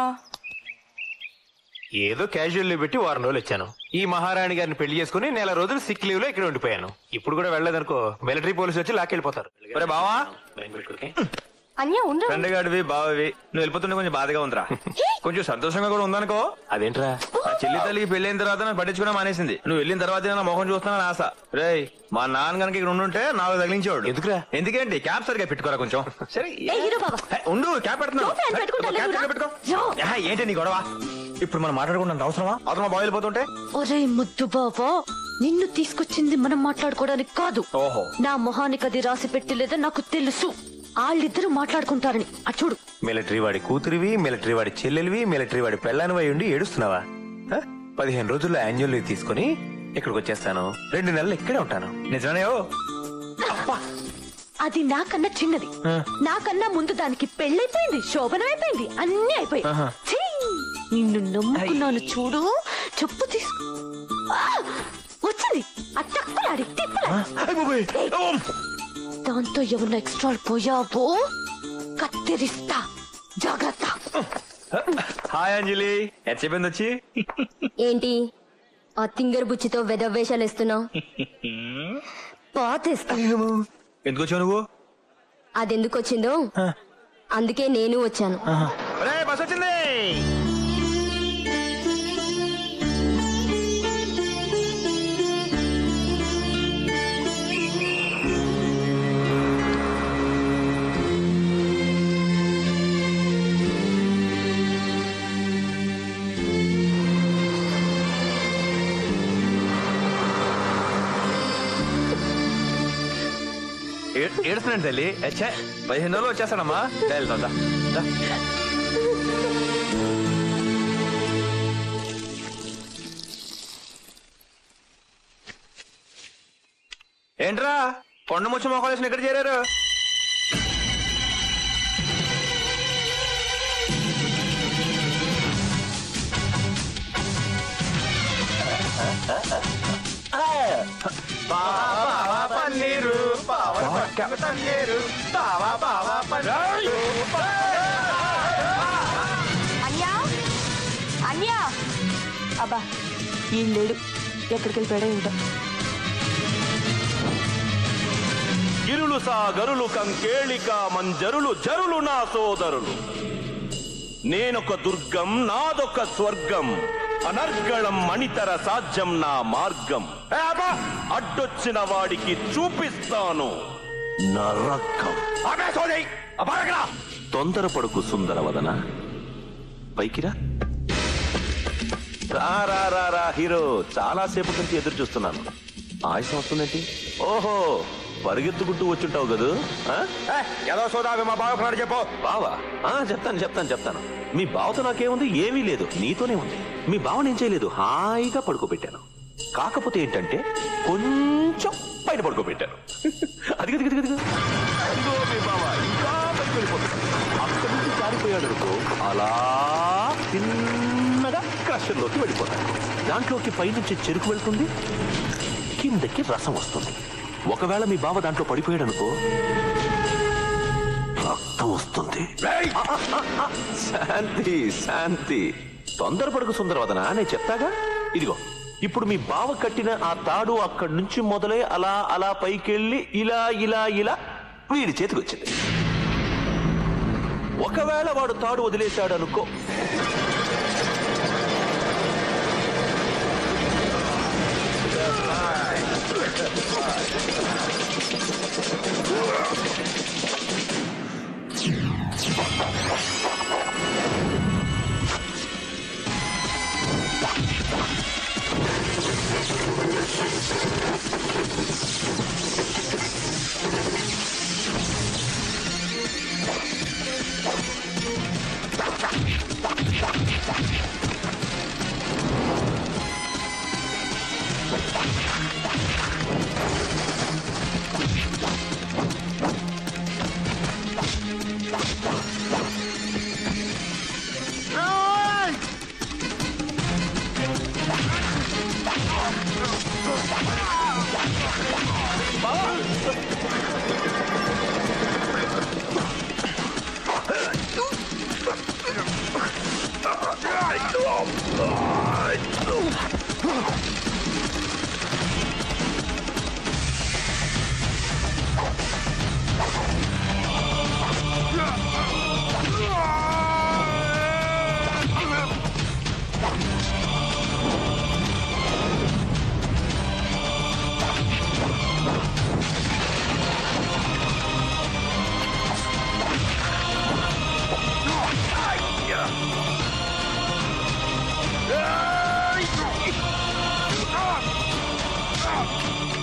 ఏదో క్యాజువల్ లీవ్ పెట్టి వారం రోజులు ఇచ్చాను ఈ మహారాణి గారిని పెళ్లి చేసుకుని నెల రోజులు సిక్ లీవ్ లో ఇక్కడ ఉండిపోయాను ఇప్పుడు కూడా వెళ్ళలేదనుకో మిలిటరీ పోలీసు వచ్చి లాక్కెళ్ళిపోతారు ఒరే బావా అన్య ఉండు ఫ్రెండ్ గాడివి బావవి నువ్వు వెళ్ళిపోతుంటే కొంచెం బాధగా ఉందిరా కొంచెం సంతోషంగా కూడా ఉందనుకో అదేంట్రా ఆ చెల్లి తల్లికి పెళ్ళైన తర్వాత నన్ను పట్టించుకున్నా మానేసింది నువ్వు వెళ్ళిన తర్వాత నా మొహం చూస్తున్నాను ఆశ రేయ్ మా నాన్న కనుక ఇక్కడ ఉండుంటే నాకు తగిలించేవాడు ఎందుకురా ఎందుకేంటి క్యాప్ సరిగా పెట్టుకోరా కొంచెం సరే హే, ఉండు క్యాప్ పెడుతున్నావు హే, క్యాప్ సరిగా పెట్టుకో హే, ఏంటి నీ గొడవ ఇప్పుడు మనం మాట్లాడుకుంటాం అవసరమా అవసరమా బాగా వెళ్ళిపోతుంటే ఒరే ముద్దు బావా నిన్ను తీసుకొచ్చింది మనం మాట్లాడుకోవడానికి కాదు ఓహో నా మొహానికి అది రాసి పెట్టలేదో నాకు తెలుసు వాళ్ళిద్దరూ మాట్లాడుకుంటారని అటు చూడు మిలిటరీ వాడి కూతురివి మిలిటరీ వాడి చెల్లెలివి మిలిటరీ వాడి పెళ్ళానివై ఉండి ఏడుస్తున్నావా హ? పదిహేను రోజుల్లో యాన్యువల్ లీవ్ తీసుకుని ఇక్కడికి వచ్చేస్తాను రెండు నెలలు ఇక్కడే ఉంటాను నిజమనే అది నాకన్నా చిన్నది నాకన్నా ముందు దానికి పెళ్ళైపోయింది శోభనం అయిపోయింది అన్ని అయిపోయి ఆహా. ఛీ! నిన్ను నమ్ముకున్నాను చూడు చెప్పు తీసుకో ఆ! వచ్చింది ఆ టక్కులాడి తిప్పలాడి. ఏయ్! దాంతో ఏమన్నా ఎక్స్ట్రా పోయావో కత్తిరిస్తా జాగ్రత్త హాయ్ అంజలి ఎంత చెప్పింది వచ్చి ఏంటి ఆ తింగర్ బుచ్చితో వెదవేషాలు ఇస్తున్నావు పాతేస్తా ఎందుకు వచ్చావు నువ్వు అదెందుకు వచ్చిందో అందుకే నేను వచ్చాను ఒరే, బస్ వచ్చింది ఏ- ఏడుస్తున్నాడు తల్లి అచ్చా పదిహేను రోజులు వచ్చేస్తాడమ్మా దా, వెళ్దాం దా. దా. ఏంట్రా కొండ ముచ్చి మొక్కలేసిన ఎక్కడ చేరారు పన్నీరు పన్నీరు అన్యా అన్యా అబ్బా ఈ లేడు ఎక్కడికి వెళ్ళిపోయాడో ఏంటో గిరులు సా గరులు కంకేళిక మంజరులు జరులు నా సోదరులు నేనొక దుర్గం నాదొక స్వర్గం అనర్గళం మణితర సాధ్యం నా మార్గం ఏ అబ్బా! అడ్డొచ్చిన వాడికి చూపిస్తాను నరకం తొందరపడుకు సుందరవదన పైకిరా రా రా రా రా హీరో చాలా సేపటి నుంచి ఎదురు చూస్తున్నాను ఆయుసం వస్తుందేంటి ఓహో పరిగెత్తుకుంటూ వచ్చుంటావు కదూ ఆ? ఏదో సోదావి మా బావకున్నాడు చెప్పు బావా ఆ, చెప్తాను చెప్తాను చెప్తాను మీ బావతో నాకేముంది ఏమీ లేదు నీతోనే ఉంది మీ బావని ఏం చేయలేదు హాయిగా పడుకోబెట్టాను కాకపోతే ఏంటంటే కొంచెం పైన పడుకోబెట్టాను అది అది అది అది ఇదిగో మీ బావ ఇంకా పైకి వెళ్ళిపోతాడు అక్కడి నుంచి జారిపోయాడు అనుకో అలా చిన్నగా క్రషర్లోకి వెళ్ళిపోతాడు దాంట్లోకి పైనుంచి చెరుకు వెళ్తుంది కిందకి రసం వస్తుంది ఒకవేళ మీ బావ దాంట్లో పడిపోయాడు అనుకో రక్తం వస్తుంది ఆ, ఆ, ఆ, ఆ, శాంతి శాంతి తొందరపడకు సుందరవదన నేను చెప్తాగా ఇదిగో ఇప్పుడు మీ బావ కట్టిన ఆ తాడు అక్కడి నుంచి మొదలై అలా అలా పైకెళ్ళి ఇలా ఇలా ఇలా వీడి చేతికి వచ్చింది ఒకవేళ వాడు తాడు వదిలేశాడు అనుకో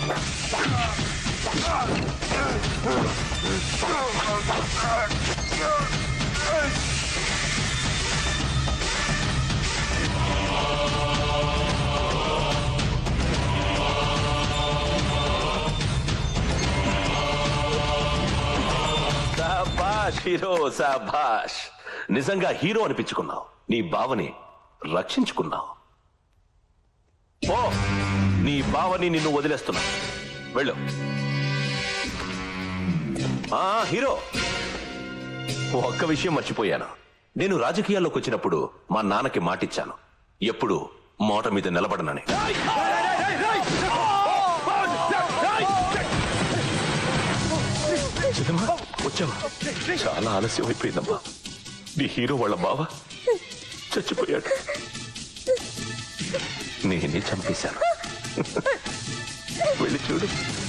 శాబాష్ హీరో శాబాష్ నిజంగా హీరో అనిపించుకున్నావు నీ బావని రక్షించుకున్నావు ఓ నీ బావని నిన్ను వదిలేస్తున్నా వెళ్ళు ఆ హీరో ఒక్క విషయం మర్చిపోయాను నేను రాజకీయాల్లోకి వచ్చినప్పుడు మా నాన్నకి మాటిచ్చాను ఎప్పుడు మాట మీద నిలబడనని చిన్నమ్మా, వచ్చావా చాలా ఆలస్యం అయిపోయిందమ్మా నీ హీరో వాళ్ళ బావ చచ్చిపోయాడు నేనే చంపేశాను వెళ్ళి చూడు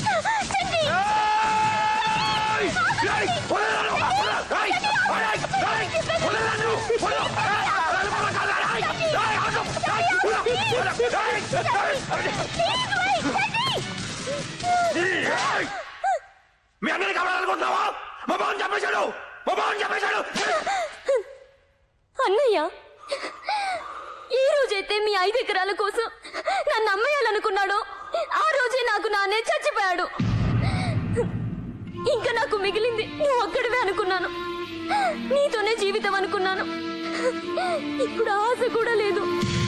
మీ అందరినీ కావాలనుకుంటున్నావా మా బాబు చంపేశాడు మా బాబు చంపేశాడు అన్నయ్య ఏ రోజైతే మీ ఐదు ఎకరాల కోసం నన్ను అమ్మేయాలనుకున్నాడో ఆ రోజే నాకు నాన్నే చచ్చిపోయాడు ఇంకా నాకు మిగిలింది నువ్వు ఒక్కడివే అనుకున్నాను నీతోనే జీవితం అనుకున్నాను ఇప్పుడు ఆశ కూడా లేదు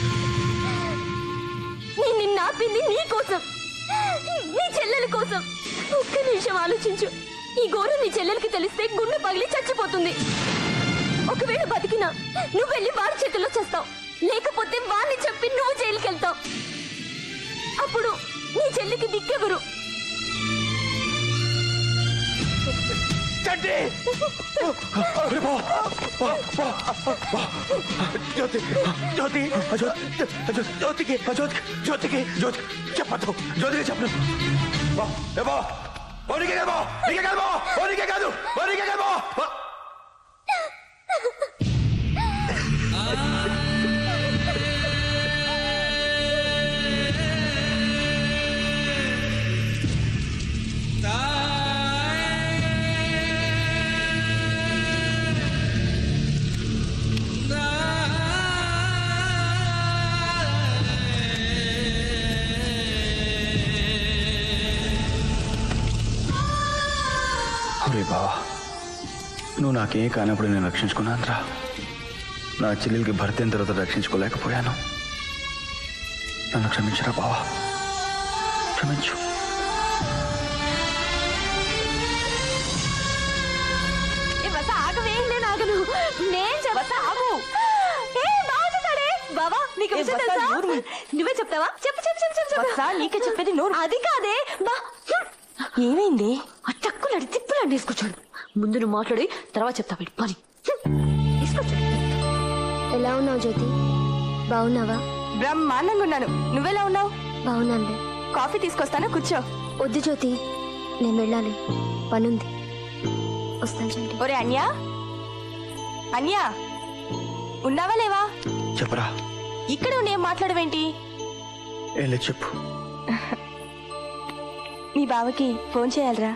నేను నిన్ను ఆపింది నీ కోసం నీ చెల్లెల కోసం ఒక్క నిమిషం ఆలోచించు ఈ ఘోరం నీ చెల్లెలకి తెలిస్తే గుండె పగిలి చచ్చిపోతుంది ఒకవేళ బతికినా నువ్వు వెళ్ళి వాడి చేతిలో చేస్తావు లేకపోతే వాడిని చెప్పి నువ్వు జైలుకి వెళ్తావు అప్పుడు నీ చెల్లికి దిక్కెవరు చంటి జ్యోతి జ్యోతి జ్యోతి జ్యోతికి జ్యోతికి జ్యోతికి జ్యోతి చెప్పద్దు జ్యోతికి చెప్పను ఏమో ఓనికే కాదు నీకే కాదు ఓనికే కాదు ఓనికే కాదు ఒరే బావా నువ్వు నాకేం కానప్పుడు నేను రక్షించుకున్నానురా నా చెల్లెలకి భర్త అయిన తర్వాత రక్షించుకోలేకపోయాను నన్ను క్షమించరా బావా క్షమించు ఏ వస ఆగవే నేను ఆగను నేను చెప్తా ఆగు ఏ బావ చూసాడే బావా నీకు విషయం తెలుసా నువ్వే చెప్తావా చెప్పు చెప్పు చెప్పు చెప్పు వసా నీకే చెప్పేది నోరు అది కాదే బా ఏమైంది ఆ టక్కులాడి తిప్పులాడి తీసుకొచ్చాడు ముందు నువ్వు మాట్లాడి తర్వాత చెప్తా వీడి పని తీసుకొచ్చాడు ఎలా ఉన్నావు జ్యోతి బాగున్నావా బ్రహ్మాండంగా ఉన్నాను నువ్వెలా ఉన్నావు బాగున్నానులే కాఫీ తీసుకొస్తాను కూర్చో వద్దు జ్యోతి నేను వెళ్ళాలి పనుంది వస్తాను చండి ఒరే అన్యా అన్యా ఉన్నావా లేవా చెప్పరా ఇక్కడ నేను మాట్లాడవేంటి ఏం లేదు చెప్పు మీ బావకి ఫోన్ చేయాలరా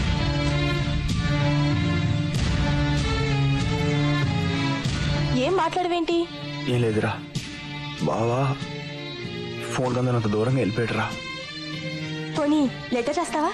ఏం మాట్లాడవేంటి ఏం లేదురా బావా ఫోన్ కన్నా అంత దూరంగా వెళ్ళిపోయాడురా పోనీ లెటర్ రాస్తావా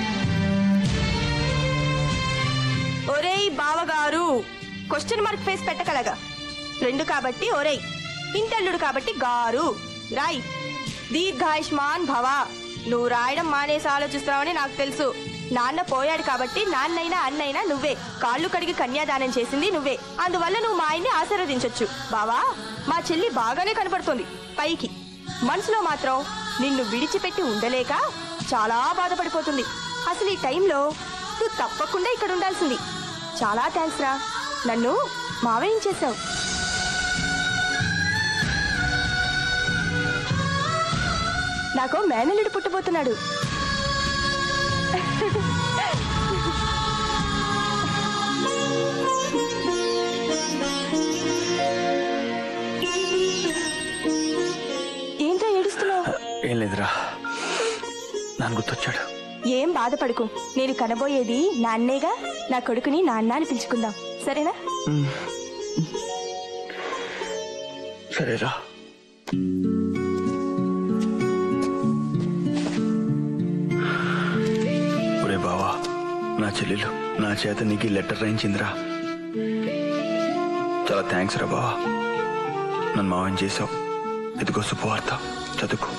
ఒరేయ్ బావగారు క్వశ్చన్ మార్క్ ఫేస్ పెట్టగలగా రెండు కాబట్టి ఒరేయ్ ఇంటల్లుడు కాబట్టి గారు రాయ్ దీర్ఘాయుష్మాన్ భవ నువ్వు రాయడం మానేసి ఆలోచిస్తున్నావని నాకు తెలుసు నాన్న పోయాడు కాబట్టి నాన్నైనా అన్నైనా నువ్వే కాళ్ళు కడిగి కన్యాదానం చేసింది నువ్వే అందువల్ల నువ్వు మా ఆయన్ని ఆశీర్వదించొచ్చు బావా మా చెల్లి బాగానే కనపడుతోంది పైకి మనసులో మాత్రం నిన్ను విడిచిపెట్టి ఉండలేక చాలా బాధపడిపోతుంది అసలు ఈ టైంలో నువ్వు తప్పకుండా ఇక్కడ ఉండాల్సింది చాలా థ్యాంక్స్ రా నన్ను మావేయించేశావు నాకు మేనల్లుడు పుట్టబోతున్నాడు ఏంట్రా ఏడుస్తున్నావు ఏం లేదురా నాన్న గుర్తొచ్చాడు ఏం బాధపడకు నేను కనబోయేది నాన్నేగా నా కొడుకుని నాన్న అని పిలుచుకుందాం సరేనా సరేరా ఒరే బావా నా చెల్లెలు నా చేత నీకు ఈ లెటర్ రాయించిందిరా చాలా థ్యాంక్స్ రా బావా నన్ను మావని చేసావు ఇదిగో శుభవార్త చదువుకో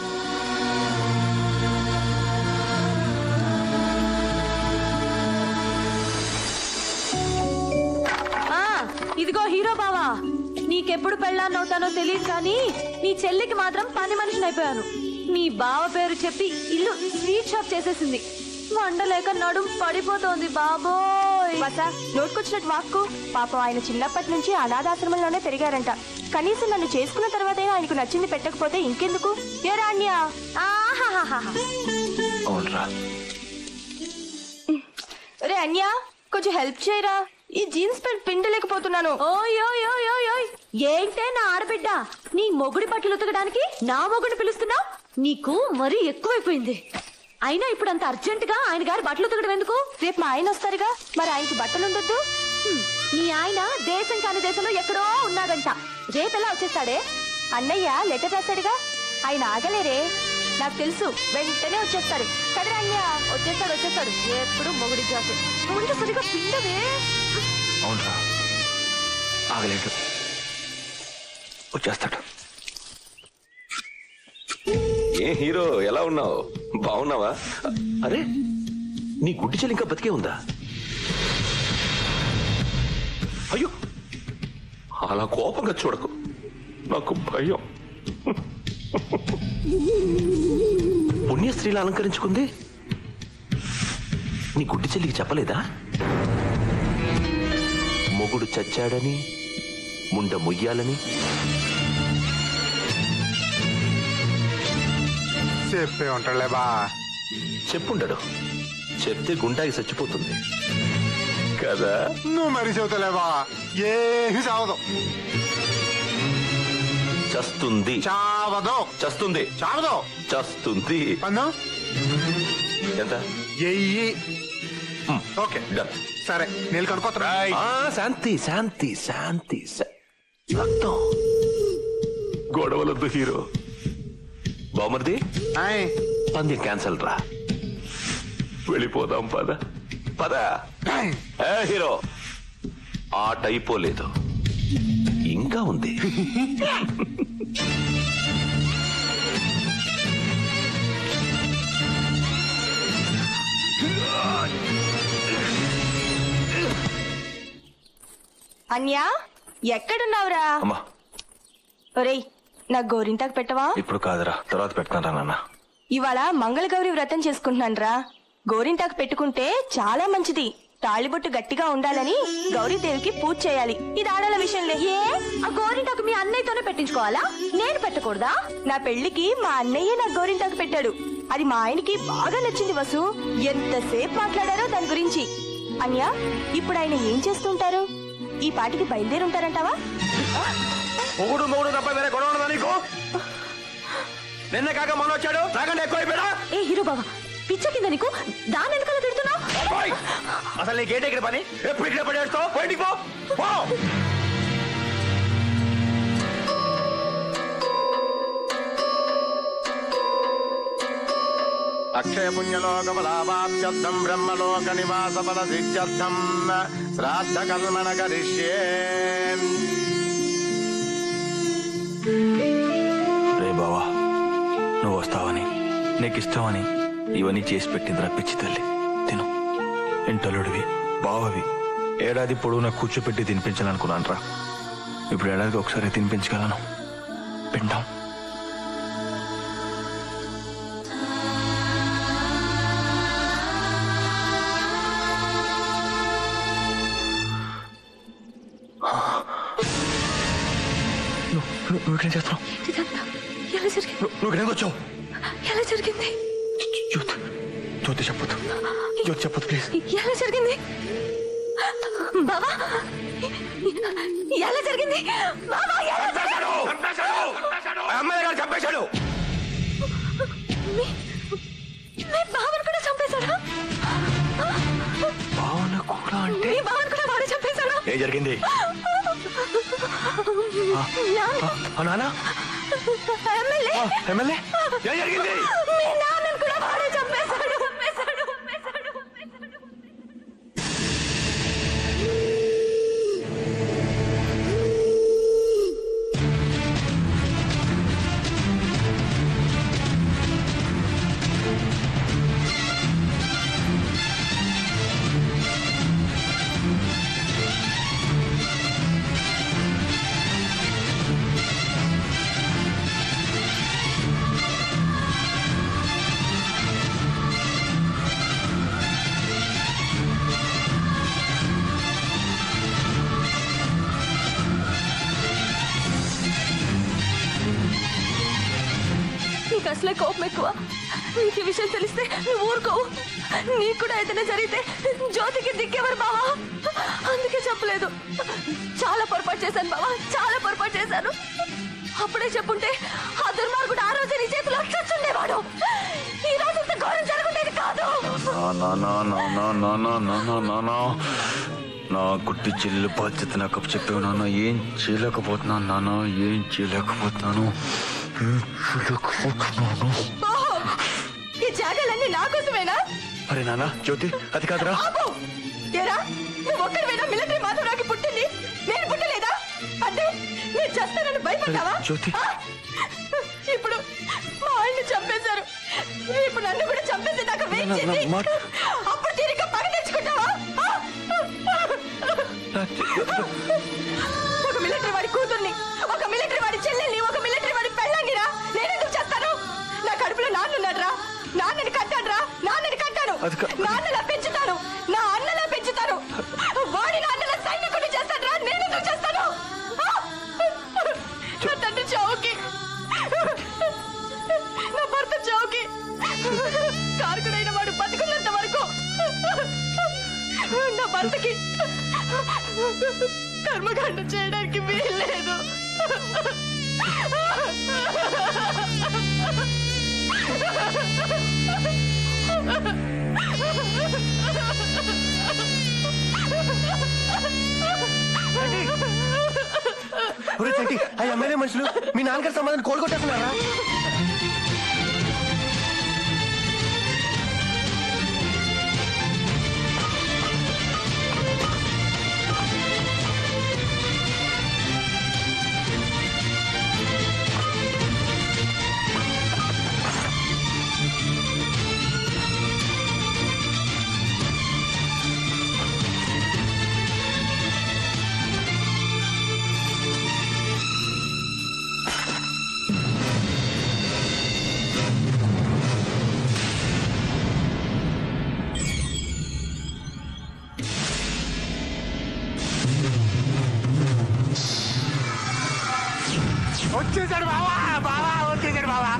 ఆ ఇదిగో హీరో బావా నీకెప్పుడు పెళ్ళాన్నవుతానో తెలియదు కానీ నీ చెల్లికి మాత్రం పని మనిషిని అయిపోయాను నీ బావ పేరు చెప్పి ఇల్లు స్వీట్ షాప్ చేసేసింది వండలేక నడుం పడిపోతోంది బాబోయ్ వస నోటుకొచ్చినట్టు వాక్కు పాపం ఆయన చిన్నప్పటి నుంచి అనాథాశ్రమంలోనే పెరిగారంట కనీసం నన్ను చేసుకున్న తర్వాతే ఆయనకు నచ్చింది పెట్టకపోతే ఇంకెందుకు ఏ రాణ్యా ఆహాహాహా. అవునరా రే అన్యా కొంచెం హెల్ప్ చేయరా ఈ జీన్స్ ప్యాంట్ పిండలేకపోతున్నాను ఓయ్ ఓయ్ ఓయ్ ఓయ్ ఓయ్ ఏంటే నా ఆడబిడ్డ నీ మొగుడి బట్టలు ఉతకడానికి నా మొగుడిని పిలుస్తున్నావు నీకు మరీ ఎక్కువైపోయింది అయినా ఇప్పుడు అంత అర్జెంట్ గా ఆయన గారి బట్టలు ఉతకడం ఎందుకు రేపు మా ఆయన వస్తారుగా మరి ఆయనకి బట్టలు ఉండొద్దు హ్మ్, నీ ఆయన దేశం కాని దేశంలో ఎక్కడో ఉన్నాడంట రేపెలా వచ్చేస్తాడే అన్నయ్య లెటర్ రాశాడుగా ఆయన ఆగలేరే నాకు తెలుసు వెంటనే వచ్చేస్తాడు కదరా అన్య వచ్చేస్తాడు వచ్చేస్తాడు ఎప్పుడు మొగుడి జాసు ముందు సరిగా పిండవే అవునరా ఆగలేడు వచ్చేస్తాడు ఏ హీరో ఎలా ఉన్నావు బాగున్నావా అరే నీ గుడ్డి చెల్లి ఇంకా బతికే ఉందా అయ్యో అలా కోపంగా చూడకు నాకు భయం పుణ్యస్త్రీలా అలంకరించుకుంది నీ గుడ్డి చెల్లికి చెప్పలేదా మొగుడు చచ్చాడని ముండ మొయ్యాలని చెప్పే ఉంటాడులే బా చెప్పుండడు చెప్తే గుండాకి చచ్చిపోతుంది కదా నువ్వు మరి చెబుతలే బా ఏమి చావదు చస్తుంది చావదు చస్తుంది చావదు చస్తుంది పందం ఎంత ఎయ్యి ఓకే డన్ సరే నీళ్ళు కనుక్కోతా ఆ, శాంతి శాంతి శాంతి శా- రక్తం గొడవలొద్దు హీరో బామర్ది పందెం క్యాన్సల్ రా వెళ్ళిపోదాం పద పద ఏ హీరో ఆట అయిపోలేదు ఇంకా ఉంది అన్యా ఎక్కడున్నావురా అమ్మా ఒరేయ్ నాకు గోరింటాకు పెట్టవా ఇప్పుడు కాదురా తర్వాత పెడతాను నాన్న ఇవాళ మంగళగౌరి వ్రతం చేసుకుంటున్నానురా గోరింటాకు పెట్టుకుంటే చాలా మంచిది తాళిబొట్టు గట్టిగా ఉండాలని గౌరీదేవికి పూజ చేయాలి ఇది ఆడల విషయంలే ఏ ఆ గోరింటాకు మీ అన్నయ్యతోనే పెట్టించుకోవాలా నేను పెట్టకూడదా నా పెళ్లికి మా అన్నయ్య నా గోరింటాకు పెట్టాడు అది మా ఆయనకి బాగా నచ్చింది వసు ఎంతసేపు మాట్లాడారో దాని గురించి అన్య ఇప్పుడు ఆయన ఏం చేస్తుంటారు ఈ పాటికి బయలుదేరుంటారంటావా మొగుడు మొగుడు తప్ప వేరే గొడవ ఉండదా నీకు నిన్న కాక మొన్న వచ్చాడు నాకంటే ఎక్కువ అయిపోయాడా ఏ హీరో బాబా పిచ్చ కింద నీకు దాని వెనకాల తిడుతున్నావు ఓయ్! అసలు నీకేంటి ఇక్కడ పని ఎప్పుడు ఇక్కడ పడేస్తావు బయటికి పో పో అక్షయ పుణ్యలోక ఫలాభాప్యర్థం బ్రహ్మలోక నివాస ఫల సిద్ధ్యర్థం శ్రాద్ధ కర్మణ కరిష్యే రే బావా నువ్వు వస్తావని నీకు ఇష్టమని ఇవన్నీ చేసి పెట్టిందిరా పిచ్చి తల్లి తిను ఇంటలుడివి బావవి ఏడాది పొడవునా కూర్చోపెట్టి తినిపించాలనుకున్నాను రా ఇప్పుడు ఏడాదికి ఒకసారి తినిపించగలను పిండం నువ్వు నువ్వు- నువ్వు ఇక్కడ చేస్తున్నావు ఇదంతా ఎలా జరిగింది నువ్వు నువ్వు ఇక్కడికి వచ్చావు ఎలా జరిగింది జ్యోతి జ్యోతి చెప్పొద్దు జ్యోతి చెప్పొద్దు ప్లీజ్ ఎలా జరిగింది బాబా ఎలా జరిగింది బాబా ఎలా జరిగింది అమ్మాయి గారు చంపేశాడు మీ ఏం జరిగింది ఆ, నాన్న ఎమ్మెల్యే ఎమ్మెల్యే ఏం జరిగింది మీ నాన్నను కూడా వాడే చంపేశాడు చంపేశాడు నీకు అసలే కోపం ఎక్కువ నీకు ఈ విషయం తెలిస్తే నువ్వు ఊరుకోవు నీకు కూడా ఏదైనా జరిగితే జ్యోతికి దిక్కెవరు బావా అందుకే చెప్పలేదు చాలా పొరపాటు చేశాను బావా చాలా పొరపాటు చేశాను అప్పుడే చెప్పుంటే ఆ దుర్మార్గుడు ఆ రోజు నీ చేతిలో చచ్చుండేవాడు ఈ రోజు ఇంత ఘోరం జరుగుండేది కాదు నా నా నా నా నా నా నా నా నా నా నా గుట్టి చెల్లి బాధ్యత నాకు చెప్పావు నాన్న ఏం చేయలేకపోతున్నాను నాన్న ఏం చేయలేకపోతున్నాను ఏం చేయలేకపోతున్నాను ఓహో ఈ జాగాలన్నీ నా కోసమేనా అరే నాన్న జ్యోతి అది కాదురా ఆపు ఏరా నువ్వు ఒక్కడివేనా మిలిటరీ మాధవరావుకి పుట్టింది నేను పుట్టలేదా అంటే నేను చేస్తానని భయపడ్డావా జ్యోతి. ఆ? ఇప్పుడు మా ఆయన్ని చంపేశారు ఇప్పుడు నన్ను కూడా చంపేసేదాకా వెయిట్ నా- నా- చేసి మాట- అప్పుడు తిరిగి పగ తెచ్చుకుంటావా ఆ? ఒక మిలిటరీ వాడి కూతుర్ని ఒక మిలిటరీ వాడి చెల్లెల్ని ఒక మిలిటరీ వాడి పెళ్ళాన్ని రా నేనెందుకు చేస్తాను నా కడుపులో నాన్నున్నాడు రా నాన్నని కట్టాడు రా నాన్నని కట్టాను నాన్నలా పెంచుతాను నా అన్నలా పెంచుతాను వాడి నాన్నలా సైనికుడిని చేస్తాడు రా నేనెందుకు చేస్తాను ఆ? నా తండ్రి చావుకి నా భర్త చావుకి కారకుడైన వాడు బతుకున్నంత వరకు నా భర్తకి కర్మకాండ చేయడానికి వీల్లేదు ఒరే చంటి ఆ ఎమ్మెల్యే మనుషులు మీ నాన్నగారి సంబంధాన్ని కోలుకొట్టేస్తున్నారా వచ్చేసాడు బావా బావా వచ్చేసాడు బావా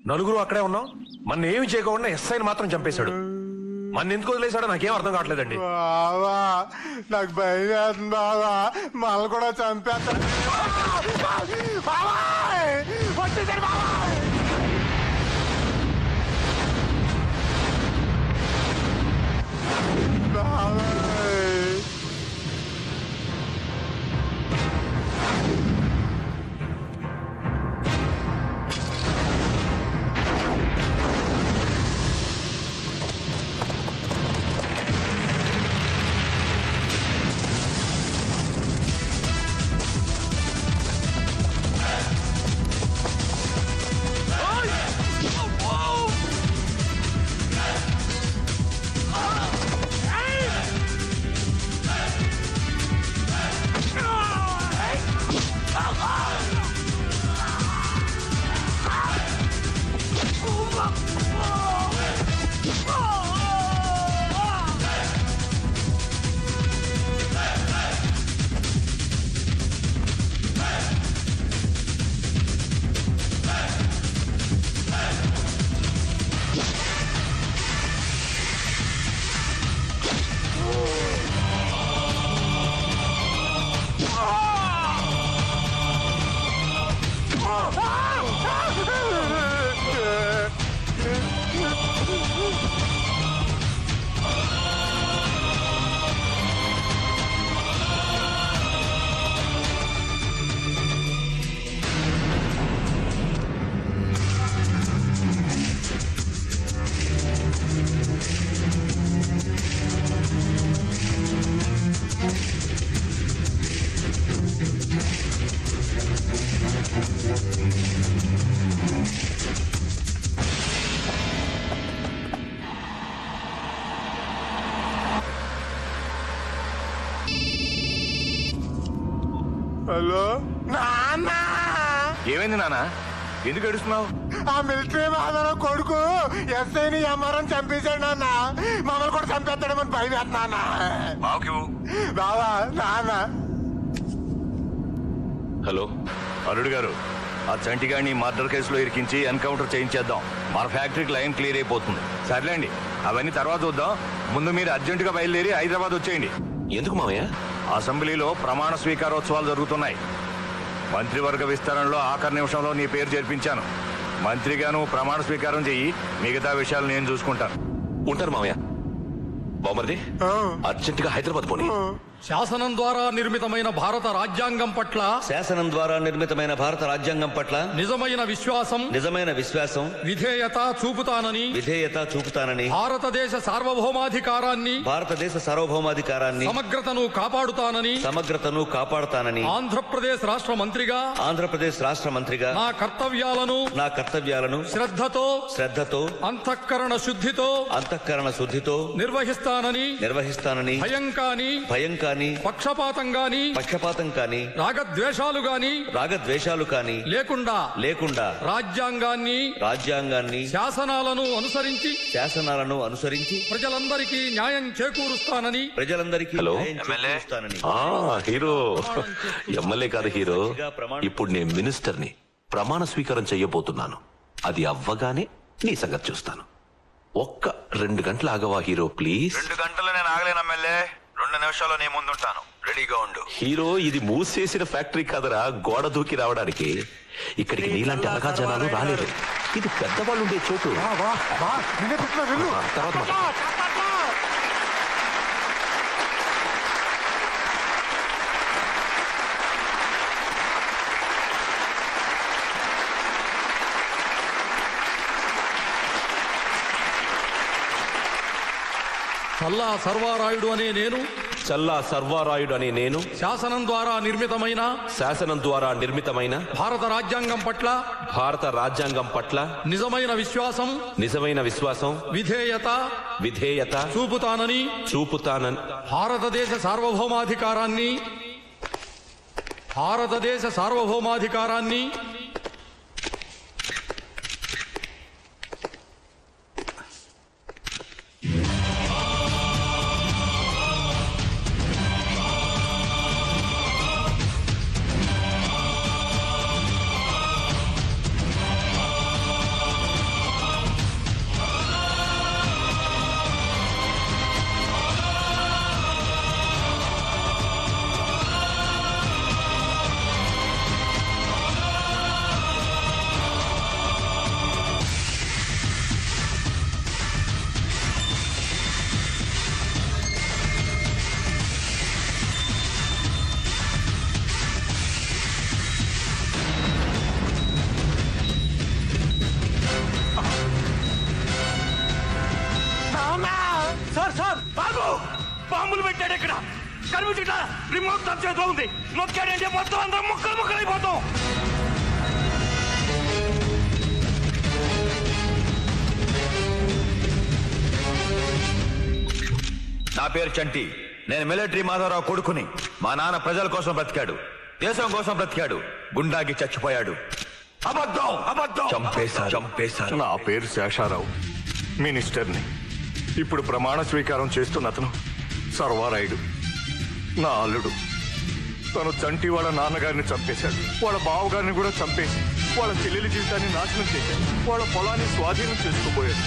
నలుగురు అక్కడే ఉన్నాం మన ఏమి చేయకుండా ఎస్ఐని మాత్రం చంపేశాడు మన ఎందుకు వదిలేశాడో నాకేం అర్థం కావట్లేదండి బావా నాకు భయం వేస్తుంది బావా మళ్ళీ కూడా చంపేస్తా బాబాయ్! వచ్చేసాడు బాబాయ్! బాబాయ్! హలో నాన్న ఏమైంది నాన్న ఎందుకు ఏడుస్తున్నావు ఆ మిలిటరీ బాధన కొడుకు ఎస్ఐని ఎంఆర్ఎం చంపేశాడు నాన్న మమ్మల్ని కూడా చంపేస్తాడమని భయం వేస్తున్నా బావా నాన్న హలో అల్లుడు గారు ఆ చంటిగాడిని మర్డర్ కేసులో ఇరికించి ఎన్కౌంటర్ చేయించేద్దాం మన ఫ్యాక్టరీకి లైన్ క్లియర్ అయిపోతుంది సర్లేండి అవన్నీ తర్వాత చూద్దాం ముందు మీరు అర్జెంటుగా బయలుదేరి హైదరాబాద్ వచ్చేయండి ఎందుకు మామయ్య అసెంబ్లీలో ప్రమాణ స్వీకారోత్సవాలు జరుగుతున్నాయి మంత్రివర్గ విస్తరణలో ఆఖరి నిమిషంలో నీ పేరు చేర్పించాను మంత్రిగాను ప్రమాణ స్వీకారం చెయ్యి మిగతా విషయాలు నేను చూసుకుంటాను ఉంటారు మామయ్య బామర్ది అర్జెంటుగా హైదరాబాద్ పోనీ శాసనం ద్వారా నిర్మితమైన భారత రాజ్యాంగం పట్ల శాసనం ద్వారా నిర్మితమైన భారత రాజ్యాంగం పట్ల నిజమైన విశ్వాసం నిజమైన విశ్వాసం విధేయత చూపుతానని విధేయత చూపుతానని భారతదేశ సార్వభౌమాధికారాన్ని భారతదేశ సార్వభౌమాధికారాన్ని సమగ్రతను కాపాడుతానని సమగ్రతను కాపాడుతానని ఆంధ్రప్రదేశ్ రాష్ట్ర మంత్రిగా ఆంధ్రప్రదేశ్ రాష్ట్ర మంత్రిగా నా కర్తవ్యాలను నా కర్తవ్యాలను శ్రద్ధతో శ్రద్ధతో అంతఃకరణ శుద్ధితో అంతఃకరణ శుద్ధితో నిర్వహిస్తానని నిర్వహిస్తానని భయం కాని భయం కాని పక్షపాతం గాని పక్షపాతం కాని రాగద్వేషాలు గాని రాగద్వేషాలు కాని లేకుండా లేకుండా రాజ్యాంగాన్ని రాజ్యాంగాన్ని శాసనాలను అనుసరించి శాసనాలను అనుసరించి ప్రజలందరికీ న్యాయం చేకూరుస్తానని ప్రజలందరికీ హలో న్యాయం చేకూరుస్తానని ఆ హీరో ఎమ్మెల్యే కాదు హీరో ఇప్పుడు నేను మినిస్టర్ని ప్రమాణ స్వీకారం చెయ్యబోతున్నాను అది అవ్వగానే నీ సంగతి చూస్తాను ఒక్క రెండు గంటలు ఆగవా హీరో ప్లీజ్ రెండు గంటలు నేను ఆగలేను ఎమ్మెల్యే రెండు నిమిషాల్లో నీ ముందుంటాను రెడీగా ఉండు హీరో ఇది మూసేసిన ఫ్యాక్టరీ కదరా గోడ దూకి రావడానికి ఇక్కడికి నీలాంటి అనగా జనాలు రాలేదు ఇది పెద్దవాళ్ళు ఉండే చోటు తర్వాత మాట్లాడు. చల్లా సర్వారాయుడు అనే నేను చల్లా సర్వారాయుడు అనే నేను శాసనం ద్వారా నిర్మితమైన శాసనం ద్వారా నిర్మితమైన భారత రాజ్యాంగం పట్ల భారత రాజ్యాంగం పట్ల నిజమైన విశ్వాసం నిజమైన విశ్వాసం విధేయత విధేయత చూపుతానని చూపుతానని భారతదేశ సార్వభౌమాధికారాన్ని భారతదేశ సార్వభౌమాధికారాన్ని ఉన్నాడు ఇక్కడ కనిపించట రిమోట్ తన చేతిలో ఉంది నొక్కాడంటే మొత్తం అందరం ముక్కలు ముక్కలు అయిపోతాం నా పేరు చంటి నేను మిలిటరీ మాధవరావు కొడుకుని మా నాన్న ప్రజల కోసం బ్రతికాడు దేశం కోసం బ్రతికాడు గుండాకి చచ్చిపోయాడు అబద్ధం అబద్ధం చంపేశారు చంపేశారు నా పేరు శేషారావు మినిస్టర్ని ఇప్పుడు ప్రమాణ స్వీకారం చేస్తున్న అతను సర్వారాయుడు నా అల్లుడు తను చంటి వాళ్ళ నాన్నగారిని చంపేశాడు వాళ్ళ బావగారిని కూడా చంపేసి వాళ్ళ చెల్లెలి జీవితాన్ని నాశనం చేశాడు వాళ్ళ పొలాన్ని స్వాధీనం చేసుకోబోయాడు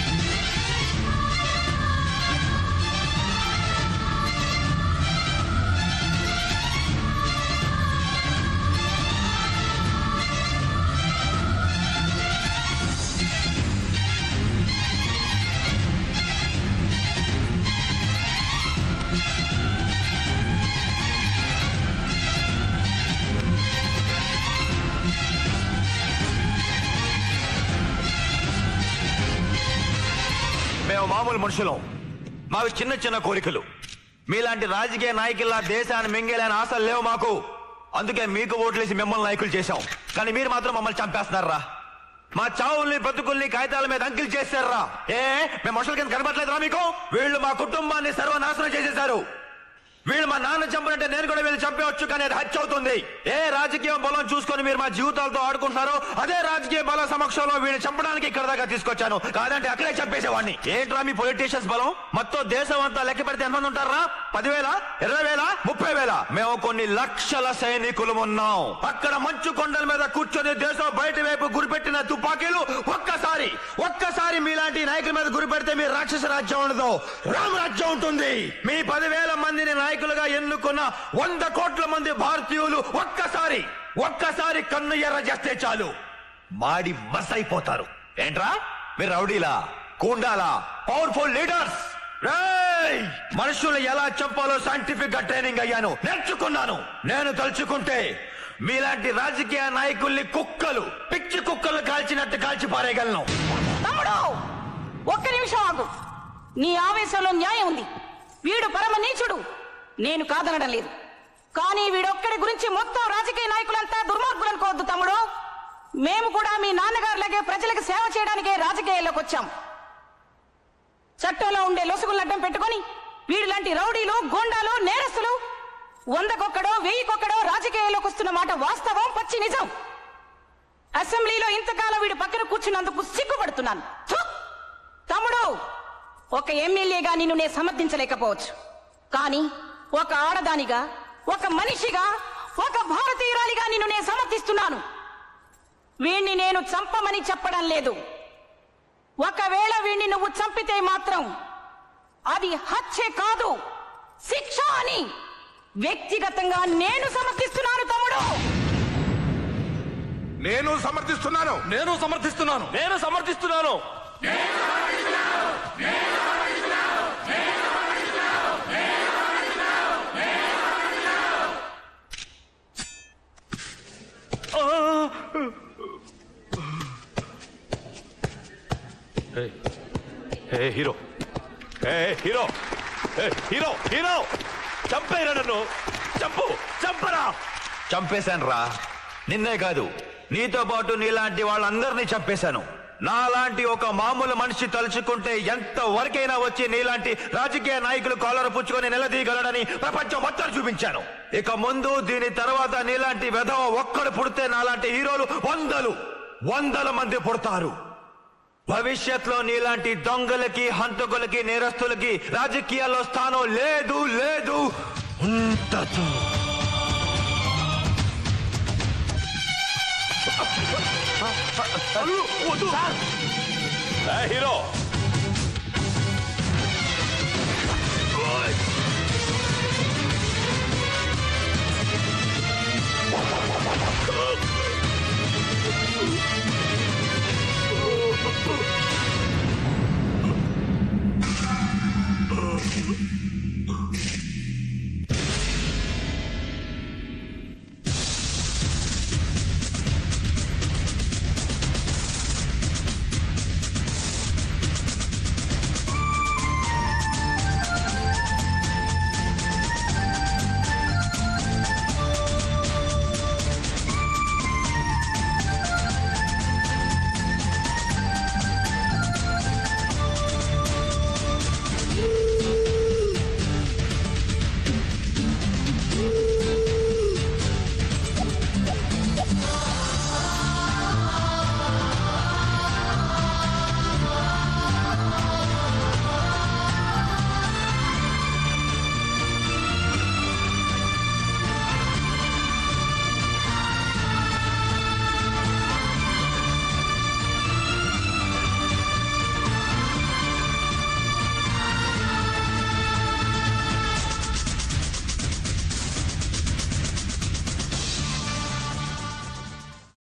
మేము మామూలు మనుషులం మావి చిన్న చిన్న కోరికలు మీలాంటి రాజకీయ నాయకుల్లా దేశాన్ని మింగేలేని ఆశలు లేవు మాకు అందుకే మీకు ఓట్లేసి మిమ్మల్ని నాయకులు చేశాం కానీ మీరు మాత్రం మమ్మల్ని చంపేస్తున్నారా మా చావుల్ని బతుకుల్ని కాగితాల మీద అంకిల్ చేశారా ఏ మేము మనుషుల కింద కనబడలేదురా మీకు వీళ్ళు మా కుటుంబాన్ని సర్వనాశనం చేసేశారు వీళ్ళు మా నాన్న చంపినట్టే నేను కూడా వీళ్ళు చంపేవచ్చు కానీ అది హత్య అవుతుంది ఏ రాజకీయ బలం చూసుకొని మీరు మా జీవితాలతో ఆడుకుంటున్నారో అదే రాజకీయ బల సమక్షంలో వీడిని చంపడానికి ఇక్కడ దాకా తీసుకొచ్చాను కాదంటే అక్కడే చంపేసేవాడిని ఏంట్రా మీ పొలిటీషియన్స్ బలం మొత్తం దేశం అంతా లెక్క పెడితే ఎంతమంది ఉంటారా పదివేల ఇరవై వేల ముప్పై వేల మేము కొన్ని లక్షల సైనికులు ఉన్నాం అక్కడ మంచు కొండల మీద కూర్చొని దేశం బయట వైపు గురిపెట్టిన తుపాకీలు ఒక్కసారి ఒక్కసారి మీలాంటి నాయకుల మీద గురిపెడితే మీ రాక్షస రాజ్యం ఉండదు రామరాజ్యం ఉంటుంది మీ పదివేల మందిని నాయకులుగా ఎన్నుకున్న వంద కోట్ల మంది భారతీయులు ఒక్కసారి ఒక్కసారి కన్ను ఎర్ర చేస్తే చాలు మాడి మస్ అయిపోతారు ఏంట్రా మీరు రౌడీలా కూండాలా పవర్ఫుల్ లీడర్స్ రేయ్! మనుషులు ఎలా చంపాలో సైంటిఫిక్ గా ట్రైనింగ్ అయ్యాను నేర్చుకున్నాను నేను తలుచుకుంటే మీలాంటి రాజకీయ నాయకుల్ని కుక్కలు పిచ్చి కుక్కలు కాల్చినట్టు కాల్చి పారేయగలను తమ్ముడు ఒక్క నిమిషం ఆగు నీ ఆవేశంలో న్యాయం ఉంది వీడు పరమ నీచుడు నేను కాదనడం లేదు కానీ వీడొక్కడి గురించి మొత్తం రాజకీయ నాయకులంతా దుర్మార్గులు అనుకోవద్దు తమ్ముడు మేము కూడా మీ నాన్నగారులాగే ప్రజలకు సేవ చేయడానికే రాజకీయాల్లోకి వచ్చాం చట్టంలో ఉండే లొసుగులు అడ్డం పెట్టుకొని వీడిలాంటి రౌడీలు గోండాలు నేరస్తులు వందకొక్కడో వెయ్యికొక్కడో రాజకీయాల్లోకి వస్తున్న మాట వాస్తవం పచ్చి నిజం అసెంబ్లీలో ఇంతకాలం వీడి పక్కన కూర్చున్నందుకు సిగ్గుపడుతున్నాను థు! తమ్ముడు ఒక ఎమ్మెల్యేగా నిన్ను నేను సమర్థించలేకపోవచ్చు కానీ ఒక ఆడదానిగా ఒక మనిషిగా ఒక భారతీయురాలిగా నిన్ను నేను సమర్థిస్తున్నాను వీణ్ణి నేను చంపమని చెప్పడం లేదు ఒకవేళ వీణ్ణి నువ్వు చంపితే మాత్రం అది హత్య కాదు శిక్ష అని వ్యక్తిగతంగా నేను సమర్థిస్తున్నాను తమ్ముడు నేను సమర్థిస్తున్నాను నేను సమర్థిస్తున్నాను నేను సమర్థిస్తున్నాను a hero a hero a hero hero చంపేరా నన్ను చంపు చంపరా చంపేశాను రా నిన్నే కాదు నీతో పాటు నీలాంటి వాళ్ళందరినీ చంపేశాను నాలాంటి ఒక మామూలు మనిషి తలుచుకుంటే ఎంత వరకైనా వచ్చి నీలాంటి రాజకీయ నాయకులు కాలర్ పుచ్చుకొని నిలదీయగలడని ప్రపంచం మొత్తం చూపించాను ఇక ముందు దీని తర్వాత నీలాంటి వెధవ ఒక్కడు పుడితే నాలాంటి హీరోలు వందలు వందల మంది పుడతారు భవిష్యత్తులో నీలాంటి దొంగలకి హంతకులకి నేరస్తులకి రాజకీయాల్లో స్థానం లేదు లేదు ఉండదు ఏ హీరో ఓయ్!